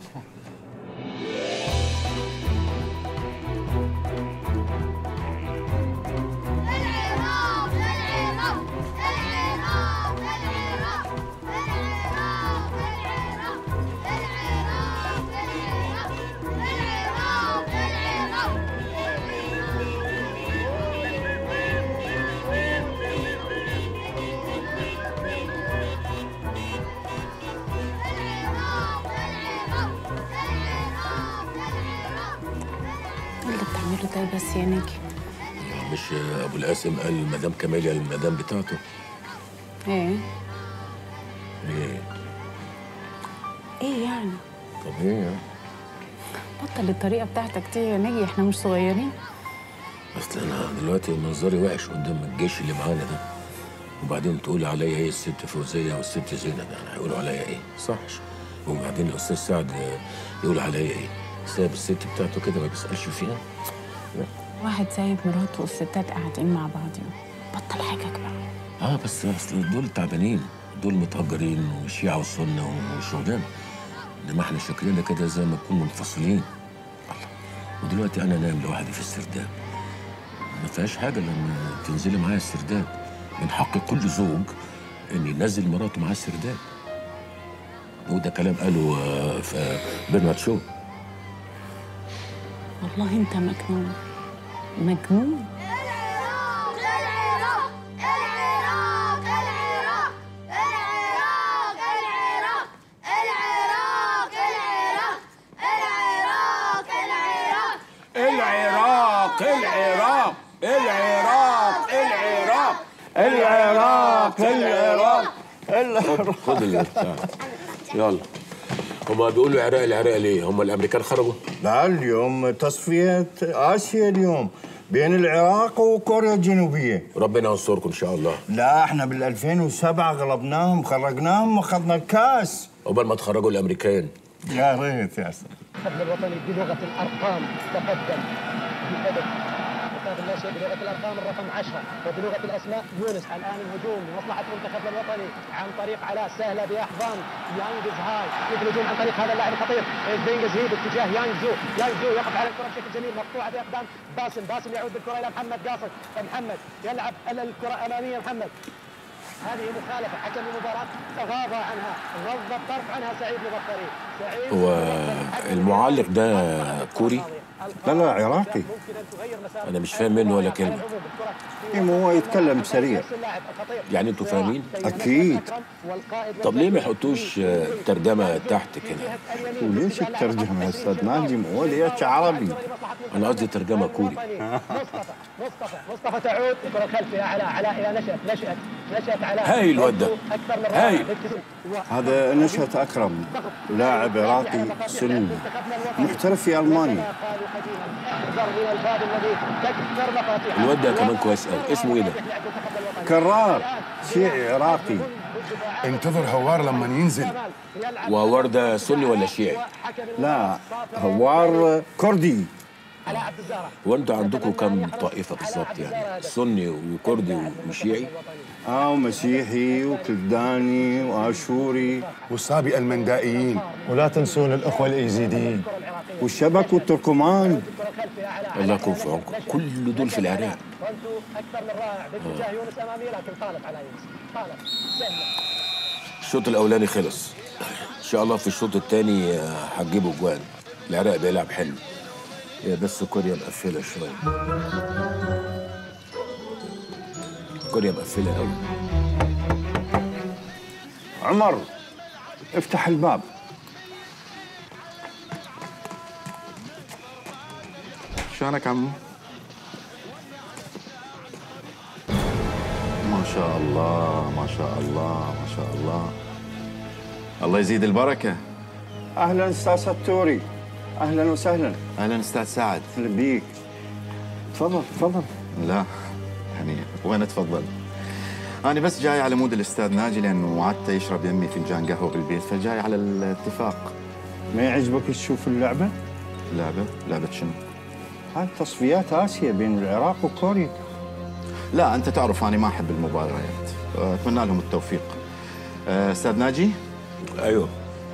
إيه اللي بتعمله ده بس يا ناجي مش ابو القاسم قال المدام كماليا المدام بتاعته ايه ايه ايه يعني طب ايه يعني؟ بطل الطريقه بتاعتك دي يا ناجي احنا مش صغيرين اصل انا دلوقتي منظري وحش قدام الجيش اللي معانا ده وبعدين تقول عليا ايه الست فوزيه والست زينب يعني هيقولوا عليا ايه صح وبعدين الاستاذ سعد يقول عليا ايه سايب الست بتاعته كده ما بيسالش فيها واحد سايب مراته والستات قاعدين مع بعضهم بطل حاجه بقى اه بس اصل دول تعبانين دول متأجرين وشيعة وسنة وشغلانة انما احنا شكلنا كده زي ما نكون منفصلين الله ودلوقتي انا نايم لوحدي في السرداب ما فيهاش حاجة لما تنزلي معايا السرداب من حق كل زوج ان ينزل مراته معاه السرداب وده كلام قاله آه، في برنارد شو والله انت مجنون مجنون العراق العراق العراق العراق العراق العراق العراق خد اللي بتاع. يلا هما بيقولوا عراق العراق ليه؟ هما الامريكان خرجوا؟ لا اليوم تصفية آسيا اليوم بين العراق وكوريا الجنوبية ربنا ينصركم ان شاء الله لا احنا بال 2007 غلبناهم خرجناهم واخذنا الكاس عقبال ما تخرجوا الامريكان يا ريت يا سلام الحفل الوطني بلغة الأرقام تقدم بهدف أستاذ الناشئ بلغة الأرقام الرقم 10 وبلغة الأسماء يونس الآن الهجوم لمصلحة منتخبنا الوطني عن طريق علاء سهلة بأحضان يانجز هاي يجي الهجوم عن طريق هذا اللاعب الخطير زينجز هي باتجاه يانجزو يانجزو يقف على الكرة بشكل جميل مقطوعة بأقدام باسم باسم يعود بالكرة إلى محمد قاصد محمد يلعب الكرة أمامية محمد هذه مخالفة حكم المباراة تغاضى عنها غض الطرف عنها سعيد مبطري سعيد هو المعلق ده كوري؟ لا لا عراقي انا مش فاهم منه ولا كلمه إيه، هو يتكلم سريع يعني انتوا فاهمين؟ اكيد طب ليه ما يحطوش آه، ترجمه تحت كده؟ وليش الترجمة يا استاذ ناجم وليش عربي انا قصدي ترجمه كوري مصطفى مصطفى تعود الكرة الخلفية علاء علاء إلى نشأت نشأت نشأت علاء هاي الواد ده. أكثر من هاي. رائع. هذا نشأت أكرم لاعب عراقي سني محترف في ألمانيا احذر من الباب الذي تكثر مفاتيحه الواد ده كمان كويس قوي اسمه ايه ده؟ كرار شيعي عراقي انتظر هوار لما ينزل وهوار ده سني ولا شيعي؟ لا هوار كردي وانتوا عندكم كم طائفه بالظبط يعني؟ سني وكردي وشيعي؟ اه ومسيحي وكلداني واشوري والصابئة المندائيين ولا تنسون الأخوة الإيزيديين والشبك والتركمان الله يكون في عونكم كل دول في العراق كنت اكثر من رائع باتجاه يونس امامي لكن طالت على يونس طالت سهله الشوط الاولاني خلص ان شاء الله في الشوط الثاني هتجيبوا جوان العراق بيلعب حلو هي بس كوريا مقفله شويه كوريا مقفله قوي عمر افتح الباب شلونك عمو؟ ما شاء الله ما شاء الله ما شاء الله الله يزيد البركة اهلا استاذ ستوري اهلا وسهلا اهلا استاذ سعد اهلا بيك تفضل تفضل لا يعني وين اتفضل؟ أنا بس جاي على مود الأستاذ ناجي لأنه وعدته يشرب يمي فنجان قهوة بالبيت فجاي على الاتفاق ما يعجبك تشوف اللعبه؟ لعبة؟ لعبة شنو؟ هاي تصفيات اسيا بين العراق وكوريا لا أنت تعرف أنا ما أحب المباريات أتمنى لهم التوفيق أه، أستاذ ناجي؟ أيوه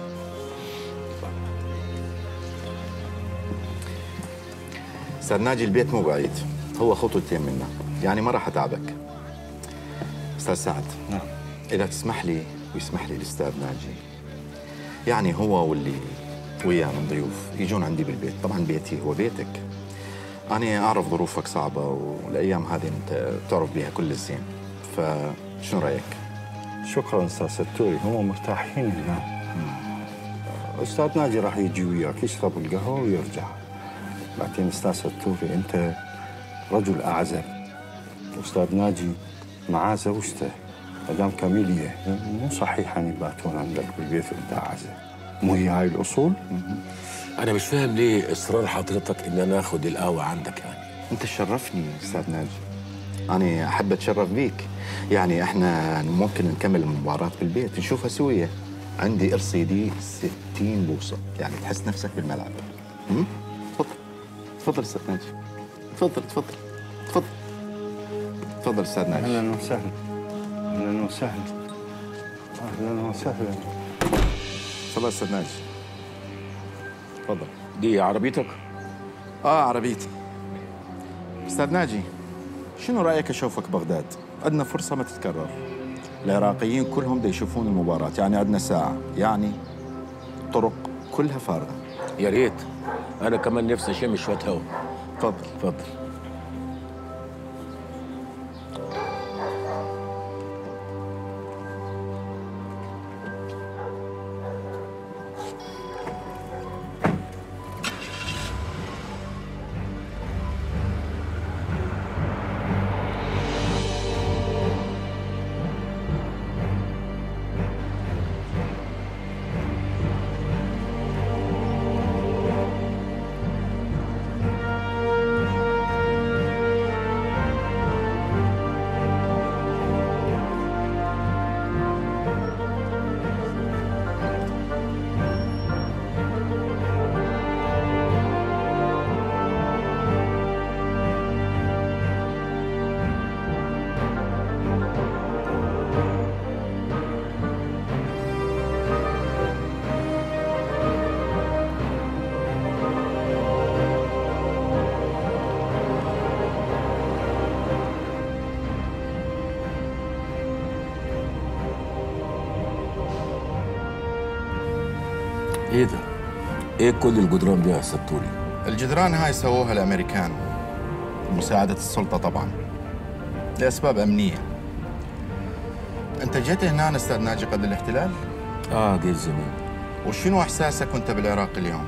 أستاذ ناجي البيت مو بعيد هو خطوتين منا يعني ما راح أتعبك أستاذ سعد نعم إذا تسمح لي ويسمح لي الأستاذ ناجي يعني هو واللي وياه من ضيوف يجون عندي بالبيت طبعا بيتي هو بيتك أنا أعرف ظروفك صعبة والأيام هذه أنت تعرف بها كل الزين فشنو رأيك؟ شكرا استاذ ستوري هم مرتاحين هنا استاذ ناجي راح يجي وياك يشرب القهوه ويرجع بعدين استاذ ستوري انت رجل اعزب استاذ ناجي معاه زوجته مدام كاميليا مو صحيح ان يباتون عندك بالبيت وانت اعزب مو هي هاي الاصول؟ انا مش فاهم ليه اصرار حضرتك ان انا اخد القهوه عندك يعني أنت تشرفني أستاذ ناجي أنا أحب أتشرف بيك يعني إحنا ممكن نكمل المباراة بالبيت نشوفها سوية عندي ار سي دي 60 بوصة يعني تحس نفسك بالملعب هم؟ تفضل تفضل أستاذ ناجي تفضل تفضل تفضل تفضل أستاذ ناجي اهلا وسهلا اهلا وسهلا اهلا وسهلا تفضل أستاذ ناجي تفضل دي عربيتك؟ آه عربيتي أستاذ ناجي شنو رأيك أشوفك بغداد؟ عندنا فرصة ما تتكرر العراقيين كلهم دا يشوفون المباراة يعني عندنا ساعة يعني طرق كلها فارغة يا ريت انا كمان نفسي اشم شويه هوا تفضل اتفضل ايه ده؟ ايه كل الجدران دي يا ستوري؟ الجدران هاي سووها الأمريكان بمساعدة السلطة طبعا لأسباب أمنية أنت جيت هنا أستاذ ناجي قبل الاحتلال؟ اه جيت زمان وشنو إحساسك وأنت بالعراق اليوم؟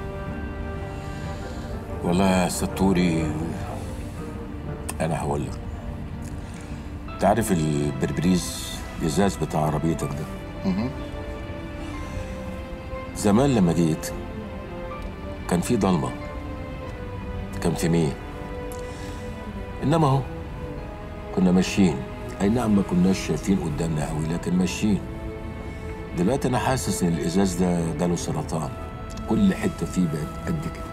والله يا ستوري انا هقول لك تعرف البربريز الازاز بتاع عربيتك ده مهم. زمان لما جيت كان في ضلمه كان في مين انما اهو كنا ماشيين اي نعم ما كناش شايفين قدامنا قوي لكن ماشيين دلوقتي انا حاسس ان الازاز ده جاله سرطان كل حته فيه بقت قد كده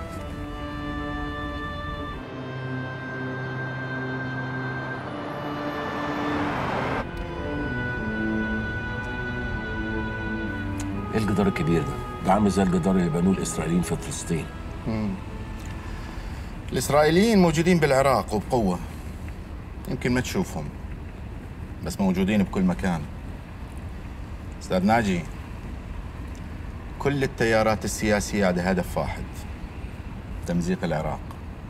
ايه الجدار الكبير ده؟ ده عامل زي الجدار اللي بنوه الاسرائيليين في فلسطين مم. الإسرائيليين موجودين بالعراق وبقوة يمكن ما تشوفهم بس موجودين بكل مكان استاذ ناجي كل التيارات السياسيه على هدف واحد تمزيق العراق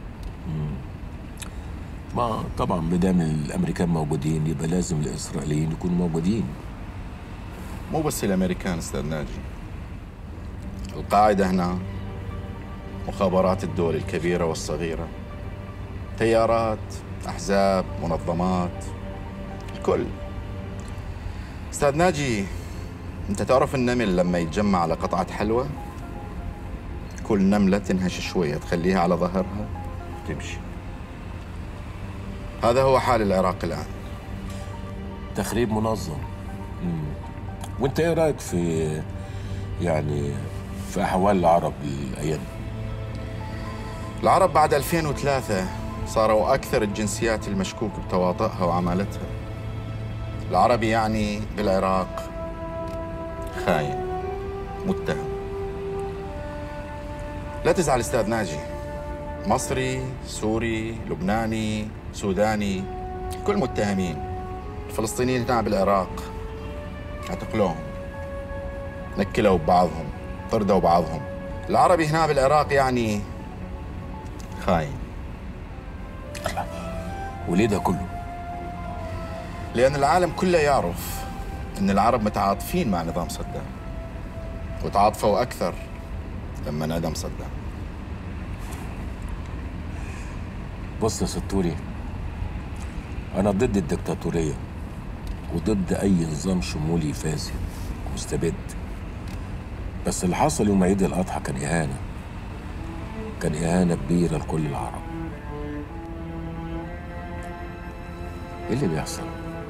ما طبعا ما دام الامريكان موجودين يبقى لازم الاسرائيليين يكونوا موجودين مو بس الامريكان استاذ ناجي القاعده هنا مخابرات الدول الكبيره والصغيره تيارات احزاب منظمات الكل استاذ ناجي انت تعرف النمل لما يتجمع على قطعه حلوى كل نمله تنهش شويه تخليها على ظهرها وتمشي هذا هو حال العراق الان تخريب منظم مم. وانت ايه رايك في يعني في احوال العرب الايام العرب بعد 2003 صاروا أكثر الجنسيات المشكوك بتواطئها وعمالتها العربي يعني بالعراق خاين متهم لا تزعل أستاذ ناجي مصري سوري لبناني سوداني كل متهمين الفلسطينيين هنا بالعراق اعتقلوهم نكلوا ببعضهم طردوا بعضهم العربي هنا بالعراق يعني خاين وليه ده كله؟ لأن العالم كله يعرف أن العرب متعاطفين مع نظام صدام وتعاطفوا أكثر لما انعدم صدام بص يا ستوري انا ضد الدكتاتوريه وضد اي نظام شمولي فاسد مستبد بس اللي حصل يوم عيد الاضحى كان اهانه كان اهانه كبيره لكل العرب ايه اللي بيحصل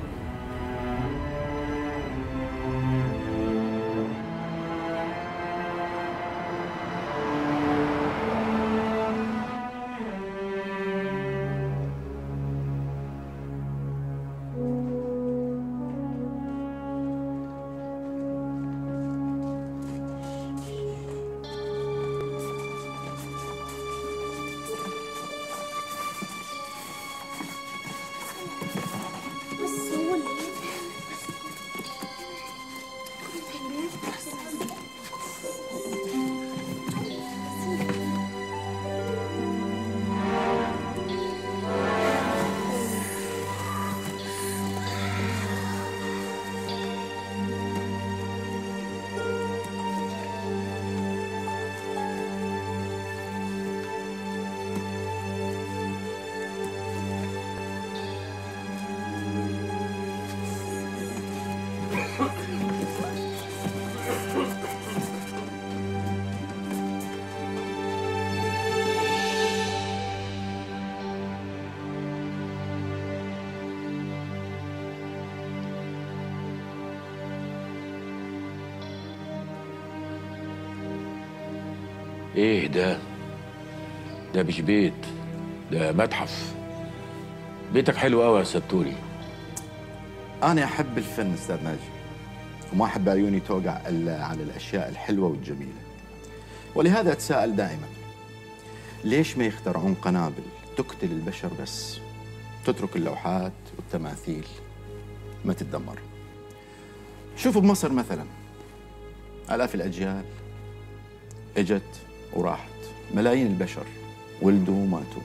ايه ده ده مش بيت ده متحف بيتك حلو قوي يا ستوري أنا أحب الفن أستاذ ناجي وما أحب عيوني توقع إلا على الأشياء الحلوة والجميلة ولهذا أتساءل دائما ليش ما يخترعون قنابل تقتل البشر بس تترك اللوحات والتماثيل ما تتدمر شوفوا بمصر مثلا آلاف الأجيال اجت وراحت ملايين البشر ولدوا وماتوا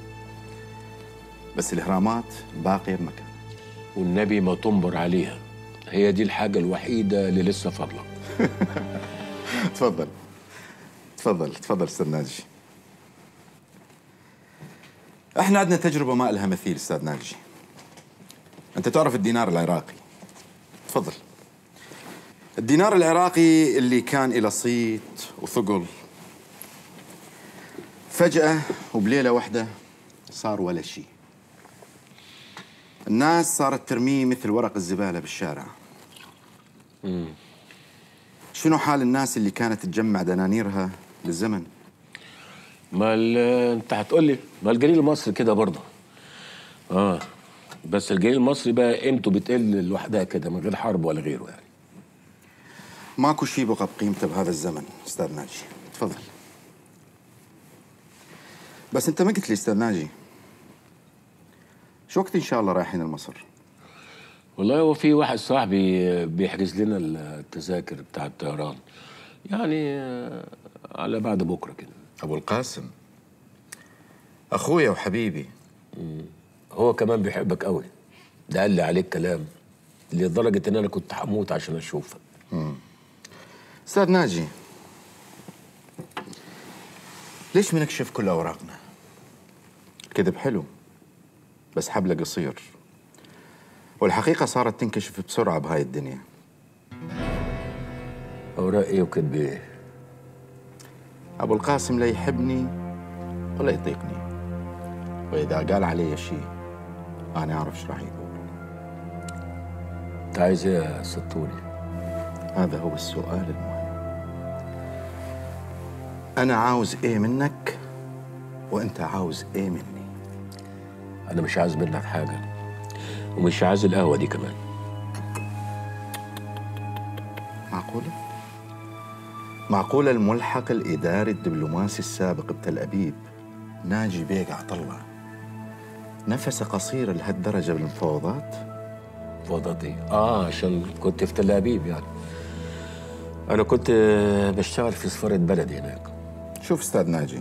بس الإهرامات باقية بمكان والنبي ما تنبر عليها هي دي الحاجة الوحيدة اللي لسه فاضلة تفضل تفضل تفضل استاذ ناجي احنا عندنا تجربه ما لها مثيل استاذ ناجي انت تعرف الدينار العراقي تفضل الدينار العراقي اللي كان له صيت وثقل فجأة وبليلة واحدة صار ولا شيء الناس صارت ترميه مثل ورق الزبالة بالشارع شنو حال الناس اللي كانت تجمع دنانيرها للزمن ما ال- انت هتقول لي ما الجنيه المصري كده برضه اه بس الجنيه المصري بقى قيمته بتقل لوحدها كده من غير حرب ولا غيره يعني ماكو شيء بقى بقيمته بهذا الزمن استاذ ناجي تفضل بس انت ما قلت لي استاذ ناجي شو وقت ان شاء الله رايحين لمصر والله هو في واحد صاحبي بيحجز لنا التذاكر بتاع الطيران يعني آه، على بعد بكره كده ابو القاسم اخويا وحبيبي هو كمان بيحبك قوي ده قال لي عليك كلام لدرجه ان انا كنت هموت عشان اشوفك مم. استاذ ناجي ليش بنكشف كل اوراقنا الكذب حلو بس حبله قصير والحقيقه صارت تنكشف بسرعه بهاي الدنيا اوراق ايه وكذب ايه ابو القاسم لا يحبني ولا يطيقني واذا قال علي شيء انا اعرف ايش راح يقول انت عايز ايه يا ستوري هذا هو السؤال المهم انا عاوز ايه منك وانت عاوز ايه مني انا مش عايز منك حاجه ومش عايز القهوه دي كمان معقوله معقوله الملحق الاداري الدبلوماسي السابق بتل ابيب ناجي بيك عطله نفسه قصير لهالدرجه بالمفاوضات مفاوضات ايه اه عشان كنت في تل ابيب يعني انا كنت بشتغل في سفاره بلدي هناك شوف استاذ ناجي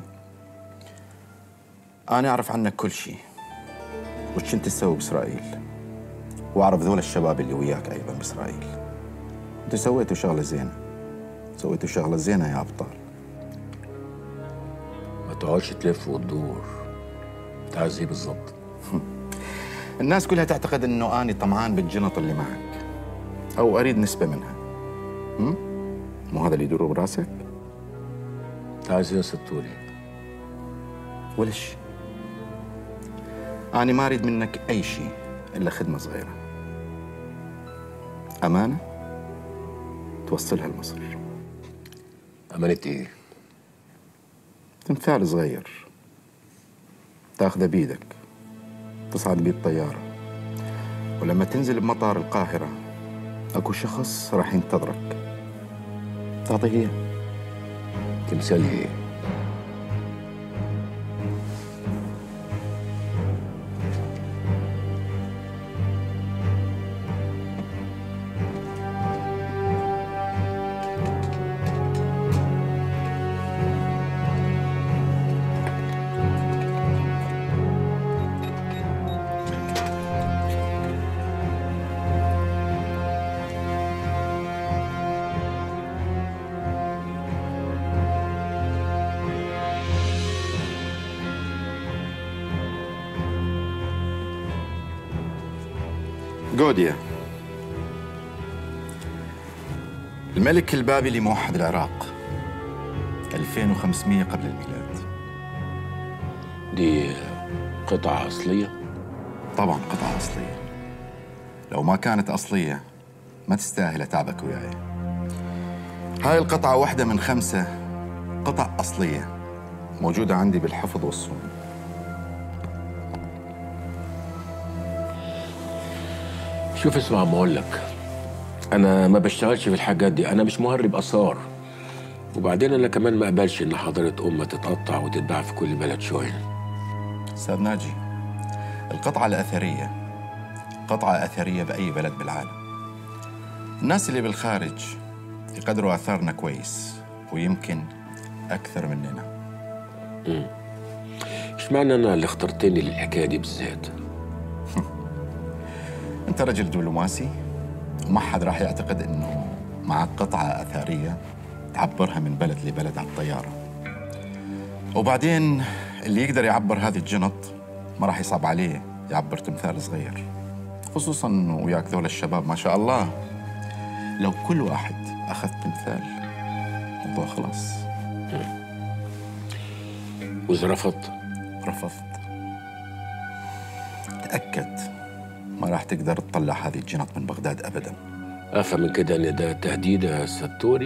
انا اعرف عنك كل شيء وش كنت تسوي باسرائيل واعرف ذول الشباب اللي وياك ايضا باسرائيل انتوا سويتوا شغله زينه سويتوا شغله زينه يا ابطال ما تقعدش تلف وتدور انت عايز ايه بالظبط الناس كلها تعتقد انه اني طمعان بالجنط اللي معك او اريد نسبه منها هم؟ مو هذا اللي يدور براسك انت عايز ايه يا ستوري ولا شيء أنا ما أريد منك أي شيء إلا خدمة صغيرة أمانة توصلها لمصر أمانة إيه؟ تمثال صغير تاخذه بيدك تصعد بيه الطيارة ولما تنزل بمطار القاهرة أكو شخص راح ينتظرك تعطيه إياه تمثال إيه؟ جوديا الملك البابلي موحد العراق 2500 قبل الميلاد دي قطعة أصلية؟ طبعا قطعة أصلية لو ما كانت أصلية ما تستاهل أتعبك وياي هاي القطعة واحدة من خمسة قطع أصلية موجودة عندي بالحفظ والصون شوف اسمع ما اقول لك انا ما بشتغلش في الحاجات دي انا مش مهرب اثار وبعدين انا كمان ما اقبلش ان حضاره امه تتقطع وتتباع في كل بلد شويه أستاذ ناجي القطعة الأثرية قطعة أثرية بأي بلد بالعالم الناس اللي بالخارج يقدروا آثارنا كويس ويمكن أكثر مننا امم اشمعنى انا اللي اخترتني للحكايه دي بالذات أنت رجل دبلوماسي وما حد راح يعتقد إنه معك قطعة أثرية تعبرها من بلد لبلد على الطيارة وبعدين اللي يقدر يعبر هذه الجنط ما راح يصعب عليه يعبر تمثال صغير خصوصا إنه وياك ذول الشباب ما شاء الله لو كل واحد أخذ تمثال الموضوع خلاص وإذا رفضت رفضت تأكد ما راح تقدر تطلع هذه الجنط من بغداد أبدا افهم من كده ان ده تهديد يا ستوري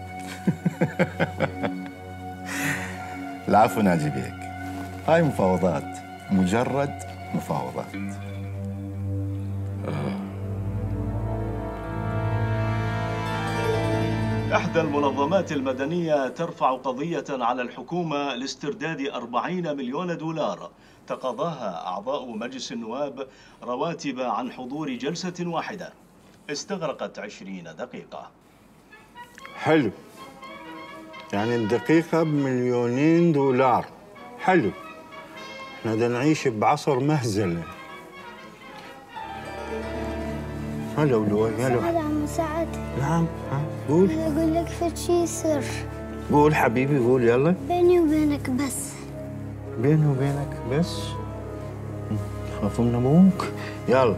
العفو ناجي بيك هاي مفاوضات مجرد مفاوضات إحدى المنظمات المدنية ترفع قضية على الحكومة لاسترداد 40 مليون دولار تقاضاها أعضاء مجلس النواب رواتب عن حضور جلسة واحدة استغرقت 20 دقيقة حلو يعني الدقيقة بمليونين دولار حلو احنا بدنا نعيش بعصر مهزلة هلا ولوي سعد هلا عم سعد نعم ها قول أنا أقول لك فد شي سر قول حبيبي قول يلا بيني وبينك بس بيني وبينك بس خافوا من ابوك يلا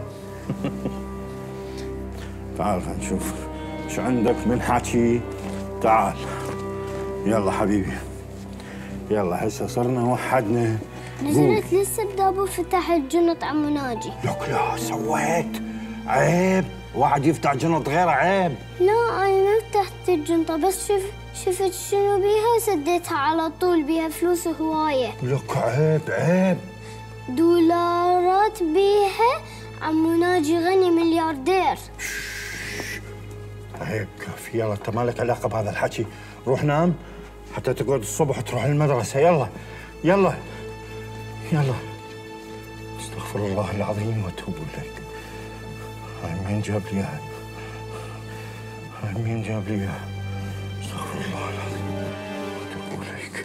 تعال خلينا نشوف شو عندك من حكي تعال يلا حبيبي يلا هسه صرنا وحدنا قول نزلت لسه بدابو فتح الجنط عمو ناجي لك لا سويت عيب واحد يفتح جنط غيره عيب لا أنا ما فتحت الجنطة بس شف شفت شنو بيها وسديتها على طول بيها فلوس هواية لك عيب عيب دولارات بيها عمو ناجي غني ملياردير عيب كافي يلا انت مالك علاقه بهذا الحكي روح نام حتى تقعد الصبح تروح المدرسه يلا يلا يلا استغفر الله العظيم واتوب اليك هاي مين جاب لي اياها هاي مين جاب لي اياها استغفر الله العظيم واتوب اليك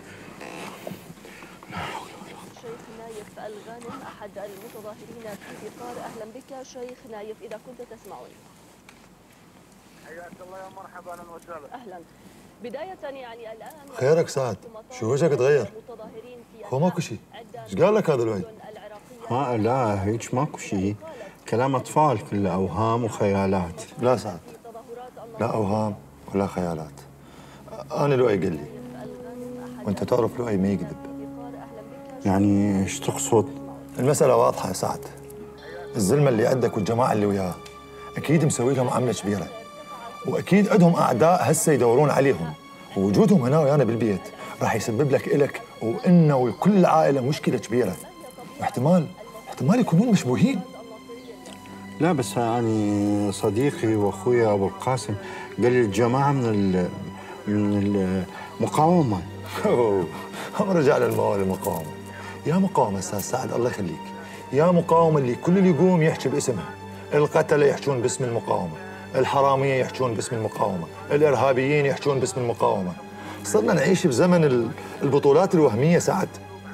شيخ نايف الغانم أحد المتظاهرين في بقار أهلا بك شيخ نايف إذا كنت تسمعني حياك الله يا مرحبا اهلا وسهلا أهلا بداية يعني الآن خيرك سعد شو وجهك تغير هو ماكو شيء ايش قال لك هذا الوعي ما لا هيك ماكو شيء كلام اطفال كله اوهام وخيالات لا سعد لا اوهام ولا خيالات انا لؤي قال لي وانت تعرف لؤي ما يكذب يعني ايش تقصد المسألة واضحة يا سعد الزلمة اللي عندك والجماعة اللي وياه أكيد مسوي لهم عملة كبيرة وأكيد عندهم أعداء هسه يدورون عليهم ووجودهم هنا ويانا بالبيت راح يسبب لك إلك وإنه ولكل العائلة مشكلة كبيرة واحتمال احتمال يكونون مشبوهين لا بس أنا صديقي وأخوي أبو القاسم قال لي الجماعة من ال من المقاومة أوه، هم رجع للموال المقاومة يا مقاومة أستاذ سعد الله يخليك يا مقاومة اللي كل اللي يقوم يحكي باسمها القتلة يحجون باسم المقاومة الحرامية يحجون باسم المقاومة الإرهابيين يحجون باسم المقاومة صرنا نعيش بزمن ال- البطولات الوهمية سعد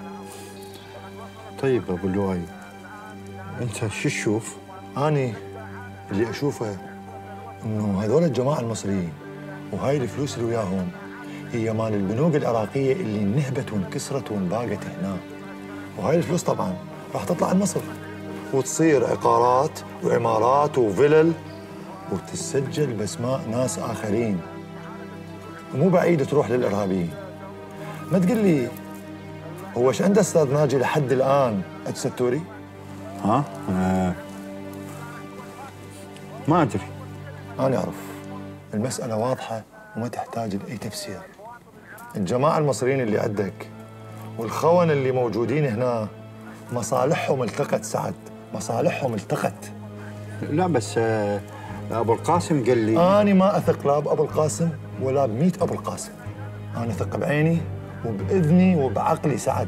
طيب أبو لؤي أنت شو تشوف؟ أني اللي أشوفه إنه هذول الجماعة المصريين وهاي الفلوس اللي وياهم هي مال البنوك العراقية اللي انهبت وانكسرت وانباقت هنا وهاي الفلوس طبعا راح تطلع على مصر وتصير عقارات وعمارات وفلل وتسجل باسماء ناس آخرين ومو بعيد تروح للإرهابيين ما تقول لي هو ايش عنده استاذ ناجي لحد الان اتستوري؟ ها؟ آه. ما ادري انا اعرف المساله واضحه وما تحتاج لاي تفسير الجماعه المصريين اللي عندك والخونه اللي موجودين هنا مصالحهم التقت سعد مصالحهم التقت لا بس آه، ابو القاسم قال لي انا ما اثق لا بابو القاسم ولا بميت ابو القاسم انا اثق بعيني وباذني وبعقلي سعد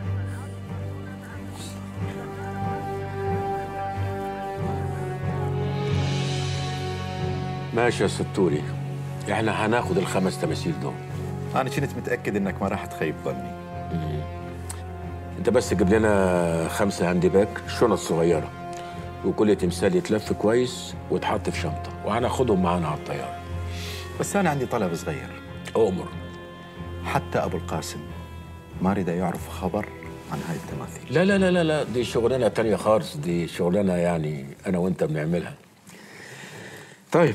ماشي يا ستوري احنا هناخد الخمس تماثيل دول انا كنت متاكد انك ما راح تخيب ظني انت بس جيب لنا خمسه هاند باك شنط صغيره وكل تمثال يتلف كويس ويتحط في شنطه وهناخدهم معانا على الطياره بس انا عندي طلب صغير اؤمر حتى ابو القاسم ما اريد يعرف خبر عن هاي التماثيل لا لا لا لا لا دي شغلانه تانية خالص دي شغلانه يعني انا وانت بنعملها طيب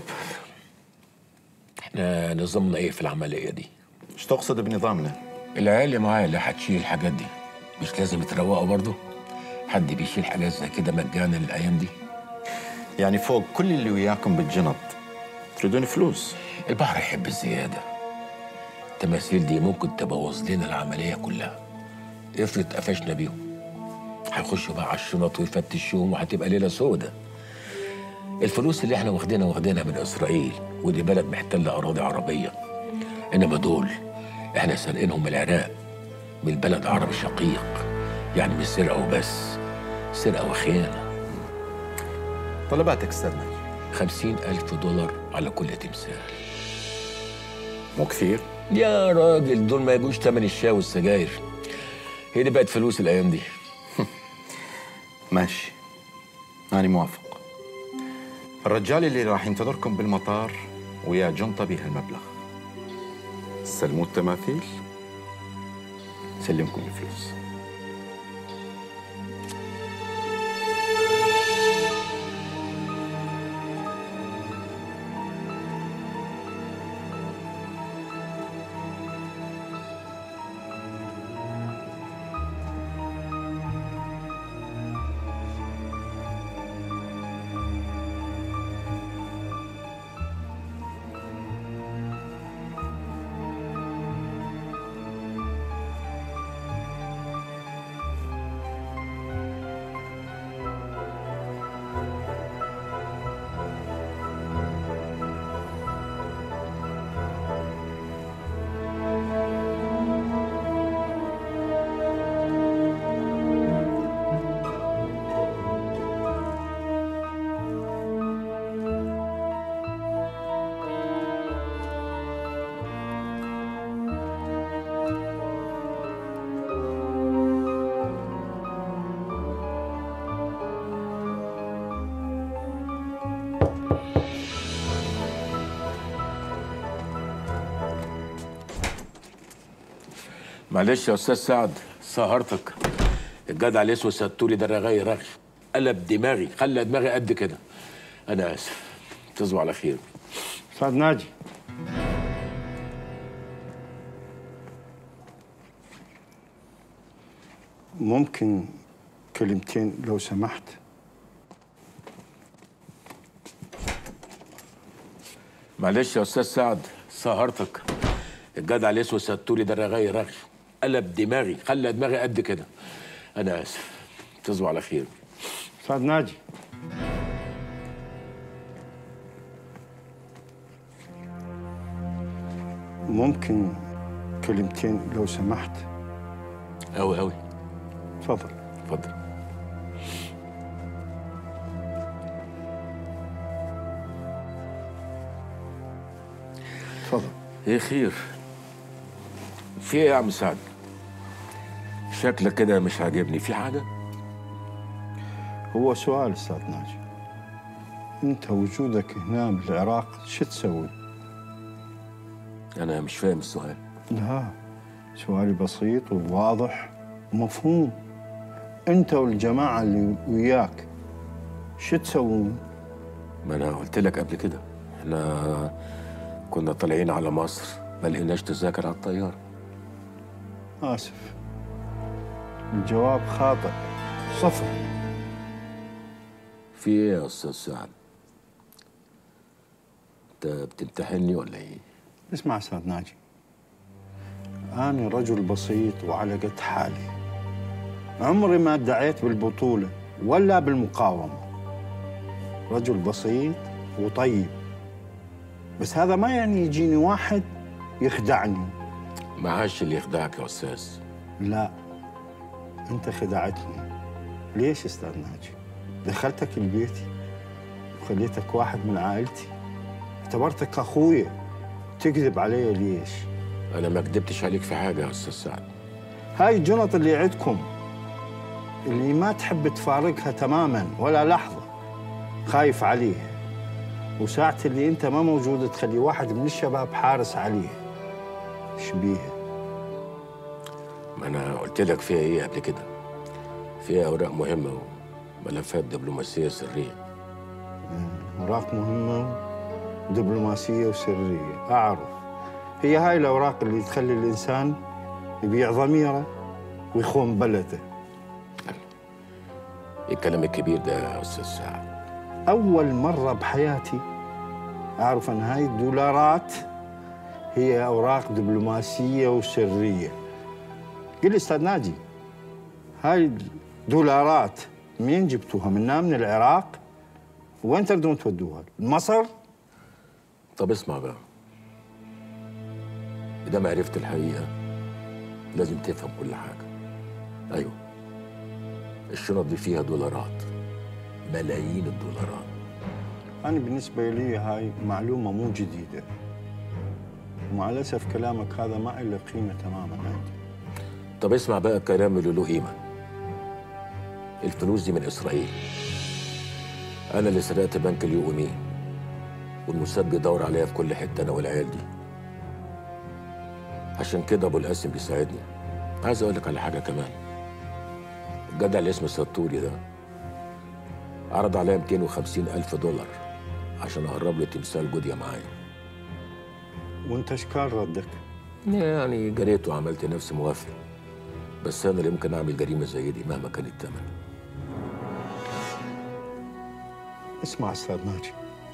احنا نظامنا ايه في العمليه دي ايش تقصد بنظامنا العيال اللي معايا اللي هتشيل الحاجات دي مش لازم يتروقوا برضه حد بيشيل حاجات زي كده مجانا الايام دي يعني فوق كل اللي وياكم بالجنط تريدون فلوس البحر يحب الزياده التماثيل دي ممكن تبوظ لنا العمليه كلها افرض قفشنا بيهم هيخشوا بقى على الشنط ويفتشوهم وهتبقى ليله سودة الفلوس اللي احنا واخدينها واخدينها من اسرائيل ودي بلد محتله اراضي عربيه انما دول احنا سارقينهم من العراق من البلد عربي شقيق يعني مش سرقه وبس سرقه وخيانه طلباتك استاذ ناجي خمسين ألف دولار على كل تمثال مو كثير يا راجل دول ما يجوش تمن الشاي والسجاير هي دي بقت فلوس الأيام دي ماشي أنا موافق الرجال اللي راح ينتظركم بالمطار ويا جنطة بهالمبلغ سلموا التماثيل سلمكم الفلوس معلش يا استاذ سعد سهرتك الجدع الاسود ستوري ده رغاي رغي قلب دماغي خلى دماغي قد كده انا اسف تصبحوا على خير استاذ ناجي ممكن كلمتين لو سمحت معلش يا استاذ سعد سهرتك الجدع الاسود ستوري ده رغاي رغي قلب دماغي خلى دماغي قد كده انا اسف تصبحوا على خير استاذ ناجي ممكن كلمتين لو سمحت أوي أوي تفضل اتفضل تفضل ايه خير في ايه يا عم سعد شكلك كده مش عاجبني في حاجه هو سؤال استاذ ناجي انت وجودك هنا بالعراق شو تسوي؟ انا مش فاهم السؤال لا سؤالي بسيط وواضح ومفهوم انت والجماعه اللي وياك شو تسوون؟ ما انا قلت لك قبل كده احنا كنا طالعين على مصر ما لقيناش تذاكر على الطياره اسف الجواب خاطئ صفر في ايه يا استاذ سعد انت بتمتحني ولا ايه اسمع استاذ ناجي انا رجل بسيط وعلى قد حالي عمري ما ادعيت بالبطوله ولا بالمقاومه رجل بسيط وطيب بس هذا ما يعني يجيني واحد يخدعني ما عادش اللي يخدعك يا استاذ لا انت خدعتني ليش استاذ ناجي دخلتك لبيتي وخليتك واحد من عائلتي اعتبرتك اخويا تكذب علي ليش انا ما كدبتش عليك في حاجه يا استاذ سعد هاي الجنط اللي عندكم اللي ما تحب تفارقها تماما ولا لحظه خايف عليها وساعة اللي انت ما موجود تخلي واحد من الشباب حارس عليها ايش بيها ما انا قلت لك فيها ايه قبل كده فيها اوراق مهمه وملفات دبلوماسيه سريه اوراق مهمه دبلوماسيه وسريه اعرف هي هاي الاوراق اللي تخلي الانسان يبيع ضميره ويخون بلده ايه الكلام الكبير ده يا استاذ سعد اول مره بحياتي اعرف ان هاي الدولارات هي اوراق دبلوماسيه وسريه قل لي استاذ ناجي هاي الدولارات منين جبتوها منها من العراق وين تردون تودوها مصر طب اسمع بقى إذا ما عرفت الحقيقة لازم تفهم كل حاجة أيوه الشنط دي فيها دولارات ملايين الدولارات أنا بالنسبة لي هاي معلومة مو جديدة ومع الأسف كلامك هذا ما له قيمة تماما عندي طب اسمع بقى الكلام اللي له قيمة الفلوس دي من إسرائيل أنا اللي سرقت بنك اليو أمين والموساد بيدور عليا في كل حتة أنا والعيال دي عشان كده أبو القاسم بيساعدني عايز أقول لك على حاجة كمان الجدع اللي اسمه الستوري ده عرض عليا 250 ألف دولار عشان أقرب له تمثال جوديا معايا وأنت إيش كان ردك؟ يعني جريت وعملت نفسي موافق بس أنا اللي ممكن أعمل جريمة زي دي مهما كان الثمن اسمع أستاذ ناجي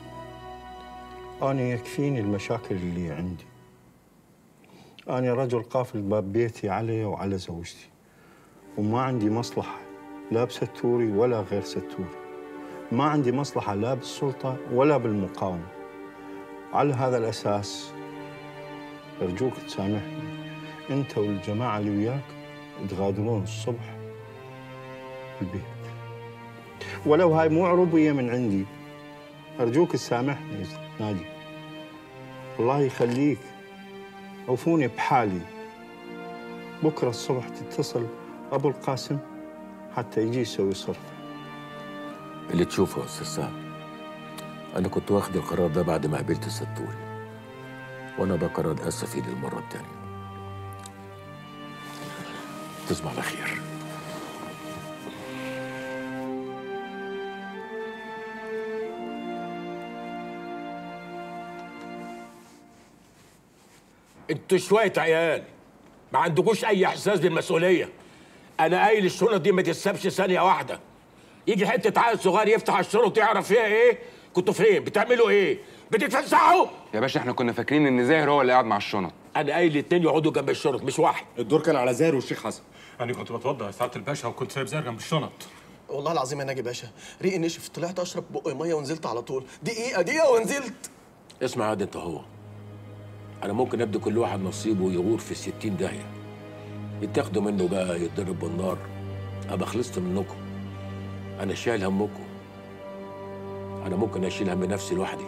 أنا يكفيني المشاكل اللي عندي أنا رجل قافل باب بيتي علي وعلى زوجتي وما عندي مصلحة لا بستوري ولا غير ستوري ما عندي مصلحة لا بالسلطة ولا بالمقاومة على هذا الأساس أرجوك تسامحني أنت والجماعة اللي وياك تغادرون الصبح البيت ولو هاي مو عروبية من عندي أرجوك تسامحني يا نادي الله يخليك عوفوني بحالي بكرة الصبح تتصل أبو القاسم حتى يجي يسوي صرف اللي تشوفه يا أستاذ سعد أنا كنت واخد القرار ده بعد ما قابلت الستوري وأنا بقرر أتأسف إيدي المرة التانية تصبح على خير انتوا شويه عيال ما عندكوش اي احساس بالمسؤوليه انا قايل الشنط دي ما تتسابش ثانيه واحده يجي حته عيل صغير يفتح الشنط يعرف فيها ايه كنتوا فين بتعملوا ايه بتتفسحوا يا باشا احنا كنا فاكرين ان زاهر هو اللي قاعد مع الشنط انا قايل الاتنين يقعدوا جنب الشنط مش واحد الدور كان على زاهر والشيخ حسن انا كنت بتوضى يا سعاده الباشا وكنت سايب زي جنب الشنط والله العظيم يا ناجي باشا ريقي نشف طلعت اشرب بق ميه ونزلت على طول دقيقه دقيقه ونزلت اسمع عاد انت هو انا ممكن ادي كل واحد نصيبه ويغور في الستين داهيه يتاخدوا منه بقى يتضرب بالنار ابقى خلصت منكم انا شايل همكم انا ممكن اشيل هم نفسي لوحدي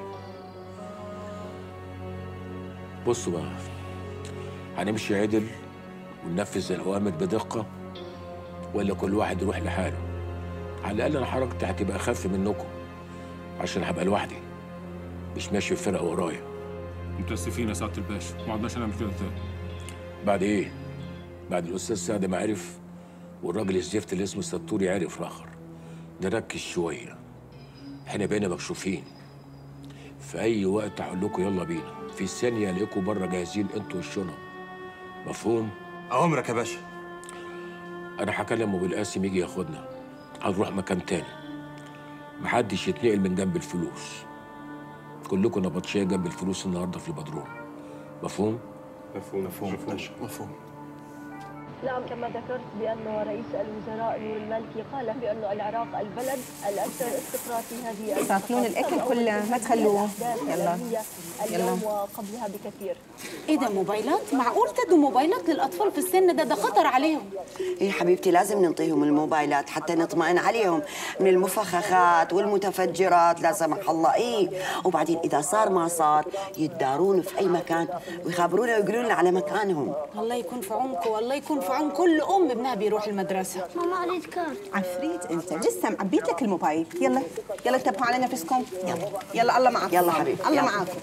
بصوا بقى هنمشي عدل وننفذ الاوامر بدقه ولا كل واحد يروح لحاله على الاقل انا حركتي هتبقى اخف منكم عشان هبقى لوحدي مش ماشي في فرقه ورايا متاسفين يا سعاده الباشا ما عدناش نعمل كده تاني بعد ايه؟ بعد الاستاذ سعد ما عرف والراجل الزفت اللي اسمه الستوري عرف اخر نركز شويه احنا بقينا مكشوفين في اي وقت هقول لكم يلا بينا في ثانيه الاقيكم بره جاهزين انتوا والشنط مفهوم؟ اوامرك يا باشا انا هكلم ابو القاسم يجي ياخدنا هنروح مكان تاني محدش يتنقل من جنب الفلوس كلكم نبطشيه جنب الفلوس النهارده في البدروم مفهوم؟ مفهوم مفهوم مفهوم نعم كما ذكرت بأن رئيس الوزراء نور المالكي قال بأن العراق البلد الأكثر استقرار في هذه تاكلون الأكل كله ما تخلوه يلا اليوم وقبلها بكثير ايه ده موبايلات معقول تدوا موبايلات للاطفال في السن ده ده خطر عليهم ايه حبيبتي لازم ننطيهم الموبايلات حتى نطمئن عليهم من المفخخات والمتفجرات لا سمح الله ايه وبعدين اذا صار ما صار يتدارون في اي مكان ويخبرونا ويقولون لنا على مكانهم الله يكون في عونكم والله يكون في عون كل ام ابنها بيروح المدرسه ماما اريد كارت عفريت انت جسم عبيت لك الموبايل يلا يلا انتبهوا على نفسكم يلا يلا الله معاكم يلا حبيبي، الله يلا. معاكم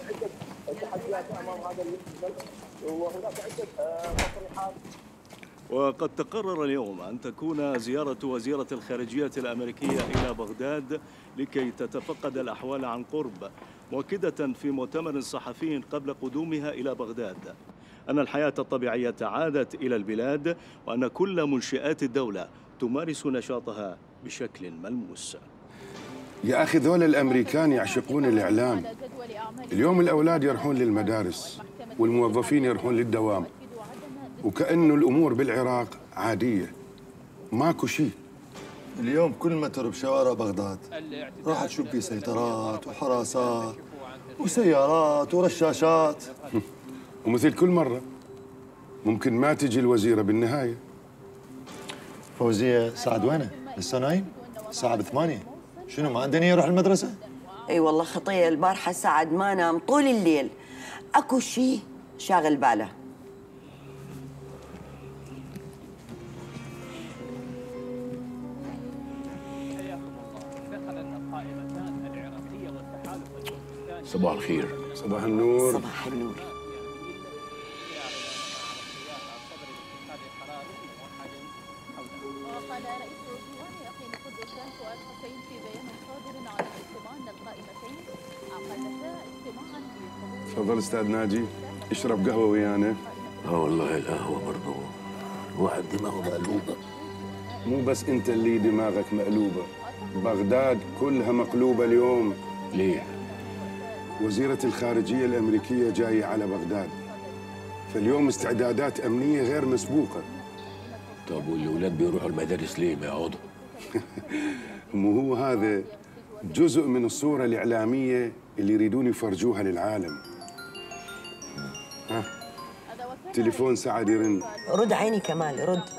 وقد تقرر اليوم أن تكون زيارة وزيرة الخارجية الأمريكية إلى بغداد لكي تتفقد الأحوال عن قرب مؤكدة في مؤتمر صحفي قبل قدومها إلى بغداد أن الحياة الطبيعية عادت إلى البلاد وأن كل منشآت الدولة تمارس نشاطها بشكل ملموس يا أخي ذول الأمريكان يعشقون الإعلام اليوم الأولاد يروحون للمدارس والموظفين يروحون للدوام وكأنه الأمور بالعراق عادية ماكو شيء اليوم كل ما تر بشوارع بغداد راح تشوف في سيطرات وحراسات وسيارات ورشاشات ومثل كل مرة ممكن ما تجي الوزيرة بالنهاية فوزية سعد وينه؟ لسه نايم؟ الساعة بثمانية شنو ما عنده نية يروح المدرسة؟ اي والله خطيه البارحه سعد ما نام طول الليل اكو شيء شاغل باله صباح الخير صباح النور صباح النور وقال رئيس ديوان اقليم قدس فؤاد حسين في بيان صادر عن الاجتماع ان القائمتين عقدتا اجتماعا تفضل استاذ ناجي اشرب قهوة ويانا اه والله القهوة برضه الواحد دماغه مقلوبة مو بس انت اللي دماغك مقلوبة بغداد كلها مقلوبة اليوم ليه؟ وزيرة الخارجية الأمريكية جاية على بغداد فاليوم استعدادات أمنية غير مسبوقة طب والأولاد بيروحوا المدارس ليه ما يقعدوا؟ مو هو هذا جزء من الصورة الإعلامية اللي يريدون يفرجوها للعالم ها تليفون سعد يرن رد عيني كمال رد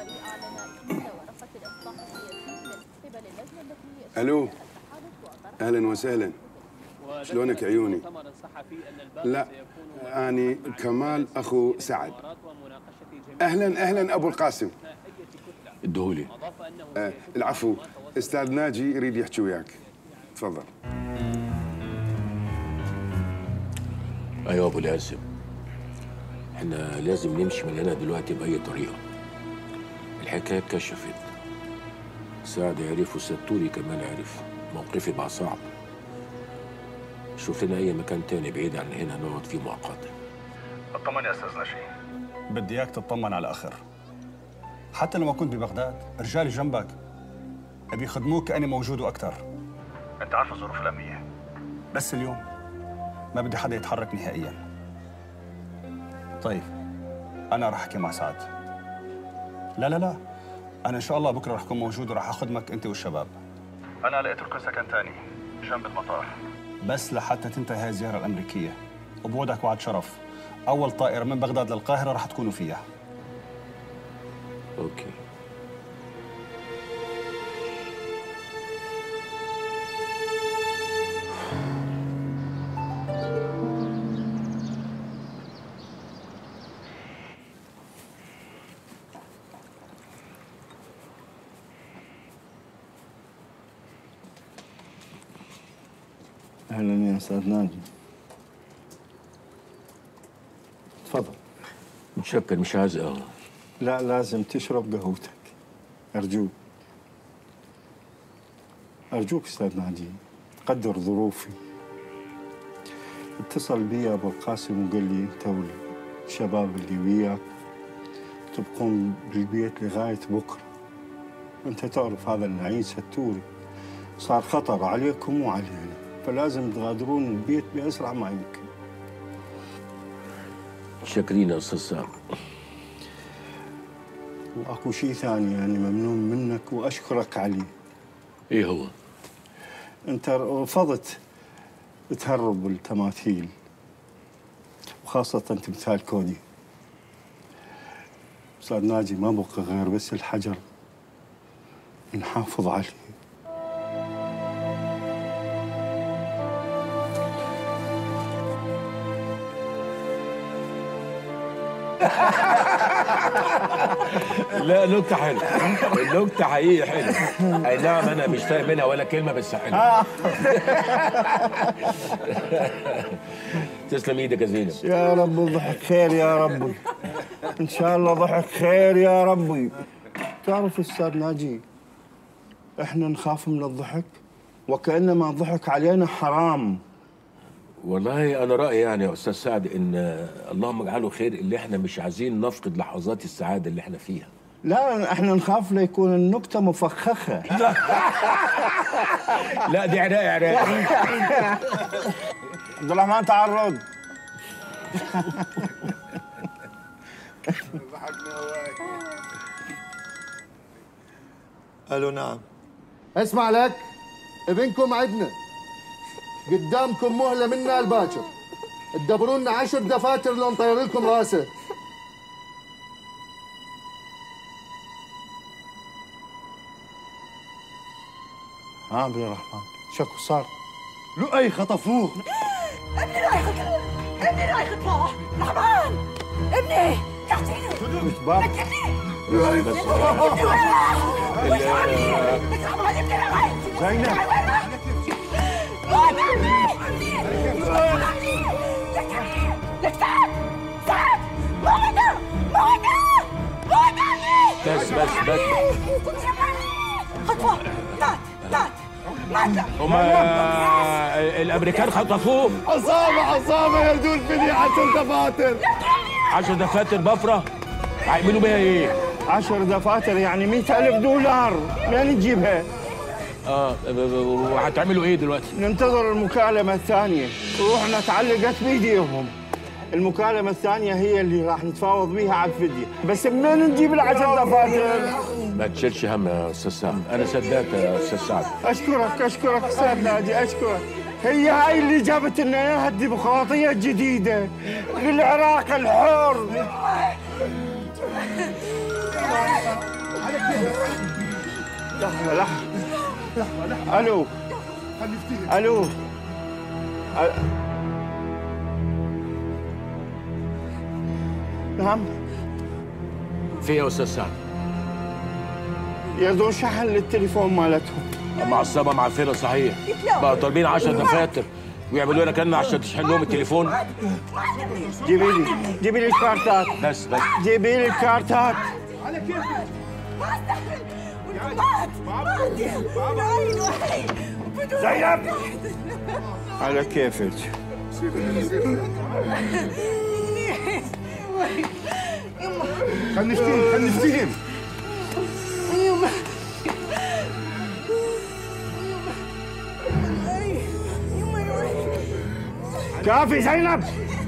ألو أهلا وسهلا شلونك عيوني لا أني كمال أخو سعد أهلا أهلا أبو القاسم ادهولي آه العفو أستاذ ناجي يريد يحكي وياك تفضل ايوه ابو لازم احنا لازم نمشي من هنا دلوقتي باي طريقه الحكايه اتكشفت سعد عرف وستوري كمان عرف موقفي بقى صعب شوف لنا اي مكان تاني بعيد عن هنا نقعد فيه مؤقتا اطمن يا استاذ نشي بدي اياك تطمن على الاخر حتى لما كنت ببغداد رجالي جنبك ابي يخدموك كاني موجود واكثر انت عارف الظروف الامنيه بس اليوم ما بدي حدا يتحرك نهائيا طيب انا راح احكي مع سعد لا لا لا انا ان شاء الله بكره راح اكون موجود وراح اخدمك انت والشباب انا لقيت لكم سكن ثاني جنب المطار بس لحتى تنتهي هاي الزياره الامريكيه وبودك وعد شرف اول طائره من بغداد للقاهره راح تكونوا فيها اوكي اهلا يا استاذ ناجي تفضل متشكر مش عايز قهوه لا لازم تشرب قهوتك ارجوك ارجوك استاذ ناجي قدر ظروفي اتصل بي ابو القاسم وقال لي انت والشباب اللي وياك تبقون بالبيت لغايه بكره انت تعرف هذا العيد ستوري صار خطر عليكم وعلينا فلازم تغادرون البيت باسرع ما يمكن شاكرين يا استاذ سعد واكو شيء ثاني يعني ممنون منك واشكرك عليه ايه هو؟ انت رفضت تهرب التماثيل وخاصة تمثال كوني استاذ ناجي ما بقى غير بس الحجر نحافظ عليه لا نكتة حلوة النكتة حقيقي حلوة أي نعم أنا مش فاهم منها ولا كلمة بس حلوة تسلم إيدك يا زينب يا رب ضحك خير يا ربي ان شاء الله ضحك خير يا ربي تعرف استاذ ناجي احنا نخاف من الضحك وكانما الضحك علينا حرام والله انا رايي يعني يا استاذ سعد ان اللهم اجعله خير اللي احنا مش عايزين نفقد لحظات السعاده اللي احنا فيها لا احنا نخاف ليكون النكته مفخخه لا دي عراق عراق عبد الرحمن تعرض الو نعم اسمع لك ابنكم عدنا قدامكم مهله منا الباكر تدبروا لنا عشر دفاتر لنطير لكم راسه ها عبد الرحمن شكو صار لؤي خطفوه ابني رايح ابني رايح يطلع رحمن ابني تحتيني باب ابني وين راح؟ وين عمي؟ رحمن ابني رايح زينب وين ابني؟ ابني وين ابني؟ لك لك سعد سعد موعده موعده موعده بس بس بس خطوة تات تات مات هما الامريكان خطفوه عصابه عصابه يا دول فيني عشر دفاتر 10 دفاتر بفره هيعملوا بيها ايه؟ عشر دفاتر يعني مئة ألف دولار منين نجيبها؟ اه ب- ب- وهتعملوا ايه دلوقتي؟ ننتظر المكالمة الثانية روحنا تعلقت بيديهم المكالمة الثانية هي اللي راح نتفاوض بيها على الفدية بس منين نجيب العشر دفاتر؟ ما تشيلش هم يا استاذ سعد انا صدقت يا استاذ سعد أشكرك أشكرك أستاذ نادي أشكرك هي هاي اللي جابت لنا إياها الديمقراطية الجديدة للعراق الحر لحظة لحظة لحظة ألو ألو أ- نعم في إيه يا استاذ سعد يرضون شحن للتليفون مالتهم معصبه معفنه صحيح بقى طالبين 10 دفاتر ويعملوا لنا كلمه عشان تشحن لهم التليفون جيبي لي جيبي لي الكارتات بس بس جيبي لي الكارتات على كيفك ما استحمل مات مات يا عيني وحي زينب على كيفك خلينا نفتهم خلينا نفتهم يما كافي زينب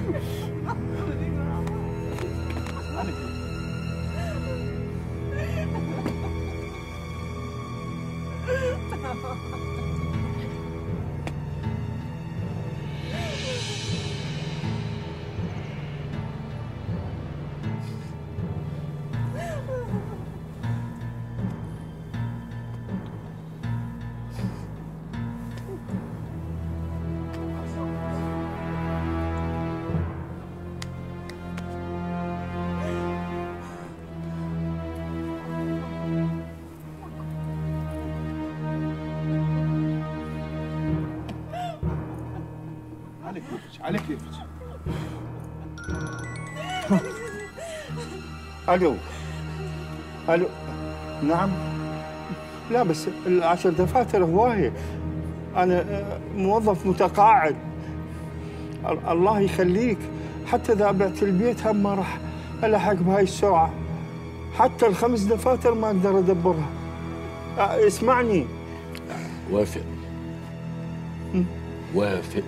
على كيفك على كيفك الو الو نعم لا بس العشر دفاتر هوايه انا آه، موظف متقاعد ال- الله يخليك حتى اذا بعت البيت هم ما راح الحق بهاي السرعه حتى الخمس دفاتر ما اقدر ادبرها آه، اسمعني وافق وافق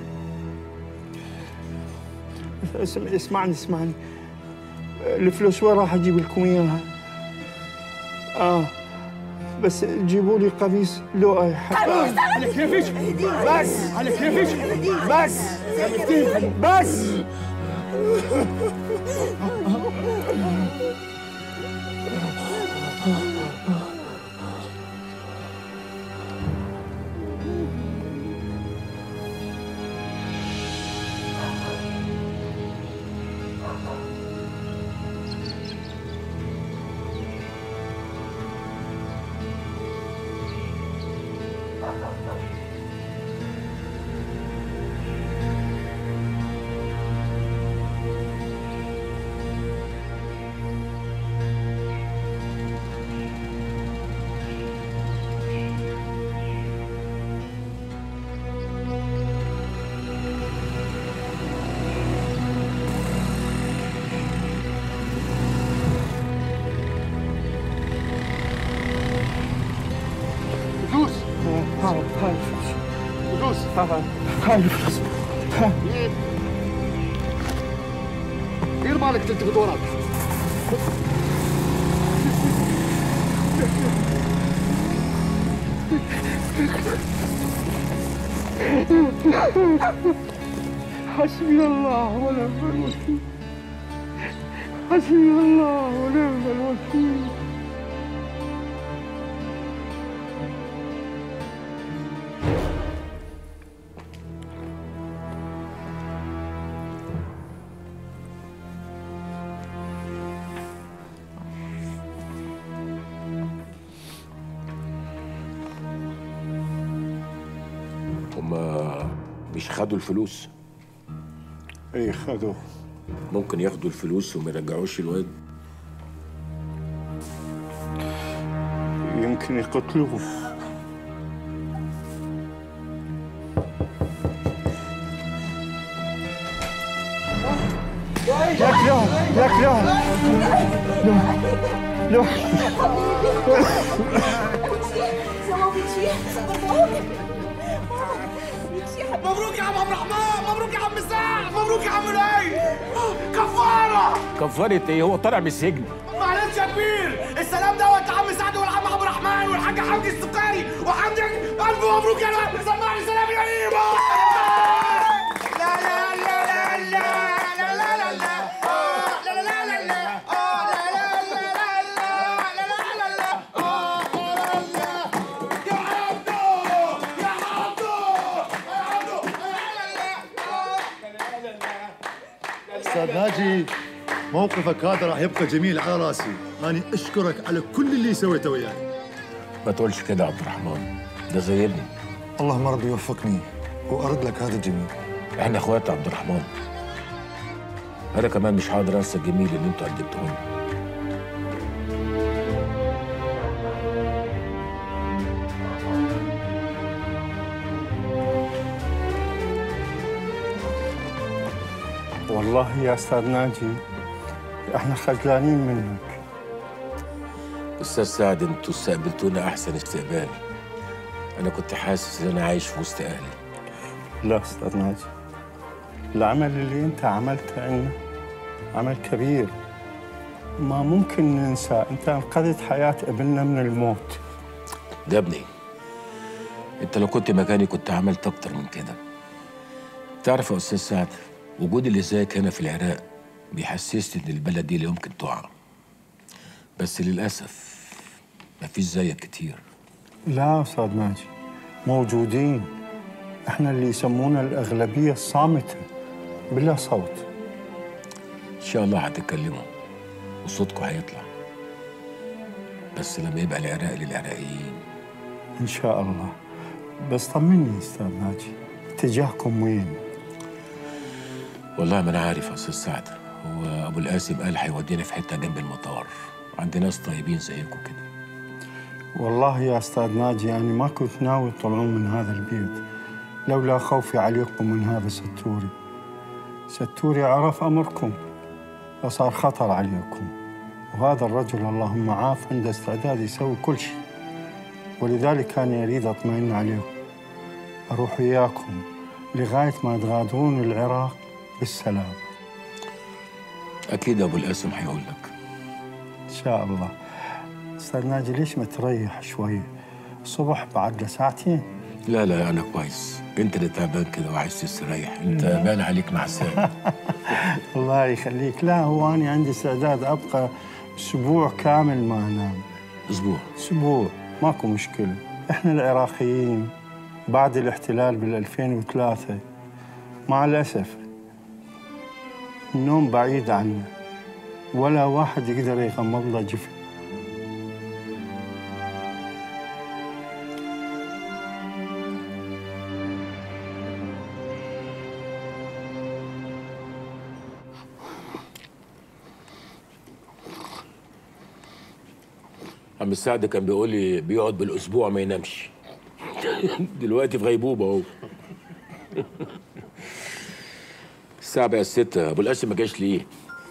اسم اسمعني اسمعني الفلوس وين راح اجيب لكم اياها؟ اه بس جيبوا لي قميص لؤي حتى على كيفك بس على كيفك بس بس فلوس هاي هاي الفلوس فلوس هاي هاي الفلوس دير دير بالك تلتفت وراك حسبي الله ونعم الوكيل حسبي الله ونعم الوكيل هما مش خدوا الفلوس ايه خدوه ممكن ياخدوا الفلوس وما يرجعوش الواد يمكن يقتلوه لك لا لك لا لا مبروك يا عم عبد الرحمن مبروك يا عم سعد مبروك يا عم لؤي كفاره كفاره ايه هو طالع من السجن معلش يا كبير السلام دوت عم سعد والعم عبد الرحمن والحاج حمدي السكري وحمدي الف مبروك يا لؤي سمعني سلام يا ايمو لا لا لا لا لا لا لا لا لا آه، لا لا لا لا لا آه، لا لا لا لا لا لا لا لا لا آه، لا لا لا. يا عبدو يا عبدو يا عبدو استاذ ناجي موقفك هذا راح يبقى جميل على راسي أنا أشكرك على كل اللي سويته وياي ما تقولش كده يا عبد الرحمن ده زي ابني اللهم ربي يوفقني وأرد لك هذا الجميل احنا اخوات يا عبد الرحمن انا كمان مش هقدر انسى الجميل اللي انتوا قدمتوه لي والله يا استاذ ناجي احنا خجلانين منك استاذ سعد انتوا استقبلتونا احسن استقبال انا كنت حاسس ان انا عايش في وسط اهلي لا استاذ ناجي العمل اللي انت عملته عنا عمل كبير ما ممكن ننسى انت انقذت حياه ابننا من الموت ده ابني انت لو كنت مكاني كنت عملت اكتر من كده تعرف يا استاذ سعد وجودي اللي زيك هنا في العراق بيحسسني ان البلد دي لا يمكن تقع بس للاسف مفيش زيك كتير لا استاذ ناجي موجودين احنا اللي يسمونا الاغلبيه الصامته بلا صوت ان شاء الله هتتكلموا وصوتكم هيطلع بس لما يبقى العراق للعراقيين ان شاء الله بس طمني استاذ ناجي اتجاهكم وين والله ما انا عارف يا استاذ سعد هو ابو القاسم قال هيودينا في حته جنب المطار عند ناس طيبين زيكم كده والله يا استاذ ناجي انا ما كنت ناوي تطلعون من هذا البيت لولا خوفي عليكم من هذا ستوري ستوري عرف امركم وصار خطر عليكم وهذا الرجل اللهم عاف عنده استعداد يسوي كل شيء ولذلك كان يريد اطمئن عليكم اروح وياكم لغايه ما تغادرون العراق بالسلام اكيد ابو القاسم هيقول لك ان شاء الله استاذ ناجي ليش ما تريح شوي الصبح بعد له ساعتين لا لا انا كويس انت اللي تعبان كده وعايز تستريح انت بان عليك نعسان الله يخليك لا هو انا عندي استعداد ابقى اسبوع كامل ما انام اسبوع اسبوع ماكو مشكله احنا العراقيين بعد الاحتلال بال 2003 مع الاسف النوم بعيد عنا ولا واحد يقدر يغمض له جفن عم السعد كان بيقول لي بيقعد بالاسبوع ما ينامش دلوقتي في غيبوبه اهو الساعه بقت ستة ابو القاسم ما جاش ليه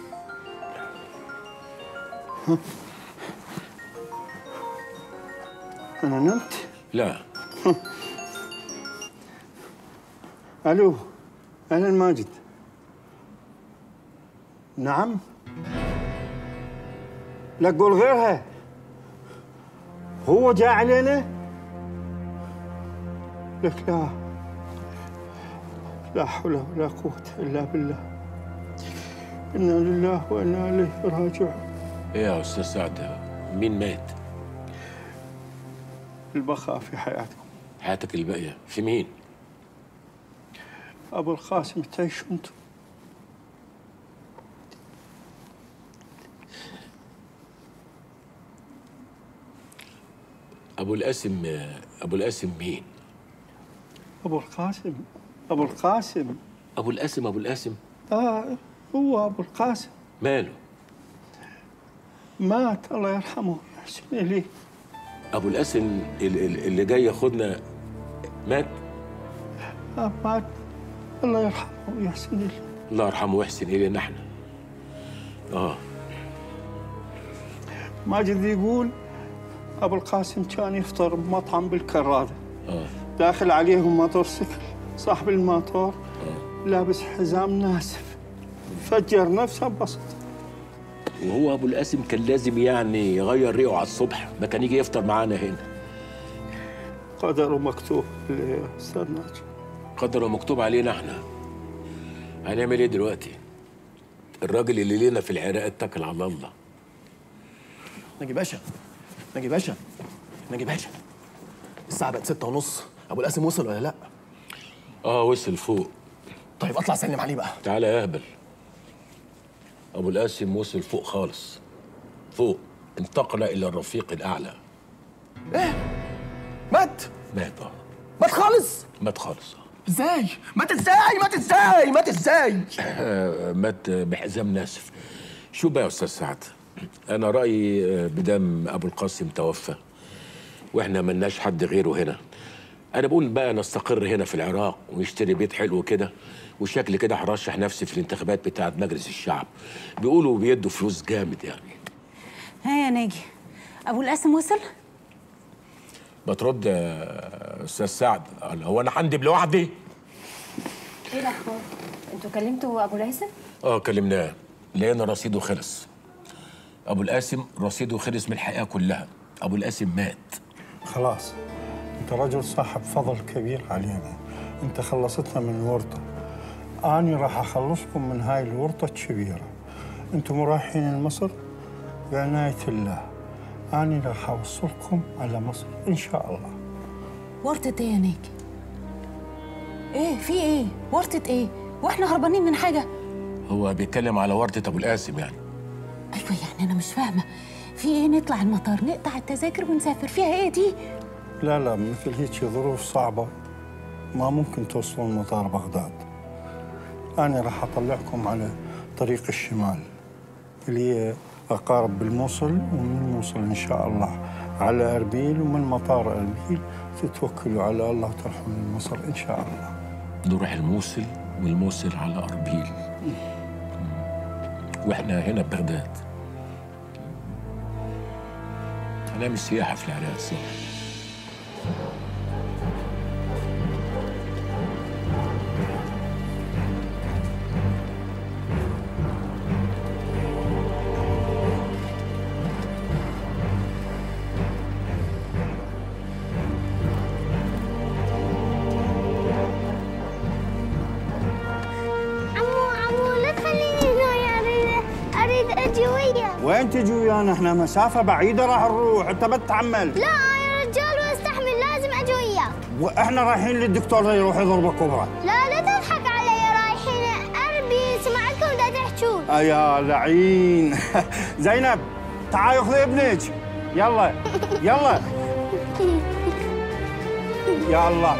انا نمت لا الو اهلا ماجد نعم لا تقول غيرها هو جاء علينا لك لا لا حول ولا قوة إلا بالله إنا لله وإنا إليه راجعون ايه يا استاذ سعد مين مات البقاء في حياتكم حياتك الباقيه في مين أبو القاسم تعيشوا أنتم ابو القاسم ابو القاسم مين أبو القاسم أبو القاسم ابو القاسم ابو القاسم آه هو أبو القاسم ماله مات الله يرحمه يحسن إليه ابو القاسم ال- ال- اللي جاي ياخدنا مات آه مات الله يرحمه ويحسن إليه الله يرحمه ويحسن الينا احنا اه ماجد يقول أبو القاسم كان يفطر بمطعم بالكرادة اه داخل عليهم موتورسيكل صاحب الموتور لابس حزام ناسف فجر نفسه ببسط وهو ابو القاسم كان لازم يعني يغير ريقه على الصبح ما كان يجي يفطر معانا هنا قدره مكتوب يا أستاذ ناجي قدره مكتوب علينا احنا هنعمل ايه دلوقتي الراجل اللي لينا في العراق اتكل على الله ناجي باشا ناجي باشا ناجي باشا الساعة بقت ستة ونص أبو القاسم وصل ولا لأ؟ اه وصل فوق طيب أطلع سلم عليه بقى تعالى يا اهبل ابو القاسم وصل فوق خالص فوق انتقل الى الرفيق الاعلى مات مات اه مات خالص مات خالص ازاي؟ مات ازاي؟ مات ازاي؟ مات ازاي؟ آه، مات بحزام ناسف شو بقى يا استاذ سعد انا رايي آه، بدم ابو القاسم توفى واحنا ملناش حد غيره هنا انا بقول بقى نستقر هنا في العراق ونشتري بيت حلو كده وشكل كده هرشح نفسي في الانتخابات بتاعه مجلس الشعب بيقولوا بيدوا فلوس جامد يعني ها يا ناجي ابو القاسم وصل ما ترد يا استاذ سعد قال هو انا هندب لوحدي ايه الاخبار؟ انتوا كلمتوا ابو القاسم؟ اه كلمناه لقينا رصيده خلص ابو القاسم رصيده خلص من الحقيقه كلها ابو القاسم مات خلاص أنت رجل صاحب فضل كبير علينا أنت خلصتنا من الورطة أنا راح أخلصكم من هاي الورطة الكبيرة أنتم رايحين لمصر بعناية الله أنا راح أوصلكم على مصر إن شاء الله ورطة ايه يا ناجي ايه في ايه ورطة ايه واحنا هربانين من حاجة هو بيتكلم على ورطه ابو القاسم يعني ايوه يعني انا مش فاهمة في ايه نطلع المطار نقطع التذاكر ونسافر فيها ايه دي لا لا مثل هيك ظروف صعبة ما ممكن توصلون مطار بغداد أنا راح أطلعكم على طريق الشمال اللي هي أقارب بالموصل ومن الموصل إن شاء الله على أربيل ومن مطار أربيل تتوكلوا على الله وتروحون لمصر إن شاء الله نروح الموصل والموصل على اربيل واحنا هنا ببغداد هنعمل سياحه في العراق صح عمو عمو لا تخليني هنا اريد اريد اجي وياك وين تجي ويانا احنا مسافة بعيدة راح نروح انت بتتحمل لا انا رجال واستحمل لازم اجي وياك واحنا رايحين للدكتور يروح يضربك كبرى لا لا تضحك علي رايحين اربي سمعتكم دا تحجون آه يا لعين زينب تعالي خذي ابنك يلا يلا يا الله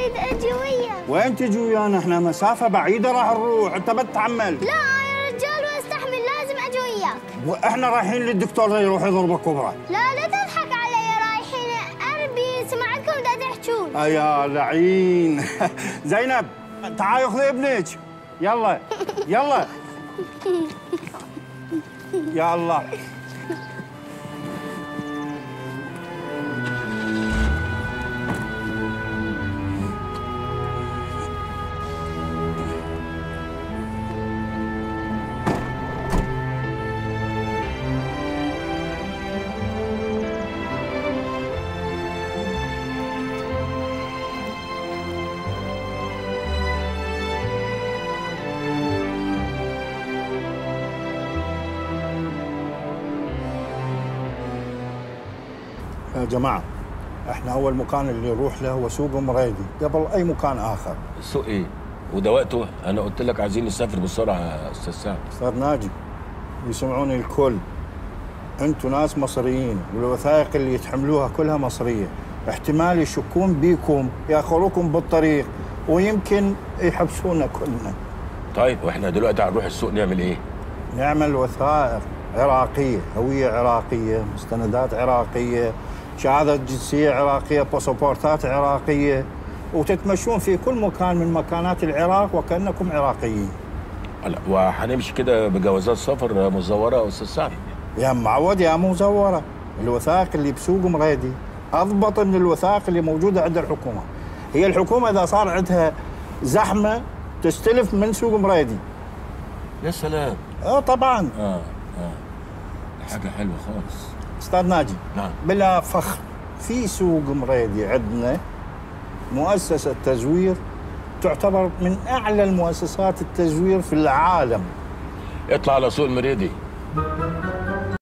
اريد اجي وياك وين تجي ويانا احنا مسافه بعيده راح نروح انت بتتحمل لا انا رجال واستحمل لازم اجي وياك واحنا رايحين للدكتور يروح يضربك كبره لا لا تضحك علي رايحين اربي سمعتكم دا تحجون آه يا لعين زينب تعالي خذي ابنك يلا يلا يا الله يا جماعه احنا اول مكان اللي نروح له هو سوق مريدي قبل اي مكان اخر السوق ايه؟ وده وقته انا قلت لك عايزين نسافر بسرعه يا استاذ سعد استاذ ناجي يسمعوني الكل انتم ناس مصريين والوثائق اللي يتحملوها كلها مصريه احتمال يشكون بيكم ياخذوكم بالطريق ويمكن يحبسونا كلنا طيب واحنا دلوقتي هنروح السوق نعمل ايه؟ نعمل وثائق عراقيه هويه عراقيه مستندات عراقيه شهاده جنسيه عراقيه باسبورتات عراقيه وتتمشون في كل مكان من مكانات العراق وكانكم عراقيين لا وهنمشي كده بجوازات سفر مزوره يا استاذ سعد يا معود يا مزوره الوثائق اللي بسوق مريدي اضبط من الوثائق اللي موجوده عند الحكومه هي الحكومه اذا صار عندها زحمه تستلف من سوق مريدي يا سلام اه طبعا اه اه حاجه حلوه خالص استاذ ناجي نعم بلا فخر في سوق مريدي عندنا مؤسسه تزوير تعتبر من اعلى المؤسسات التزوير في العالم اطلع على سوق المريدي